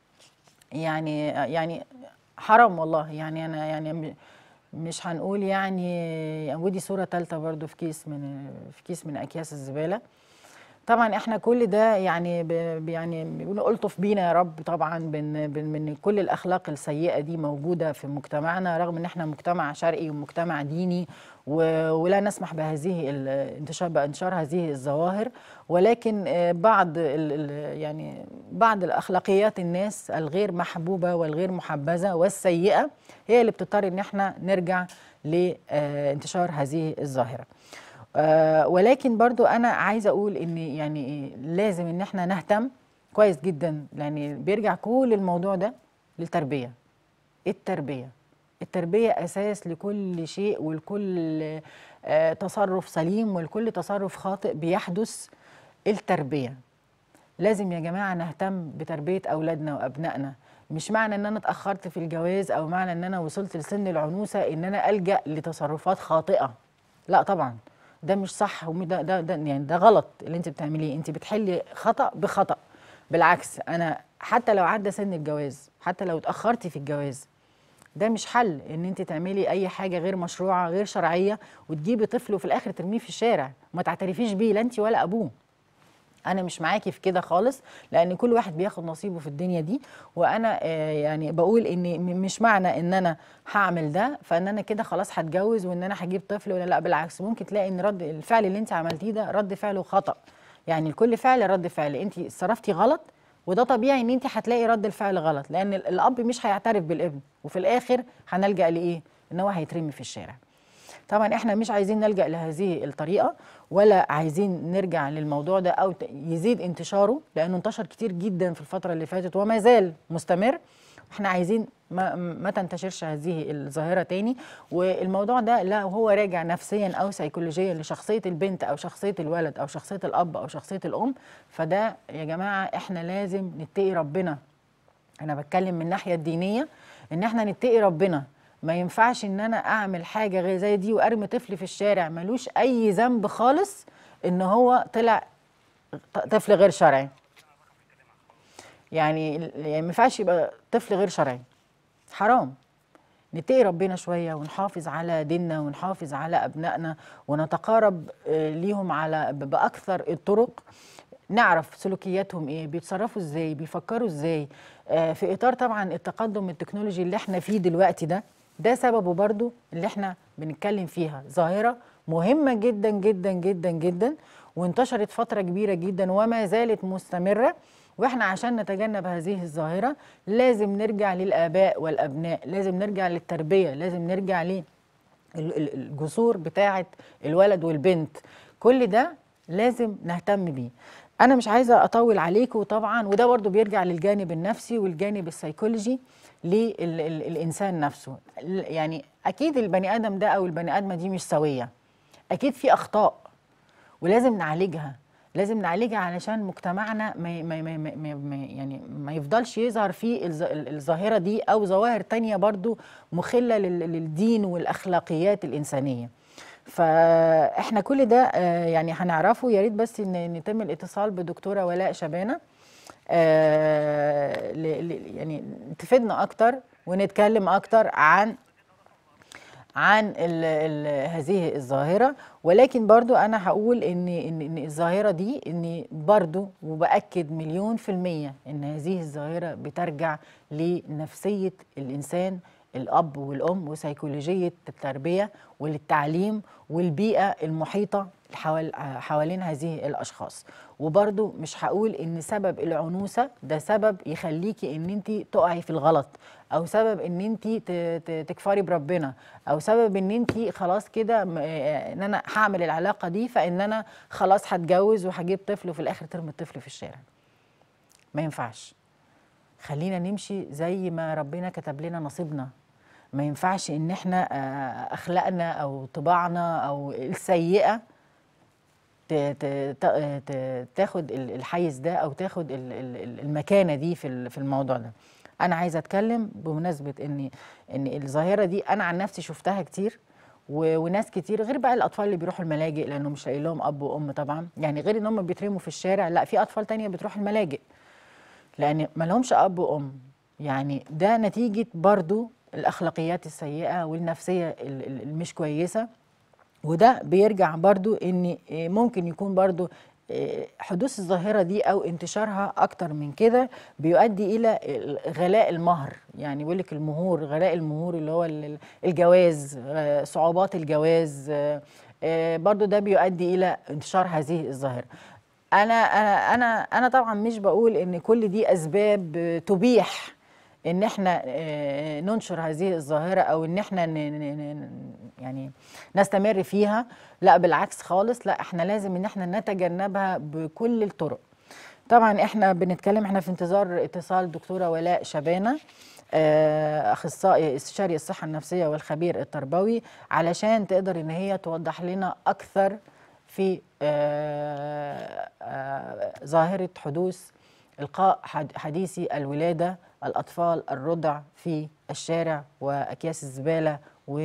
يعني يعني حرام والله يعني انا يعني م- مش هنقول يعني ودي صوره ثالثه برضه في كيس من في كيس من اكياس الزباله طبعا احنا كل ده يعني ب- يعني بيقولوا الطف بينا يا رب طبعا بن بن من كل الاخلاق السيئه دي موجوده في مجتمعنا رغم ان احنا مجتمع شرقي ومجتمع ديني و- ولا نسمح بهذه ال- انتشار بانتشار هذه الظواهر ولكن آه، بعض ال ال يعني بعض الاخلاقيات الناس الغير محبوبه والغير محبذه والسيئه هي اللي بتضطر ان احنا نرجع لانتشار هذه الظاهره آه، ولكن برضو انا عايزه اقول ان يعني إيه، لازم ان احنا نهتم كويس جدا لان بيرجع كل الموضوع ده للتربيه التربيه التربيه اساس لكل شيء ولكل آه، تصرف سليم ولكل تصرف خاطئ بيحدث التربيه لازم يا جماعه نهتم بتربيه اولادنا وابنائنا مش معنى ان انا اتاخرت في الجواز او معنى ان انا وصلت لسن العنوسه ان انا الجا لتصرفات خاطئه لا طبعا ده مش صح وده ده, ده يعني ده غلط اللي انت بتعمليه انت بتحلي خطا بخطا بالعكس انا حتى لو عدى سن الجواز حتى لو اتاخرتي في الجواز ده مش حل ان انت تعملي اي حاجه غير مشروعه غير شرعيه وتجيبي طفل وفي الاخر ترميه في الشارع وما تعترفيش بيه لا انت ولا ابوه انا مش معاكي في كده خالص لان كل واحد بياخد نصيبه في الدنيا دي وانا آه، يعني بقول ان م- مش معنى ان انا هعمل ده فان انا كده خلاص هتجوز وان انا هجيب طفل ولا لا بالعكس ممكن تلاقي ان رد الفعل اللي انت عملتيه ده رد فعله خطا يعني لكل فعل رد فعل انت صرفتي غلط وده طبيعي ان انت هتلاقي رد الفعل غلط لان ال- الاب مش هيعترف بالابن وفي الاخر هنلجا لايه ان هو هيترمي في الشارع طبعا احنا مش عايزين نلجا لهذه الطريقه ولا عايزين نرجع للموضوع ده او ت- يزيد انتشاره لانه انتشر كتير جدا في الفتره اللي فاتت وما زال مستمر احنا عايزين ما, ما تنتشرش هذه الظاهره تاني والموضوع ده لا هو راجع نفسيا او سيكولوجيا لشخصيه البنت او شخصيه الولد او شخصيه الاب او شخصيه الام فده يا جماعه احنا لازم نتقي ربنا انا بتكلم من الناحيه الدينيه ان احنا نتقي ربنا ما ينفعش ان انا اعمل حاجه غير زي دي وارمي طفل في الشارع ملوش اي ذنب خالص ان هو طلع ط- طفل غير شرعي يعني يعني ما ينفعش يبقى طفل غير شرعي حرام نتقي ربنا شويه ونحافظ على ديننا ونحافظ على ابنائنا ونتقارب آه، ليهم على ب- باكثر الطرق نعرف سلوكياتهم ايه بيتصرفوا ازاي بيفكروا ازاي آه، في اطار طبعا التقدم التكنولوجي اللي احنا فيه دلوقتي ده ده سببه برضو اللي احنا بنتكلم فيها ظاهره مهمه جدا جدا جدا جدا وانتشرت فتره كبيره جدا وما زالت مستمره واحنا عشان نتجنب هذه الظاهره لازم نرجع للاباء والابناء لازم نرجع للتربيه لازم نرجع ليه ال- ال- الجسور بتاعه الولد والبنت كل ده لازم نهتم بيه انا مش عايزه اطول عليكم طبعا وده برضو بيرجع للجانب النفسي والجانب السيكولوجي للانسان نفسه ال- يعني اكيد البني ادم ده او البني ادمه دي مش سويه اكيد في اخطاء ولازم نعالجها لازم نعالجها علشان مجتمعنا ما ما ما ما ما ما- يعني ما يفضلش يظهر فيه الظ- ال- الظاهرة دي أو ظواهر تانية برضو مخلة لل- للدين والأخلاقيات الإنسانية فاحنا كل ده آه، يعني هنعرفه يا ريت بس ان يتم الاتصال بدكتوره ولاء شبانه آه، ل- ل- يعني تفيدنا اكتر ونتكلم اكتر عن عن ال ال هذه الظاهرة ولكن برضو أنا هقول إن, إن, إن الظاهرة دي إن برضو وبأكد مليون في المية إن هذه الظاهرة بترجع لنفسية الإنسان الأب والأم وسيكولوجية التربية والتعليم والبيئة المحيطة حوال حوالين هذه الأشخاص وبرضو مش هقول إن سبب العنوسة ده سبب يخليكي إن أنت تقعي في الغلط او سبب ان انت تكفري بربنا او سبب ان انت خلاص كده م- آه، ان انا هعمل العلاقه دي فان انا خلاص هتجوز وهجيب طفل وفي الاخر ترمي الطفل في الشارع ما ينفعش خلينا نمشي زي ما ربنا كتب لنا نصيبنا ما ينفعش ان احنا آه، اخلاقنا او طباعنا او السيئه ت- ت- ت- ت- تاخد ال- الحيز ده او تاخد ال- ال- المكانه دي في ال- في الموضوع ده انا عايزه اتكلم بمناسبه ان ان الظاهره دي انا عن نفسي شفتها كتير و- وناس كتير غير بقى الاطفال اللي بيروحوا الملاجئ لانه مش لاقي لهم اب وام طبعا يعني غير ان هم بيترموا في الشارع لا في اطفال تانية بتروح الملاجئ لان ما لهمش اب وام يعني ده نتيجه برضو الاخلاقيات السيئه والنفسيه ال- ال- المش كويسه وده بيرجع برضو ان إيه، ممكن يكون برضو إيه، حدوث الظاهرة دي أو انتشارها أكتر من كده بيؤدي إلى ال- غلاء المهر يعني بيقول لك المهور غلاء المهور اللي هو ال- الجواز آه، صعوبات الجواز آه، آه، برضو ده بيؤدي إلى انتشار هذه الظاهرة أنا أنا أنا أنا طبعا مش بقول إن كل دي أسباب آه، تبيح ان احنا آه، ننشر هذه الظاهره او ان احنا ن- ن- ن- يعني نستمر فيها لا بالعكس خالص لا احنا لازم ان احنا نتجنبها بكل الطرق طبعا احنا بنتكلم احنا في انتظار اتصال دكتوره ولاء شبانه آه، اخصائي استشاري الصحه النفسيه والخبير التربوي علشان تقدر ان هي توضح لنا اكثر في آه، آه، ظاهره حدوث القاء حد- حديثي الولاده الاطفال الرضع في الشارع واكياس الزباله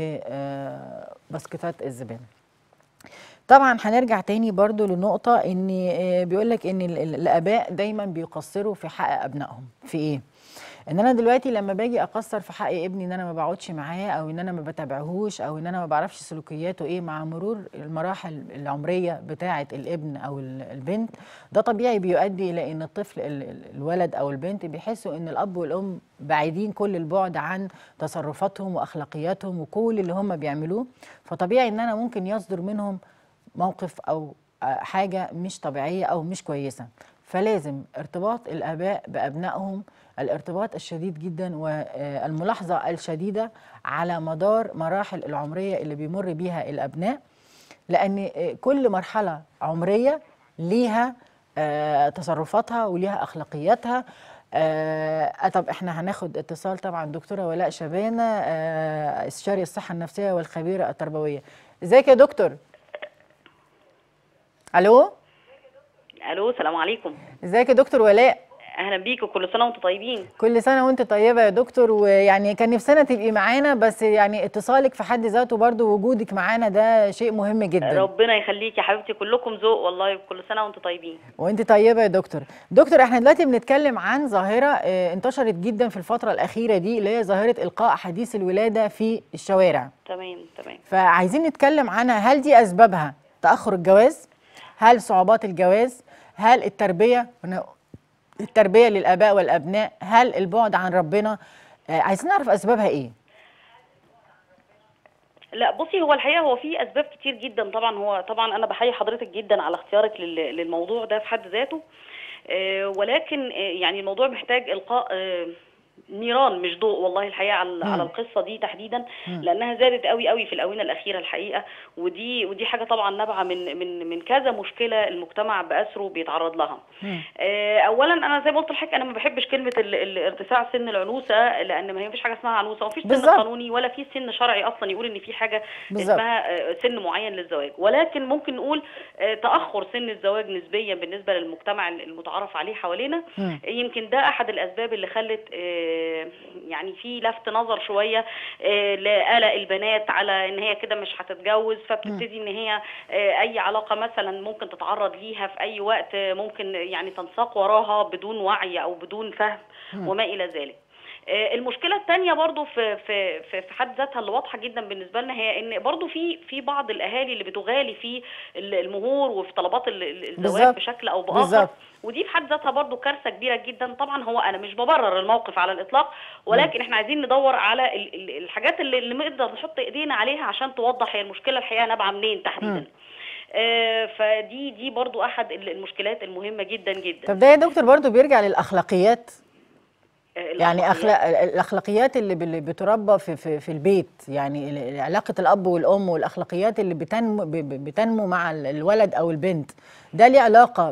وباسكتات الزباله طبعا هنرجع تاني برضو لنقطة ان بيقول لك ان ال- ال- الاباء دايما بيقصروا في حق ابنائهم في ايه ان انا دلوقتي لما باجي اقصر في حق ابني ان انا ما بقعدش معاه او ان انا ما بتابعهوش او ان انا ما بعرفش سلوكياته ايه مع مرور المراحل العمريه بتاعه الابن او ال- البنت ده طبيعي بيؤدي الى ان الطفل ال- ال- الولد او البنت بيحسوا ان الاب والام بعيدين كل البعد عن تصرفاتهم واخلاقياتهم وكل اللي هم بيعملوه فطبيعي ان انا ممكن يصدر منهم موقف او آه، حاجه مش طبيعيه او مش كويسه فلازم ارتباط الآباء بأبنائهم الارتباط الشديد جدا والملاحظة الشديدة على مدار مراحل العمرية اللي بيمر بيها الأبناء لأن كل مرحلة عمرية ليها آه، تصرفاتها وليها أخلاقياتها آه طب احنا هناخد اتصال طبعا دكتوره ولاء شبانه آه استشاري الصحه النفسيه والخبيره التربويه ازيك يا دكتور الو الو السلام عليكم ازيك يا دكتور ولاء اهلا بيكم كل سنه وانتم طيبين كل سنه وانت طيبه يا دكتور ويعني كان نفسنا تبقي معانا بس يعني اتصالك في حد ذاته برضو وجودك معانا ده شيء مهم جدا ربنا يخليك يا حبيبتي كلكم ذوق والله كل سنه وانتم طيبين وانت طيبه يا دكتور دكتور احنا دلوقتي بنتكلم عن ظاهره اه انتشرت جدا في الفتره الاخيره دي اللي هي ظاهره القاء حديث الولاده في الشوارع تمام تمام فعايزين نتكلم عنها هل دي اسبابها تاخر الجواز هل صعوبات الجواز هل التربيه التربيه للاباء والابناء هل البعد عن ربنا آه عايزين نعرف اسبابها ايه لا بصي هو الحقيقه هو في اسباب كتير جدا طبعا هو طبعا انا بحيي حضرتك جدا على اختيارك للموضوع ده في حد ذاته آه ولكن آه يعني الموضوع محتاج القاء نيران مش ضوء والله الحقيقه على, على القصه دي تحديدا لانها زادت قوي قوي في الاونه الاخيره الحقيقه ودي ودي حاجه طبعا نابعه من من من كذا مشكله المجتمع باسره بيتعرض لها. آه اولا انا زي ما قلت لحضرتك انا ما بحبش كلمه ال ال ارتفاع سن العنوسه لان ما فيش حاجه اسمها عنوسه ومفيش سن قانوني ولا في سن شرعي اصلا يقول ان في حاجه بالزبط. اسمها سن معين للزواج ولكن ممكن نقول تاخر سن الزواج نسبيا بالنسبه للمجتمع المتعارف عليه حوالينا م. يمكن ده احد الاسباب اللي خلت يعني في لفت نظر شويه لقلق البنات على ان هي كده مش هتتجوز فبتبتدي ان هي اي علاقه مثلا ممكن تتعرض ليها في اي وقت ممكن يعني تنساق وراها بدون وعي او بدون فهم وما الى ذلك المشكله الثانيه برضو في في في في حد ذاتها اللي واضحه جدا بالنسبه لنا هي ان برضو في في بعض الاهالي اللي بتغالي في المهور وفي طلبات الزواج بشكل او باخر بالزبط. ودي في حد ذاتها برضو كارثه كبيره جدا طبعا هو انا مش ببرر الموقف على الاطلاق ولكن احنا عايزين ندور على الحاجات اللي, اللي نقدر نحط ايدينا عليها عشان توضح هي المشكله الحقيقه نابعه منين تحديدا آه فدي دي برضو احد المشكلات المهمه جدا جدا طب ده يا دكتور برضو بيرجع للاخلاقيات يعني أخلاق الاخلاقيات اللي بتربى في في في البيت يعني علاقه الاب والام والاخلاقيات اللي بتنمو بتنمو مع الولد او البنت ده ليه علاقه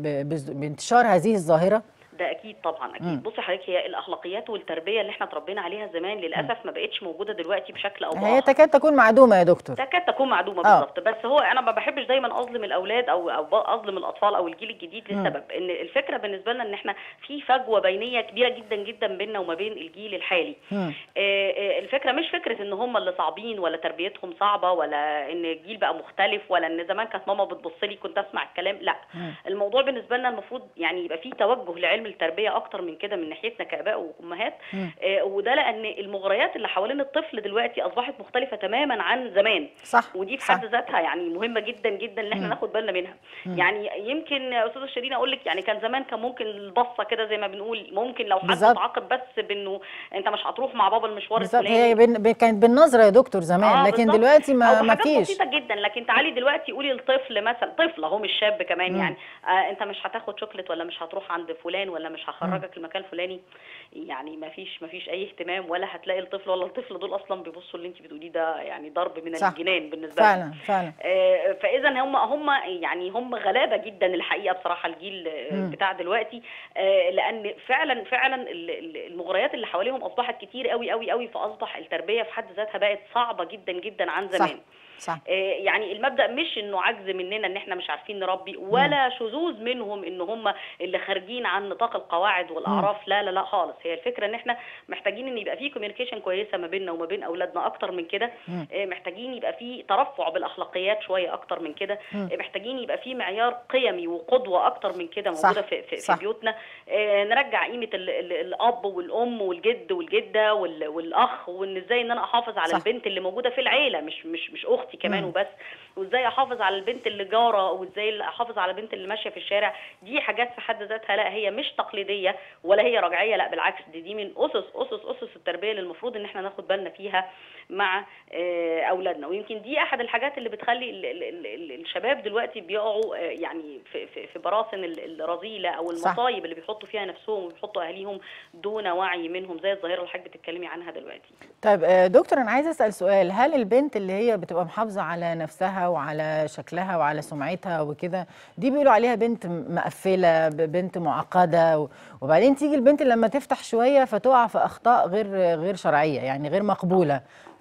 بانتشار هذه الظاهره ده اكيد طبعا اكيد مم. بصي حضرتك هي الاخلاقيات والتربيه اللي احنا اتربينا عليها زمان للاسف ما بقتش موجوده دلوقتي بشكل او باخر هي تكاد تكون معدومه يا دكتور تكاد تكون معدومه بالظبط بس هو انا ما بحبش دايما اظلم الاولاد او او اظلم الاطفال او الجيل الجديد لسبب مم. ان الفكره بالنسبه لنا ان احنا في فجوه بينيه كبيره جدا جدا بيننا وما بين الجيل الحالي آه الفكره مش فكره ان هم اللي صعبين ولا تربيتهم صعبه ولا ان الجيل بقى مختلف ولا ان زمان كانت ماما بتبص لي كنت اسمع الكلام لا مم. الموضوع بالنسبه لنا المفروض يعني يبقى في توجه لعلم التربيه اكتر من كده من ناحيتنا كاباء وامهات آه وده لان المغريات اللي حوالين الطفل دلوقتي اصبحت مختلفه تماما عن زمان صح ودي في حد ذاتها يعني مهمه جدا جدا ان احنا ناخد بالنا منها مم. يعني يمكن يا استاذه شيرين اقول لك يعني كان زمان كان ممكن البصه كده زي ما بنقول ممكن لو حد اتعاقب بس بانه انت مش هتروح مع بابا المشوار الفلاني هي بن... كانت بالنظره يا دكتور زمان آه لكن بالزبط. دلوقتي ما ما فيش بسيطه جدا لكن تعالي دلوقتي قولي للطفل مثلا طفل اهو مش شاب كمان مم. يعني آه انت مش هتاخد شوكليت ولا مش هتروح عند فلان ولا مش هخرجك المكان الفلاني يعني ما فيش ما فيش اي اهتمام ولا هتلاقي الطفل ولا الطفل دول اصلا بيبصوا اللي انت بتقوليه ده يعني ضرب من صح. الجنان بالنسبه لهم فعلا فعلا آه فاذا هم هم يعني هم غلابه جدا الحقيقه بصراحه الجيل م. بتاع دلوقتي آه لان فعلا فعلا المغريات اللي حواليهم اصبحت كتير قوي قوي قوي فاصبح التربيه في حد ذاتها بقت صعبه جدا جدا عن زمان صح. صح. يعني المبدا مش انه عجز مننا ان احنا مش عارفين نربي ولا مم. شذوذ منهم ان هم اللي خارجين عن نطاق القواعد والاعراف مم. لا لا لا خالص هي الفكره ان احنا محتاجين ان يبقى في كوميونيكيشن كويسه ما بيننا وما بين اولادنا اكتر من كده محتاجين يبقى في ترفع بالاخلاقيات شويه اكتر من كده محتاجين يبقى في معيار قيمي وقدوه اكتر من كده موجوده صح. في, في, صح. في بيوتنا نرجع قيمه ال ال الاب والام والجد والجده والاخ وان ازاي ان انا احافظ على صح. البنت اللي موجوده في العيله مش مش مش اختي كمان مم. وبس وازاي احافظ على البنت اللي جاره وازاي احافظ على البنت اللي ماشيه في الشارع دي حاجات في حد ذاتها لا هي مش تقليديه ولا هي رجعيه لا بالعكس دي دي من اسس اسس اسس التربيه اللي المفروض ان احنا ناخد بالنا فيها مع آه، اولادنا ويمكن دي احد الحاجات اللي بتخلي ال- ال- ال- ال- الشباب دلوقتي بيقعوا آه، يعني في في في براثن ال- الرذيله او صح. المصايب اللي بيحطوا فيها نفسهم وبيحطوا اهاليهم دون وعي منهم زي الظاهره اللي حضرتك بتتكلمي عنها دلوقتي طيب آه، دكتور انا عايزه اسال سؤال هل البنت اللي هي بتبقى محافظه على نفسها وعلى شكلها وعلى سمعتها وكده دي بيقولوا عليها بنت م- مقفله ب- بنت معقده و- وبعدين تيجي البنت لما تفتح شويه فتقع في اخطاء غير غير شرعيه يعني غير مقبوله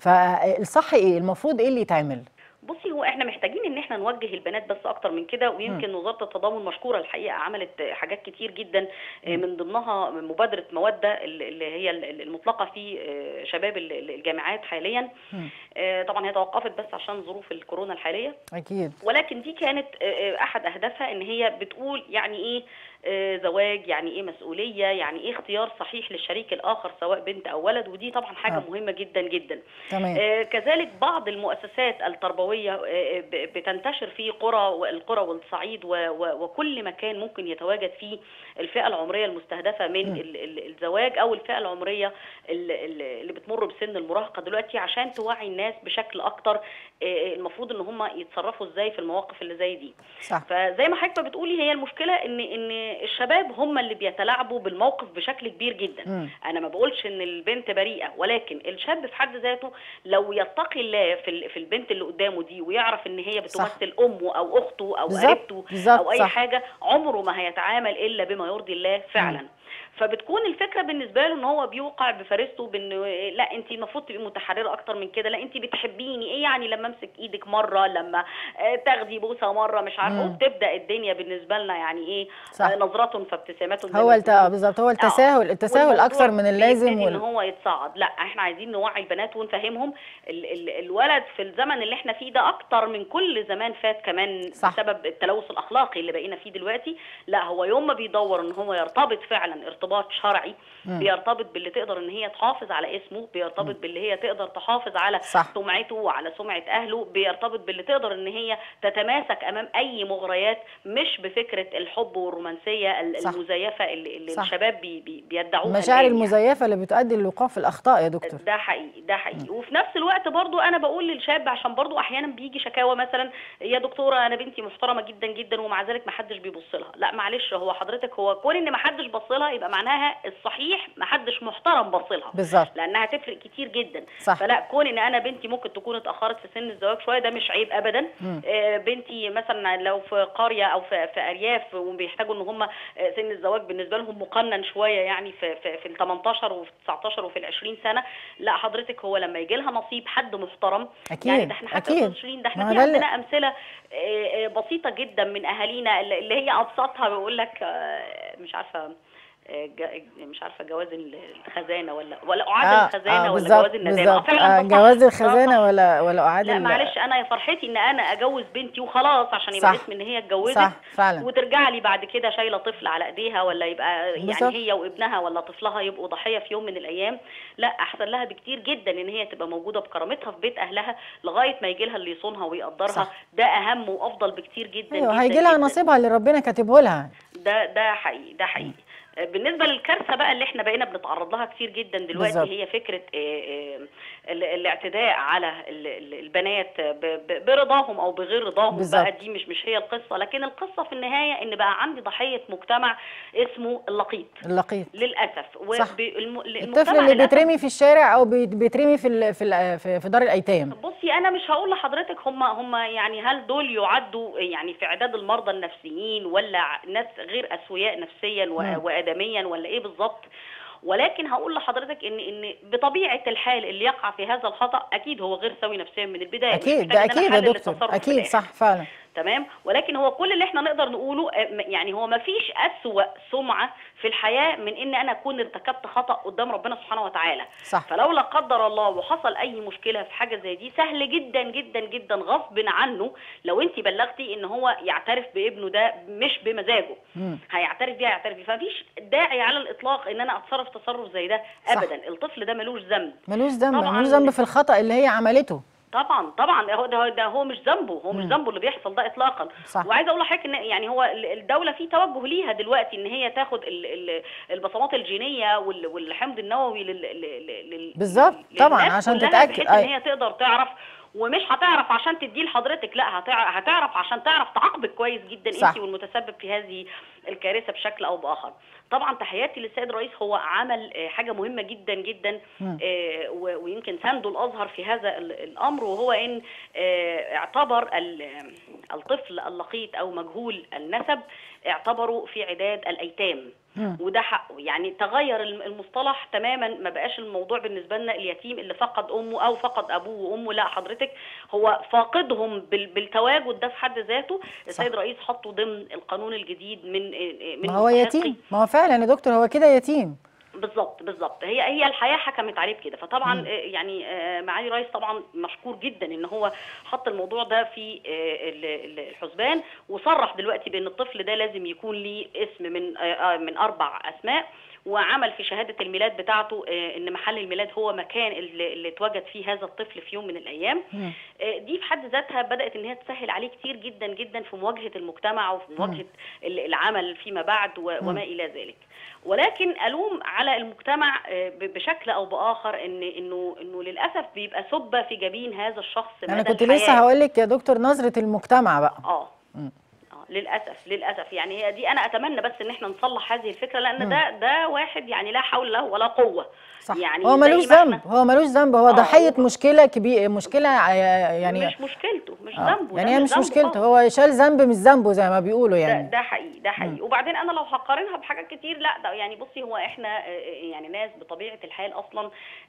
فالصح ايه المفروض ايه اللي يتعمل بصي هو احنا محتاجين ان احنا نوجه البنات بس اكتر من كده ويمكن وزاره التضامن مشكوره الحقيقه عملت حاجات كتير جدا آه، من ضمنها مبادره موده اللي اللي هي المطلقه في آه، شباب ال- ال- الجامعات حاليا مم. آه، طبعا هي توقفت بس عشان ظروف الكورونا الحاليه اكيد ولكن دي كانت آه، آه، احد اهدافها ان هي بتقول يعني ايه آه، زواج يعني ايه مسؤوليه يعني ايه اختيار صحيح للشريك الاخر سواء بنت او ولد ودي طبعا حاجه آه. مهمه جدا جدا تمام آه، كذلك بعض المؤسسات التربويه آه، ب- بتنتشر في قرى والقرى والصعيد و- و- وكل مكان ممكن يتواجد فيه الفئه العمريه المستهدفه من مم. ال- ال- الزواج او الفئه العمريه ال- ال- اللي بتمر بسن المراهقه دلوقتي عشان توعي الناس بشكل اكتر آه، المفروض ان هم يتصرفوا ازاي في المواقف اللي زي دي صح فزي ما حضرتك بتقولي هي المشكله ان ان الشباب هم اللي بيتلاعبوا بالموقف بشكل كبير جدا مم. انا ما بقولش ان البنت بريئه ولكن الشاب في حد ذاته لو يتقي الله في ال- في البنت اللي قدامه دي ويعرف ان هي بتمثل امه او اخته او بالظبط، قريبته بالظبط، او اي صح. حاجه عمره ما هيتعامل الا بما يرضي الله فعلا فبتكون الفكره بالنسبه له ان هو بيوقع بفريسته بان لا انت المفروض تبقي متحرره اكتر من كده لا انت بتحبيني ايه يعني لما امسك ايدك مره لما آه، تاخدي بوسه مره مش عارفه مم. وبتبدا الدنيا بالنسبه لنا يعني ايه صح. آه، نظره فابتسامات زي هو ما الت... بيقولوا. آه، بالظبط هو التساهل التساهل والموضوع اكثر من اللازم بيبتدي ان وال... هو يتصاعد لا احنا عايزين نوعي البنات ونفهمهم ال ال الولد في الزمن اللي احنا فيه ده اكتر من كل زمان فات كمان صح. بسبب التلوث الاخلاقي اللي بقينا فيه دلوقتي لا هو يوم ما بيدور ان هو يرتبط فعلا ارتباط شرعي مم. بيرتبط باللي تقدر ان هي تحافظ على اسمه بيرتبط باللي هي تقدر تحافظ على صح. سمعته وعلى سمعة اهله بيرتبط باللي تقدر ان هي تتماسك امام اي مغريات مش بفكرة الحب والرومانسية ال- صح. المزيفة اللي, اللي صح. الشباب بي بي بيدعوها المشاعر الآن يعني. المزيفه اللي بتؤدي للوقوع في الاخطاء يا دكتور ده حقيقي ده حقيقي وفي نفس الوقت برضو انا بقول للشاب عشان برضو احيانا بيجي شكاوى مثلا يا دكتوره انا بنتي محترمه جدا جدا ومع ذلك ما حدش بيبص لها لا معلش هو حضرتك هو كون ان ما حدش بص لها يبقى معناها الصحيح ما حدش محترم بص لها بالظبط لانها تفرق كتير جدا صح. فلا كون ان انا بنتي ممكن تكون اتاخرت في سن الزواج شويه ده مش عيب ابدا مم. آه، بنتي مثلا لو في قريه او في, في ارياف وبيحتاجوا ان هم سن الزواج بالنسبه لهم مقنن شويه يعني في في, في ال 18 وفي 19 وفي ال 20 سنه لا حضرتك هو لما يجي لها نصيب حد محترم أكيد، يعني ده احنا حتى أكيد. أستاذ شيرين ده احنا ما هو في ده اللي- عندنا امثله آه، آه، بسيطه جدا من اهالينا اللي اللي هي ابسطها بيقول لك آه، مش عارفه آه، جا- مش عارفه جواز الخزانه ولا ولا اعاد الخزانه ولا بالظبط جواز الندامه بالظبط فعلا آه ده صح. جواز ده الخزانه صح. ولا ولا اعاد لا ال- معلش انا يا فرحتي ان انا اجوز بنتي وخلاص عشان يبقى صح. اسم ان هي اتجوزت صح فعلا وترجع لي بعد كده شايله طفل على ايديها ولا يبقى يعني بالظبط. هي وابنها ولا طفلها يبقوا ضحيه في يوم من الايام لا احسن لها بكتير جدا ان هي تبقى موجوده بكرامتها في بيت اهلها لغايه ما يجي لها اللي يصونها ويقدرها صح. ده اهم وافضل بكتير جدا ايوه جدا هيجي لها جدا. نصيبها اللي ربنا كاتبه لها ده ده حقيقي ده حقيقي بالنسبه للكارثه بقى اللي احنا بقينا بنتعرض لها كتير جدا دلوقتي بالظبط. هي فكره آه، آه، ال- الاعتداء على ال- ال- البنات ب- ب- برضاهم او بغير رضاهم بالظبط. بقى دي مش مش هي القصه لكن القصه في النهايه ان بقى عندي ضحيه مجتمع اسمه اللقيط اللقيط للاسف صح. والم- الطفل اللي بيترمي في الشارع او بي- بيترمي في ال- في ال- في في دار الايتام بصي انا مش هقول لحضرتك هم هم يعني هل دول يعدوا يعني في اعداد المرضى النفسيين ولا ع- ناس غير اسوياء نفسيا و- مم. وادميا ولا ايه بالظبط ولكن هقول لحضرتك ان ان بطبيعه الحال اللي يقع في هذا الخطا اكيد هو غير سوي نفسيا من البدايه مش اكيد محتاج ده إن أنا اكيد يا أحلل دكتور التصرف في اكيد الآخر. صح فعلا تمام ولكن هو كل اللي احنا نقدر نقوله آه، م- يعني هو ما فيش أسوأ سمعة في الحياة من ان انا اكون ارتكبت خطأ قدام ربنا سبحانه وتعالى صح فلو لا قدر الله وحصل اي مشكله في حاجه زي دي سهل جدا جدا جدا غصب عنه لو انت بلغتي ان هو يعترف بابنه ده مش بمزاجه مم. هيعترف بيها يعترف بيها فمفيش داعي على الاطلاق ان انا اتصرف تصرف زي ده صح. ابدا الطفل ده ملوش ذنب ملوش ذنب طبعاً. ملوش ذنب في الخطأ اللي هي عملته طبعا طبعا هو ده, ده هو مش ذنبه هو مش مم. ذنبه اللي بيحصل ده اطلاقا صح. وعايزه اقول لحضرتك ان يعني هو ال- الدوله في توجه ليها دلوقتي ان هي تاخد ال- ال- البصمات الجينيه وال- والحمض النووي لل لل- لل- بالظبط، للناس طبعاً، عشان كلها تتأكد، بحيث أي. ان هي تقدر تعرف ومش هتعرف عشان تديه لحضرتك لا هتع- هتعرف عشان تعرف تعاقبك كويس جدا صح. انت والمتسبب في هذه الكارثه بشكل او باخر طبعا تحياتي للسيد الرئيس هو عمل آه، حاجه مهمه جدا جدا مم. آه، و- ويمكن سانده الازهر في هذا ال- الامر وهو ان آه، اعتبر ال- الطفل اللقيط او مجهول النسب اعتبره في عداد الايتام مم. وده حقه يعني تغير الم- المصطلح تماما ما بقاش الموضوع بالنسبه لنا اليتيم اللي فقد امه او فقد ابوه وامه لا حضرتك هو فاقدهم بال- بالتواجد ده في حد ذاته السيد الرئيس حطه ضمن القانون الجديد من من ما هو مستحقي يتيم ما هو فعلا يا دكتور هو كده يتيم بالظبط بالظبط هي هي الحياه حكمت عليه بكده فطبعا مم. آه، يعني آه، معالي الرئيس طبعا مشكور جدا ان هو حط الموضوع ده في آه، ال- ال- الحسبان وصرح دلوقتي بان الطفل ده لازم يكون ليه اسم من آه، آه، من اربع اسماء وعمل في شهاده الميلاد بتاعته آه، ان محل الميلاد هو مكان اللي اللي اتوجد فيه هذا الطفل في يوم من الايام مم. آه، دي في حد ذاتها بدات ان هي تسهل عليه كتير جدا جدا في مواجهه المجتمع وفي مواجهه ال- العمل فيما بعد و- مم. وما الى ذلك ولكن الوم على المجتمع آه، ب- بشكل او باخر ان انه انه للاسف بيبقى سبه في جبين هذا الشخص انا مدى كنت الحياة. لسه هقول لك يا دكتور نظره المجتمع بقى اه مم. اه للاسف للاسف يعني هي دي انا اتمنى بس ان احنا نصلح هذه الفكره لان مم. ده ده واحد يعني لا حول له ولا قوه صح يعني هو زي ملوش ما ذنب إحنا- هو ملوش ذنب هو آه، ضحيه هو- مشكله كبيره مشكله آه، يعني مش مشكلته مش آه، ذنبه يعني ده هي مش ذنبه مشكلته خالص. هو شال ذنب مش ذنبه زي ما بيقولوا ده يعني ده حقيقي ده حقيقي وبعدين انا لو هقارنها بحاجات كتير لا ده يعني بصي هو احنا آه، يعني ناس بطبيعه الحال اصلا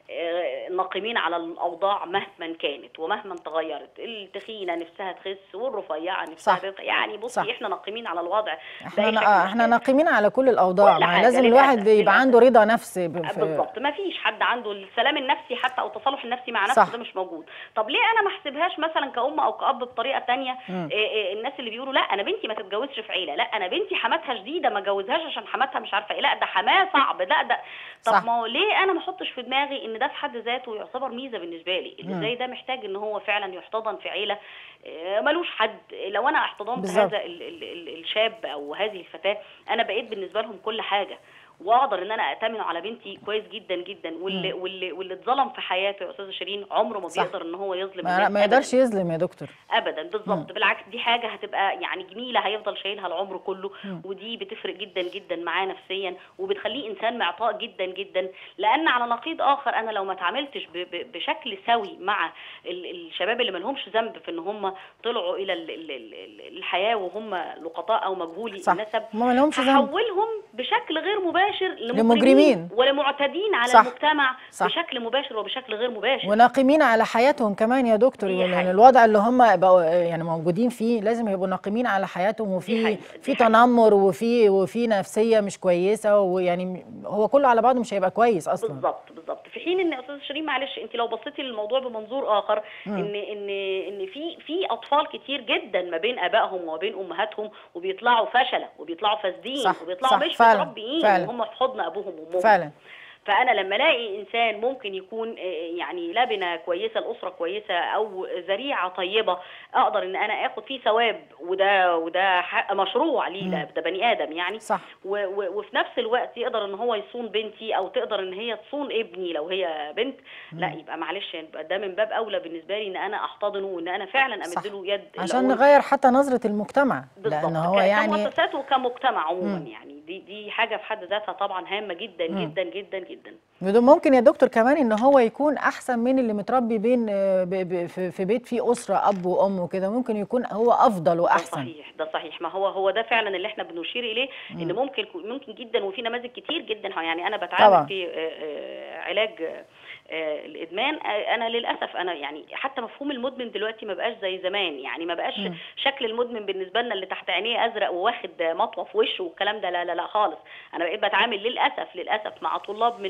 آه، ناقمين على الاوضاع مهما كانت ومهما تغيرت التخينه نفسها تخس والرفيعه نفسها صح. تخ... يعني بصي صح. احنا ناقمين على الوضع احنا بأي نا- شكل من آه، احنا الأشكال. ناقمين على كل الاوضاع كل ما حاجة، لازم للأسف، الواحد يبقى للأسف. عنده رضا نفسي ب- في بالظبط ما فيش حد عنده السلام النفسي حتى او التصالح النفسي مع نفسه صح. ده مش موجود طب ليه انا ما احسبهاش مثلا كأم او كأب بطريقه تانية مم. إيه إيه الناس اللي بيقولوا لا انا بنتي ما تتجوزش في عيله لا انا بنتي حماتها شديده ما جوزهاش عشان حماتها مش عارفه ايه لا ده حماه صعب لا ده طب صح. ما هو ليه انا ما احطش في دماغي ان ده في حد ذاته يعتبر ميزه بالنسبه لي اللي مم. زي ده محتاج ان هو فعلا يحتضن في عيله إيه، ملوش حد لو انا احتضنت بالظبط. هذا ال- ال- ال- الشاب او هذه الفتاه انا بقيت بالنسبه لهم كل حاجه واقدر ان انا اتمنه على بنتي كويس جدا جدا واللي واللي واللي اتظلم في حياته يا استاذه شيرين عمره ما صح. بيقدر ان هو يظلم ما, الناس ما يقدرش أبداً. يظلم يا دكتور ابدا بالظبط بالعكس دي حاجه هتبقى يعني جميله هيفضل شايلها العمر كله مم. ودي بتفرق جدا جدا معاه نفسيا وبتخليه انسان معطاء جدا جدا لان على نقيض اخر انا لو ما اتعاملتش ب- ب- بشكل سوي مع ال- الشباب اللي ما لهمش ذنب في ان هم طلعوا الى ال- ال- ال- الحياه وهم لقطاء او مجهولي صح النسب هم ما لهمش ذنب هحولهم بشكل غير مباشر لمجرمين. لمجرمين ولمعتدين على صح. المجتمع صح. بشكل مباشر وبشكل غير مباشر وناقمين على حياتهم كمان يا دكتور دي يعني حقيقة. الوضع اللي هم بقوا يعني موجودين فيه لازم يبقوا ناقمين على حياتهم دي وفي حقيقة، دي في حقيقة. تنمر وفي وفي نفسيه مش كويسه ويعني هو كله على بعضه مش هيبقى كويس اصلا بالظبط بالظبط في حين ان يا استاذ شيرين معلش انت لو بصيتي للموضوع بمنظور اخر مم. ان ان ان في في اطفال كتير جدا ما بين ابائهم وما بين امهاتهم وبيطلعوا فشله وبيطلعوا فاسدين صح، وبيطلعوا صح، مش فعلا، متربيين فعلا. وهم في حضن ابوهم وامهم فعلا فانا لما الاقي انسان ممكن يكون آه، يعني لبنه كويسه الاسره كويسه او ذريعه طيبه اقدر ان انا اخد فيه ثواب وده وده حق مشروع ليه ده, ده بني ادم يعني صح و- و- وفي نفس الوقت يقدر ان هو يصون بنتي او تقدر ان هي تصون ابني لو هي بنت لا يبقى معلش يبقى ده من باب اولى بالنسبه لي ان انا احتضنه وان انا فعلا صح. امد له يد عشان العون. نغير حتى نظره المجتمع بالظبط لان هو ك- يعني كمؤسسات وكمجتمع عموما مم. يعني دي دي حاجه في حد ذاتها طبعا هامه جدا مم. جدا جدا جدا بدون ممكن يا دكتور كمان ان هو يكون احسن من اللي متربي بين آه، ب- ب- في في بيت فيه اسره اب وام وكده ممكن يكون هو افضل ده واحسن صحيح ده صحيح ما هو هو ده فعلا اللي احنا بنشير اليه ان ممكن ممكن جدا وفي نماذج كتير جدا يعني انا بتعامل طبعا. في آه، آه، علاج آه، آه، الادمان آه، انا للاسف انا يعني حتى مفهوم المدمن دلوقتي ما بقاش زي زمان يعني ما بقاش مم. شكل المدمن بالنسبه لنا اللي تحت عينيه ازرق وواخد مطوه في وشه والكلام ده لا لا لا خالص انا بقيت بتعامل للاسف للاسف مع طلاب من المرحله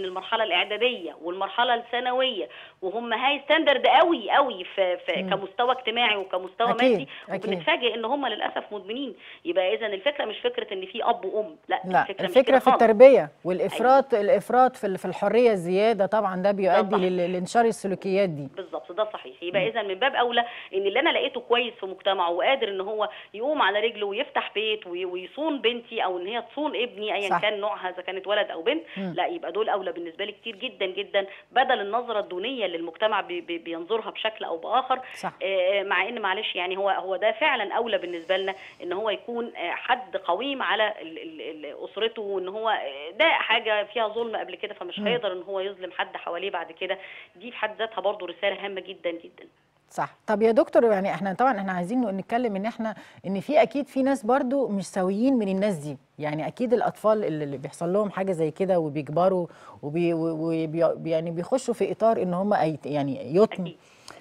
الاعداديه والمرحله الثانويه وهم هاي ستاندرد قوي قوي في, في مم. كمستوى اجتماعي وكمستوى أكيد، مادي أكيد. وبنتفاجئ ان هم للاسف مدمنين يبقى اذا الفكره مش فكره ان في اب وام لا, لا الفكره, مش الفكره كده في خالص. التربيه والافراط الافراط في ال- في الحريه الزياده طبعا ده بيؤدي صح. لل- لانشار السلوكيات دي بالظبط ده صحيح يبقى اذا من باب اولى ان اللي انا لقيته كويس في مجتمعه وقادر ان هو يقوم على رجله ويفتح بيت وي- ويصون بنتي او ان هي تصون ابني ايا صح. كان نوعها اذا كانت ولد او بنت مم. لا يبقى دول اولى بالنسبه لي كتير جدا جدا بدل النظره الدونيه اللي المجتمع بي بي بينظرها بشكل او باخر صح آه، مع ان معلش يعني هو هو ده فعلا اولى بالنسبه لنا ان هو يكون آه، حد قويم على ال- ال- ال- اسرته وان هو آه، ده حاجه فيها ظلم قبل كده فمش مم. هيقدر ان هو يظلم حد حواليه بعد كده دي في حد ذاتها برضو رساله هامه جدا جدا صح طب يا دكتور يعني احنا طبعا احنا عايزين نتكلم ان احنا ان في اكيد في ناس برضو مش سويين من الناس دي يعني اكيد الاطفال اللي اللي بيحصل لهم حاجه زي كده وبيكبروا وبي وبي يعني بيخشوا في اطار ان هم أي- يعني يتم اكيد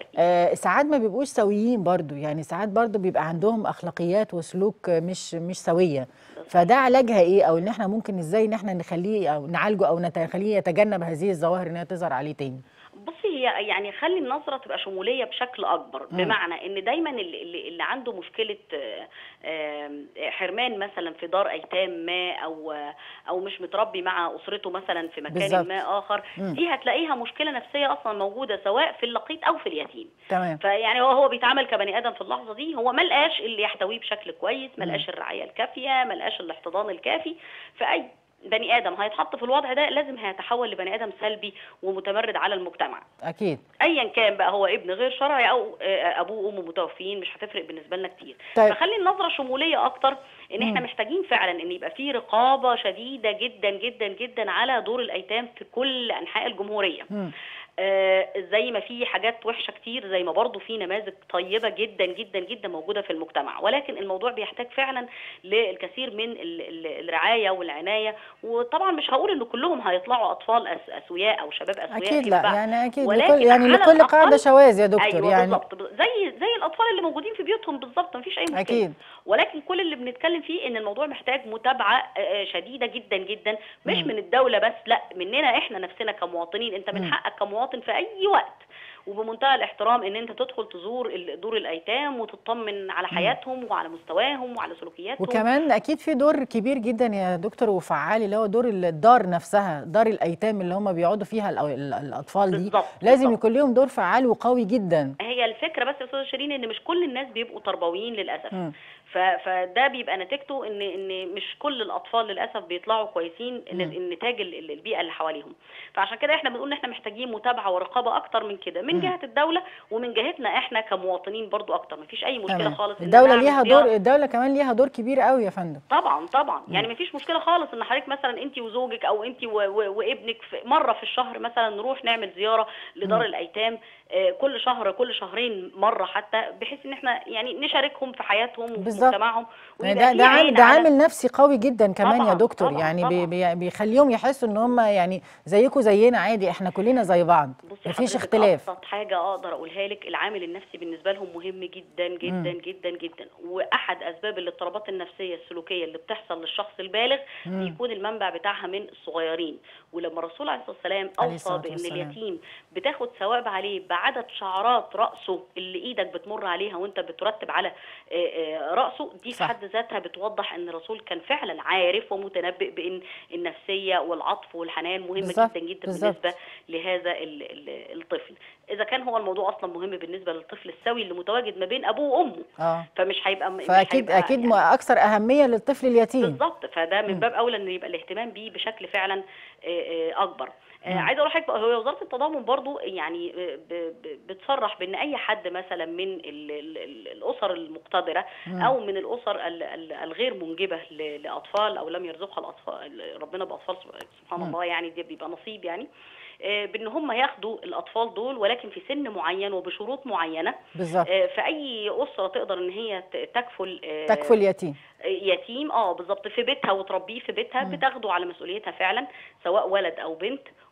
آه ساعات ما بيبقوش سويين برضو يعني ساعات برضو بيبقى عندهم اخلاقيات وسلوك مش مش سويه فده علاجها ايه او ان احنا ممكن ازاي ان احنا نخليه او نعالجه او نخليه يتجنب هذه الظواهر ان هي تظهر عليه تاني بصي هي يعني خلي النظره تبقى شموليه بشكل اكبر مم. بمعنى ان دايما اللي, اللي اللي عنده مشكله آه، آم، حرمان مثلا في دار ايتام ما او آه، او مش متربي مع اسرته مثلا في مكان بالظبط. ما اخر مم. دي هتلاقيها مشكله نفسيه اصلا موجوده سواء في اللقيط او في اليتيم تمام فيعني هو هو بيتعامل كبني ادم في اللحظه دي هو ما لقاش اللي يحتويه بشكل كويس ما لقاش الرعايه الكافيه ما لقاش الاحتضان الكافي فاي بني ادم هيتحط في الوضع ده لازم هيتحول لبني ادم سلبي ومتمرد على المجتمع اكيد ايا كان بقى هو ابن غير شرعي او آه، ابوه وامه متوفيين مش هتفرق بالنسبه لنا كتير طيب. فخلي النظره شموليه اكتر ان احنا مم. محتاجين فعلا ان يبقى في رقابه شديده جدا جدا جدا على دور الايتام في كل انحاء الجمهوريه مم. آه، زي ما في حاجات وحشه كتير زي ما برضو في نماذج طيبه جدا جدا جدا موجوده في المجتمع ولكن الموضوع بيحتاج فعلا للكثير من ال- ال- الرعايه والعنايه وطبعا مش هقول ان كلهم هيطلعوا اطفال أس اسوياء او شباب اسوياء اكيد فيما لا بعد. يعني اكيد ولكن لكل يعني على لكل الأقل- قاعده شواذ يا دكتور ايوه يعني بالظبط زي زي الاطفال اللي موجودين في بيوتهم بالظبط مفيش اي مشكله اكيد ولكن كل اللي بنتكلم فيه ان الموضوع محتاج متابعه آه، شديده جدا جدا مش مم. من الدوله بس لا مننا احنا نفسنا كمواطنين انت من مم. حقك كمواطن في اي وقت وبمنتهى الاحترام ان انت تدخل تزور ال- دور الايتام وتطمن على حياتهم وعلى مستواهم وعلى سلوكياتهم وكمان اكيد في دور كبير جدا يا دكتور وفعال اللي هو دور الدار نفسها دار الايتام اللي هم بيقعدوا فيها الأو- ال- الاطفال دي بالظبط، لازم بالظبط. يكون لهم دور فعال وقوي جدا هي الفكره بس يا استاذه شيرين ان مش كل الناس بيبقوا تربويين للاسف مم. ف- فده بيبقى نتيجته ان ان مش كل الاطفال للاسف بيطلعوا كويسين مم. ن- نتاج ال- ال- البيئه اللي حواليهم فعشان كده احنا بنقول ان احنا محتاجين متابعه ورقابه اكتر من كده من مم. جهه الدوله ومن جهتنا احنا كمواطنين برضو اكتر مفيش اي مشكله تمام خالص إن الدوله نعمل ليها زيارة. دور الدوله كمان ليها دور كبير قوي يا فندم طبعا طبعا مم. يعني مفيش مشكله خالص ان حضرتك مثلا انت وزوجك او انت و- و- وابنك في مره في الشهر مثلا نروح نعمل زياره لدار مم. الايتام آه، كل شهر كل شهرين مره حتى بحيث ان احنا يعني نشاركهم في حياتهم وفي بالظبط. مجتمعهم يعني ويبقى ده في ده عامل عين ده على- عامل نفسي قوي جدا كمان يا طبعاً، دكتور طبعاً، يعني بي طبعاً. بي بيخليهم يحسوا ان هم يعني زيكم زينا عادي احنا كلنا زي بعض بصي مفيش حضرتك اختلاف ابسط حاجه اقدر اقولها لك العامل النفسي بالنسبه لهم مهم جدا جدا مم. جدا جدا واحد اسباب الاضطرابات النفسيه السلوكيه اللي بتحصل للشخص البالغ مم. بيكون المنبع بتاعها من الصغيرين ولما الرسول عليه الصلاه والسلام عليه اوصى الصلاة بان والسلام. اليتيم بتاخد ثواب عليه بعدد شعرات راسه اللي ايدك بتمر عليها وانت بترتب على آه، آه، راسه دي في صح. حد ذاتها بتوضح ان الرسول كان فعلا عارف ومتنبئ بان النفسيه والعطف والحنان مهمه بالظبط، جدا جدا بالظبط. بالنسبه لهذا ال- ال- الطفل اذا كان هو الموضوع اصلا مهم بالنسبه للطفل السوي اللي متواجد ما بين ابوه وامه اه فمش هيبقى مش فاكيد هيبقى اكيد يعني اكثر اهميه للطفل اليتيم بالظبط فده من مم. باب اولى ان يبقى الاهتمام بيه بشكل فعلا آه، آه، اكبر آه، مم. عايزه اقول لحضرتك بقى، هو وزاره التضامن برضو يعني آه، ب- ب- بتصرح بان اي حد مثلا من ال- ال- ال- الاسر المقتدره مم. او من الاسر ال- ال- الغير منجبه ل- لاطفال او لم يرزقها الاطفال ربنا باطفال سبحان مم. الله يعني ده بيبقى نصيب يعني آه، بان هم ياخدوا الاطفال دول ولكن في سن معين وبشروط معينه بالظبط آه، فاي اسره تقدر ان هي ت- تكفل آه، تكفل يتيم يتيم اه بالظبط في بيتها وتربيه في بيتها مم. بتاخده على مسؤوليتها فعلا سواء ولد او بنت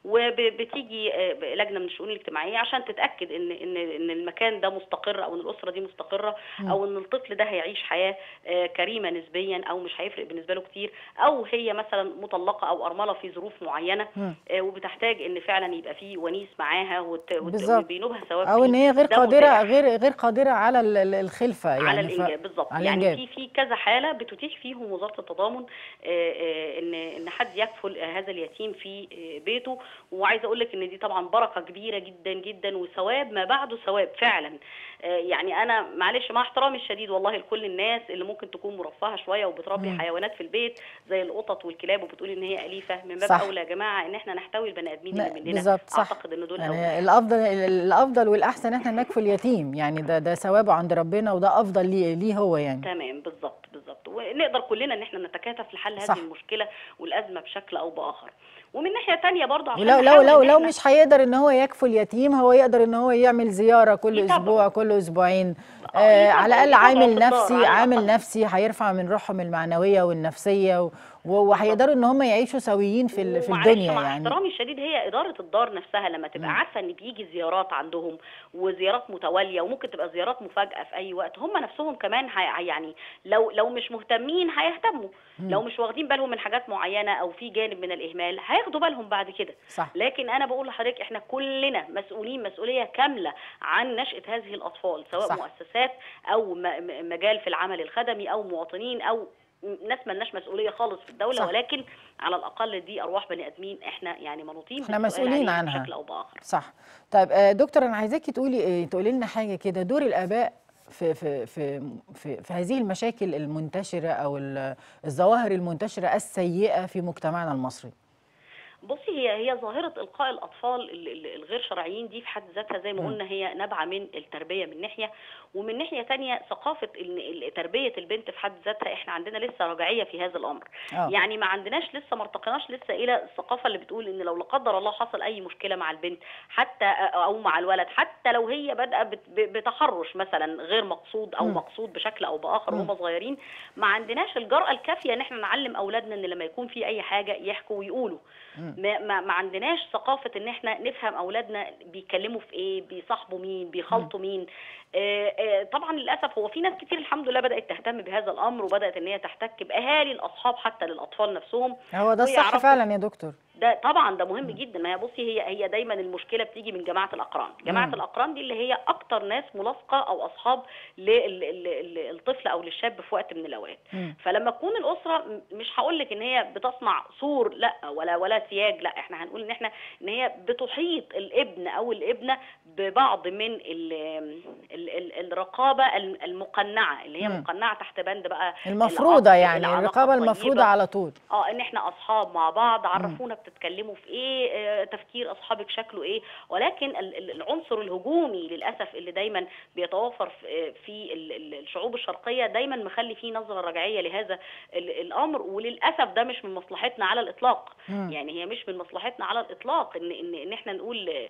وبتيجي آه، لجنه من الشؤون الاجتماعيه عشان تتاكد ان ان ان المكان ده مستقر او ان الاسره دي مستقره او ان الطفل ده هيعيش حياه آه، كريمه نسبيا او مش هيفرق بالنسبه له كتير او هي مثلا مطلقه او ارمله في ظروف معينه مم. آه، وبتحتاج ان فعلا يبقى في ونيس معاها وت- وت- بالظبط. وبينوبها ثواب او فيه. ان هي غير ده قادره متاح. غير غير قادره على ال- ال- الخلفه يعني على ف- الانجاب بالظبط على يعني الإنجاب. في في كذا حاله بتتيح فيهم وزاره التضامن آه، آه، ان ان حد يكفل آه، هذا اليتيم في آه، بيته وعايزه اقول لك ان دي طبعا بركه كبيره جدا جدا وثواب ما بعده ثواب فعلا آه، يعني انا معلش مع احترامي الشديد والله لكل الناس اللي ممكن تكون مرفهه شويه وبتربي مم. حيوانات في البيت زي القطط والكلاب وبتقول ان هي اليفه من باب صح. اولى يا جماعه ان احنا نحتوي البني ادمين لا، اللي مننا بالظبط صح اعتقد ان دول أولى يعني حاجة. الافضل الافضل والاحسن احنا نكفل اليتيم يعني ده ده ثوابه عند ربنا وده افضل ليه ليه هو يعني تمام بالظبط بالظبط ونقدر كلنا ان احنا نتكاتف لحل هذه صح. المشكله والازمه بشكل او باخر ومن ناحيه تانية برضه عشان ولو لو نحاول لو إن لو إحنا- مش هيقدر ان هو يكفل يتيم هو يقدر ان هو يعمل زياره كل يتابعه. اسبوع كل اسبوعين آه، آه يتابعه، على الاقل يتابعه عامل في الدار نفسي على عامل الأقل. نفسي هيرفع من روحهم المعنويه والنفسيه و- و- وهيقدروا ان هم يعيشوا سويين في ال- في ومعلش الدنيا مع يعني احترامي الشديد هي اداره الدار نفسها لما تبقى عارفه ان بيجي زيارات عندهم وزيارات متواليه وممكن تبقى زيارات مفاجاه في اي وقت هم نفسهم كمان هي يعني لو لو مش مهتمين هيهتموا لو مش واخدين بالهم من حاجات معينه او في جانب من الاهمال هياخدوا بالهم بعد كده صح لكن انا بقول لحضرتك احنا كلنا مسؤولين مسؤوليه كامله عن نشاه هذه الاطفال سواء صح. صح. مؤسسات او م- م- مجال في العمل الخدمي او مواطنين او ناس ملناش مسؤوليه خالص في الدوله صح. صح. ولكن على الاقل دي ارواح بني ادمين احنا يعني منوطين احنا بالسؤال مسؤولين عليها عنها. بشكل او باخر صح طيب آه، دكتور انا عايزاكي تقولي آه، تقولي لنا حاجه كده دور الاباء في في في في, في هذه المشاكل المنتشره او ال- الظواهر المنتشره السيئه في مجتمعنا المصري بصي هي هي ظاهره القاء الاطفال ال- ال- الغير شرعيين دي في حد ذاتها زي ما مم. قلنا هي نابعه من التربيه من ناحيه ومن ناحيه تانية ثقافه ان ال- تربيه البنت في حد ذاتها احنا عندنا لسه رجعيه في هذا الامر اه يعني ما عندناش لسه ما ارتقيناش لسه الى الثقافه اللي بتقول ان لو لا قدر الله حصل اي مشكله مع البنت حتى او مع الولد حتى لو هي بادئه بت- ب- بتحرش مثلا غير مقصود او مم. مقصود بشكل او باخر مم. وهم صغيرين ما عندناش الجرأه الكافيه ان احنا نعلم اولادنا ان لما يكون في اي حاجه يحكوا ويقولوا مم. ما, ما, ما عندناش ثقافه ان احنا نفهم اولادنا بيتكلموا في ايه بيصاحبوا مين بيخلطوا مين آه، آه، طبعا للاسف هو في ناس كتير الحمد لله بدات تهتم بهذا الامر وبدات ان هي تحتك باهالي الاصحاب حتى للاطفال نفسهم هو ده الصح ويعرفوا- فعلا يا دكتور ده طبعا ده مهم جدا ما هي بصي هي هي دايما المشكله بتيجي من جماعه الاقران جماعه مم. الاقران دي اللي هي اكتر ناس ملاصقه او اصحاب للطفل او للشاب في وقت من الاوقات مم. فلما تكون الاسره م- مش هقول لك ان هي بتصنع سور لا ولا ولا سياج لا احنا هنقول ان احنا ان هي بتحيط الابن او الابنه ببعض من ال ال ال الرقابه الم- المقنعه اللي هي مم. مقنعه تحت بند بقى المفروضه العطف، يعني العلاقة الرقابه الطيبة. المفروضه على طول اه ان احنا اصحاب مع بعض عرفونا بتتكلموا في ايه آه، تفكير اصحابك شكله ايه ولكن ال- ال- العنصر الهجومي للاسف اللي دايما بيتوافر في- آه، في ال- ال- الشعوب الشرقيه دايما مخلي فيه نظره رجعيه لهذا ال- الامر وللاسف ده مش من مصلحتنا على الاطلاق مم. يعني هي مش من مصلحتنا على الاطلاق ان ان ان احنا نقول آه،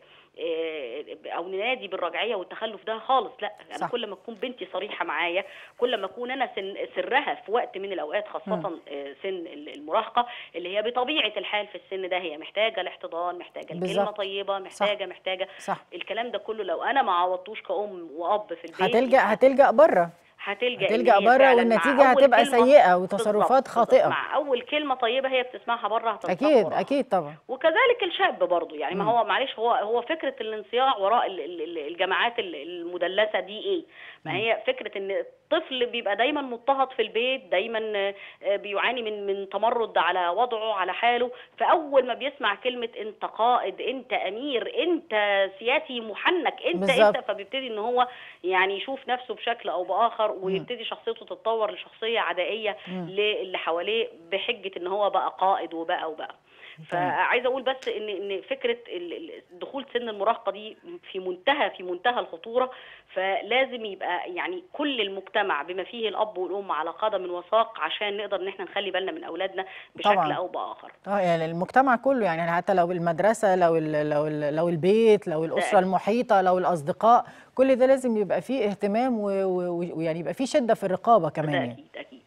آه، او ننادي بالرجعيه والتخلف ده خالص لا انا صح. كل ما تكون بنتي صريحه معايا كل ما اكون انا سن سرها في وقت من الاوقات خاصه آه، سن ال- المراهقه اللي هي بطبيعه الحال في السن ده هي محتاجه الاحتضان محتاجه الكلمه بالظبط. طيبه محتاجه محتاجه صح الكلام ده كله لو انا ما عوضتوش كأم وأب في البيت هتلجا هتلجا بره هتلجأ إن هتلجأ هي بره فعلاً مع والنتيجة أول هتبقى كلمة- سيئة وتصرفات بالظبط، خاطئة. بالظبط. مع أول كلمة طيبة هي بتسمعها بره هتنساق اكيد وراها. اكيد طبعا وكذلك الشاب برضه يعني ما مم. هو معلش هو هو فكره الانصياع وراء ال- ال- ال- الجماعات ال- المدلسه دي ايه؟ ما هي فكره ان الطفل بيبقى دايما مضطهد في البيت دايما آه، بيعاني من من تمرد على وضعه على حاله فاول ما بيسمع كلمه انت قائد انت امير انت سياسي محنك انت بالظبط. انت فبيبتدي ان هو يعني يشوف نفسه بشكل او باخر ويبتدي شخصيته تتطور لشخصيه عدائيه مم. للي حواليه بحجه ان هو بقى قائد وبقى وبقى فعايزه اقول بس ان ان فكره ال- ال- دخول سن المراهقه دي في منتهى في منتهى الخطوره فلازم يبقى يعني كل المجتمع بما فيه الاب والام على قدم وساق عشان نقدر ان احنا نخلي بالنا من اولادنا بشكل طبعاً. او باخر اه يعني المجتمع كله يعني حتى لو المدرسة لو ال لو ال لو البيت لو الأسرة أكيد. المحيطة لو الأصدقاء كل ده لازم يبقى فيه اهتمام و- و- ويعني يبقى فيه شدة في الرقابة كمان ده يعني. اكيد اكيد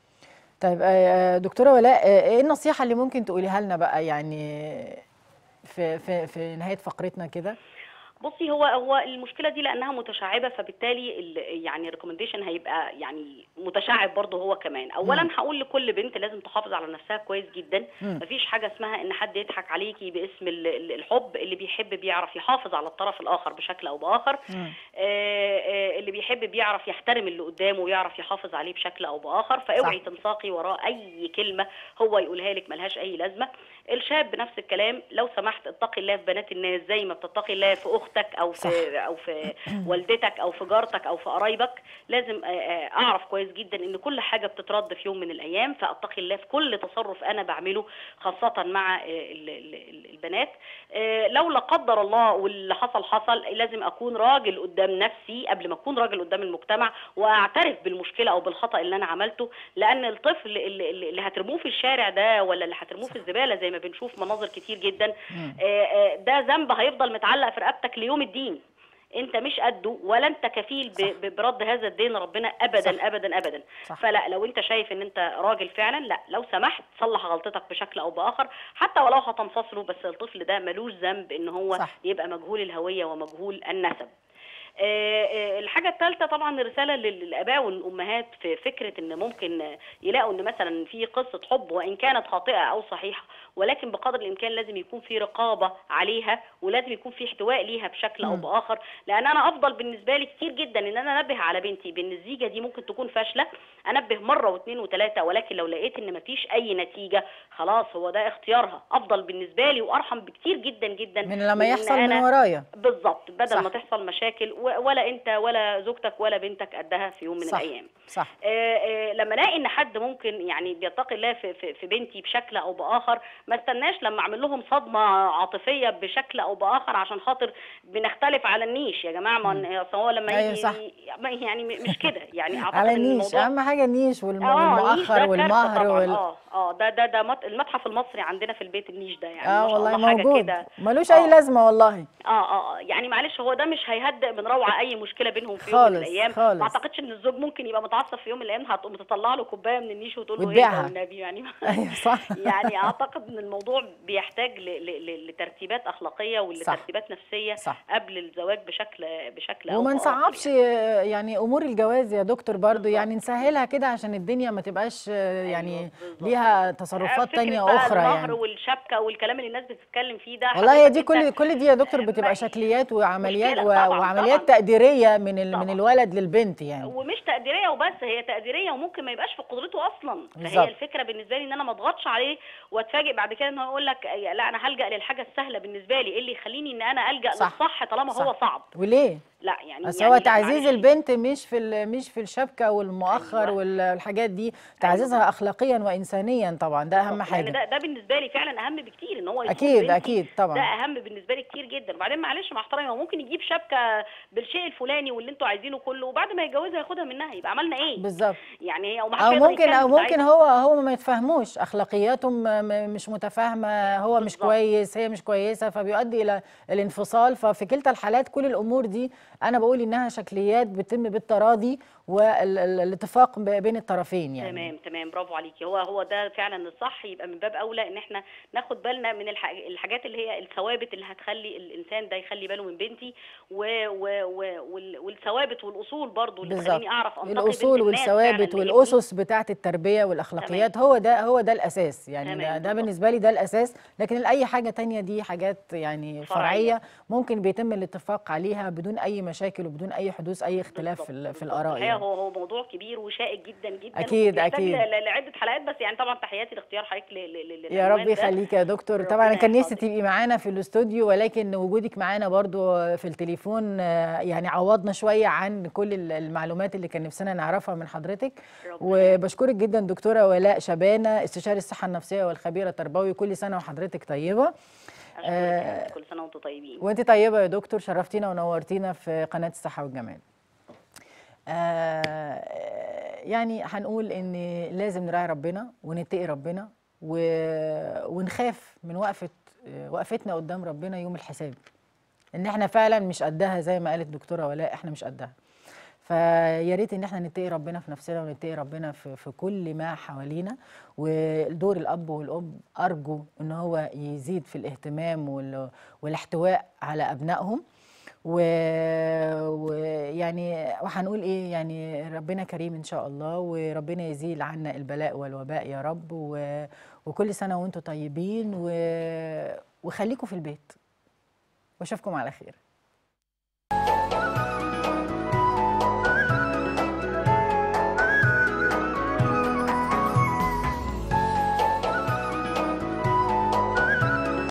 طيب آه، دكتورة ولاء آه، ايه النصيحة اللي ممكن تقوليها لنا بقى يعني في في, في نهايه فقرتنا كده بصي هو هو المشكله دي لانها متشعبه فبالتالي ال- يعني الريكومنديشن هيبقى يعني متشعب برضه هو كمان اولا هقول لكل بنت لازم تحافظ على نفسها كويس جدا مم. مفيش حاجه اسمها ان حد يضحك عليكي باسم ال- ال- الحب اللي بيحب بيعرف يحافظ على الطرف الاخر بشكل او باخر مم. آه، آه، اللي بيحب بيعرف يحترم اللي قدامه ويعرف يحافظ عليه بشكل او باخر فاوعي صح. تنساقي وراء اي كلمه هو يقولها لك ملهاش اي لازمه الشاب نفس الكلام لو سمحت اتقي الله في بنات الناس زي ما بتتقي الله في اختك او في او في والدتك او في جارتك او في قرايبك لازم آه، آه، اعرف كويس جدا ان كل حاجه بتترد في يوم من الايام فاتقي الله في كل تصرف انا بعمله خاصه مع آه، ال- ال- ال- البنات آه، لو لا قدر الله واللي حصل حصل لازم اكون راجل قدام نفسي قبل ما اكون راجل قدام المجتمع واعترف بالمشكله او بالخطا اللي انا عملته لان الطفل اللي, اللي اللي هترموه في الشارع ده ولا اللي هترموه في الزباله زي ما بنشوف مناظر كتير جدا مم. آه، آه، ده ذنب هيفضل متعلق في رقبتك ليوم الدين انت مش قده ولا انت كفيل ب- صح. ب- برد هذا الدين ربنا ابدا صح. ابدا ابدا صح. فلا لو انت شايف ان انت راجل فعلا لا لو سمحت صلح غلطتك بشكل او باخر حتى ولو هتنفصلوا بس الطفل ده ملوش ذنب ان هو صح. يبقى مجهول الهويه ومجهول النسب آه، آه، الحاجة الثالثة طبعا رسالة لل- للآباء والأمهات في فكرة إن ممكن آه، يلاقوا إن مثلا في قصة حب وإن كانت خاطئة أو صحيحة ولكن بقدر الإمكان لازم يكون في رقابة عليها ولازم يكون في احتواء ليها بشكل أو مم. بآخر لأن أنا أفضل بالنسبة لي كتير جدا إن أنا أنبه على بنتي بإن الزيجة دي ممكن تكون فاشلة أنبه مرة واثنين وثلاثة ولكن لو لقيت إن مفيش أي نتيجة خلاص هو ده اختيارها أفضل بالنسبة لي وأرحم بكتير جدا جدا من لما إن يحصل من أنا ورايا بالظبط بدل صح. ما تحصل مشاكل و- ولا انت ولا زوجتك ولا بنتك قدها في يوم من صح. الايام صح آه، آه، لما الاقي ان حد ممكن يعني بيتقي الله في, في, في بنتي بشكل او باخر ما استناش لما اعمل لهم صدمه عاطفيه بشكل او باخر عشان خاطر بنختلف على النيش يا جماعه ما أصل هو لما أيوة يجي صح. ما- يعني م- مش كده يعني اعتقد على ان النيش الموضوع اهم حاجه النيش والم- اه النيش ده والمؤخر كارثة والمهر طبعا وال... اه اه ده ده ده مت- المتحف المصري عندنا في البيت النيش ده يعني اه ما شاء والله الله حاجه موجود كده ملوش آه. اي لازمه والله اه اه آه، يعني معلش هو ده مش هيهدئ من روعه اي مشكله بينهم في يوم من خالص، الايام خالص. ما اعتقدش ان الزوج ممكن يبقى متعصب في يوم من الايام هتقوم تطلع له كوبايه من النيش وتقول له ايه وتبيعها. ده والنبي يعني ايوه صح يعني اعتقد ان الموضوع بيحتاج ل- ل- ل- لترتيبات اخلاقيه ولترتيبات نفسيه صح. قبل الزواج بشكل بشكل أو وما بآخر نصعبش يعني. يعني امور الجواز يا دكتور برضو بالظبط. يعني نسهلها كده عشان الدنيا ما تبقاش يعني أيوة، بالظبط. ليها تصرفات فكرة تانية بقى اخرى المهر يعني والشبكه والكلام اللي الناس بتتكلم فيه ده والله هي حضرتك دي أنت- كل كل دي يا دكتور ما- بتبقى شكليات وعمليات مشكلة و- طبعاً، وعمليات طبعاً. تقديريه من ال- من طبعاً. الولد للبنت يعني ومش تقديريه وبس هي تقديريه وممكن ما يبقاش في قدرته اصلا بالظبط. فهي الفكره بالنسبه لي ان انا ما اضغطش عليه واتفاجئ بعد كده ان هو يقول لك لا انا هلجا للحاجه السهله بالنسبه لي ايه اللي يخليني ان انا الجا صح. للصح طالما هو صح. صعب وليه لا يعني بس يعني هو تعزيز معلش. البنت مش في ال- مش في الشبكه والمؤخر أيوة. والحاجات دي تعزيزها اخلاقيا وانسانيا طبعا ده اهم لان حاجه ده ده بالنسبه لي فعلا اهم بكتير ان هو يكون اكيد بنتي اكيد طبعا ده اهم بالنسبه لي كتير جدا وبعدين معلش مع احترامي هو ممكن يجيب شبكه بالشيء الفلاني واللي انتوا عايزينه كله وبعد ما يتجوزها ياخدها منها يبقى عملنا ايه بالظبط يعني هي ومحدش او يقدر ممكن او يتكلم ممكن ساعتها. هو هو ما يتفاهموش اخلاقياتهم م- م- مش متفاهمه هو مش بالظبط. كويس هي مش كويسه فبيؤدي الى الانفصال ففي كلتا الحالات كل الامور دي انا بقول انها شكليات بتتم بالتراضي والاتفاق بين الطرفين يعني تمام تمام برافو عليكي هو هو ده فعلا الصح يبقى من باب اولى ان احنا ناخد بالنا من الح- الحاجات اللي هي الثوابت اللي هتخلي الانسان ده يخلي باله من بنتي و و و وال- والثوابت والاصول برضو اللي بالظبط تخليني اعرف انتقي الاصول بنت الناس فعلا والثوابت اللي هي والاسس بتاعه التربيه والاخلاقيات هو ده هو ده الاساس يعني تمام، ده, ده بالظبط. بالنسبه لي ده الاساس لكن اي حاجه تانية دي حاجات يعني فرعيه, فرعية. ممكن بيتم الاتفاق عليها بدون اي مشاكل وبدون اي حدوث اي اختلاف في, ال- في الاراء الحقيقه يعني. هو هو موضوع كبير وشائك جدا جدا أكيد، وبيحتاج أكيد. ل- ل- لعده حلقات بس يعني طبعا تحياتي لاختيار حضرتك ل- ل- ل- يا رب للعنوان ده. يخليك يا دكتور ربنا طبعا كان نفسي يحفظك. تبقي معانا في الاستوديو ولكن وجودك معانا برضو في التليفون آه، يعني عوضنا شويه عن كل ال- المعلومات اللي كان نفسنا نعرفها من حضرتك ربنا وبشكرك جدا دكتوره ولاء شبانه استشاري الصحه النفسيه والخبيره التربوي كل سنه وحضرتك طيبه أشكرك آه، يا رب. كل سنه وانتم طيبين وانت طيبه يا دكتور شرفتينا ونورتينا في قناه الصحه والجمال آه يعني هنقول ان لازم نراعي ربنا ونتقي ربنا و... ونخاف من وقفه وقفتنا قدام ربنا يوم الحساب ان احنا فعلا مش قدها زي ما قالت الدكتوره ولاء احنا مش قدها فيا ريت ان احنا نتقي ربنا في نفسنا ونتقي ربنا في, في كل ما حوالينا ودور الاب والام ارجو ان هو يزيد في الاهتمام وال- والاحتواء على ابنائهم و- ويعني وهنقول ايه يعني ربنا كريم ان شاء الله وربنا يزيل عنا البلاء والوباء يا رب و... وكل سنه وانتم طيبين و... وخليكم في البيت واشوفكم على خير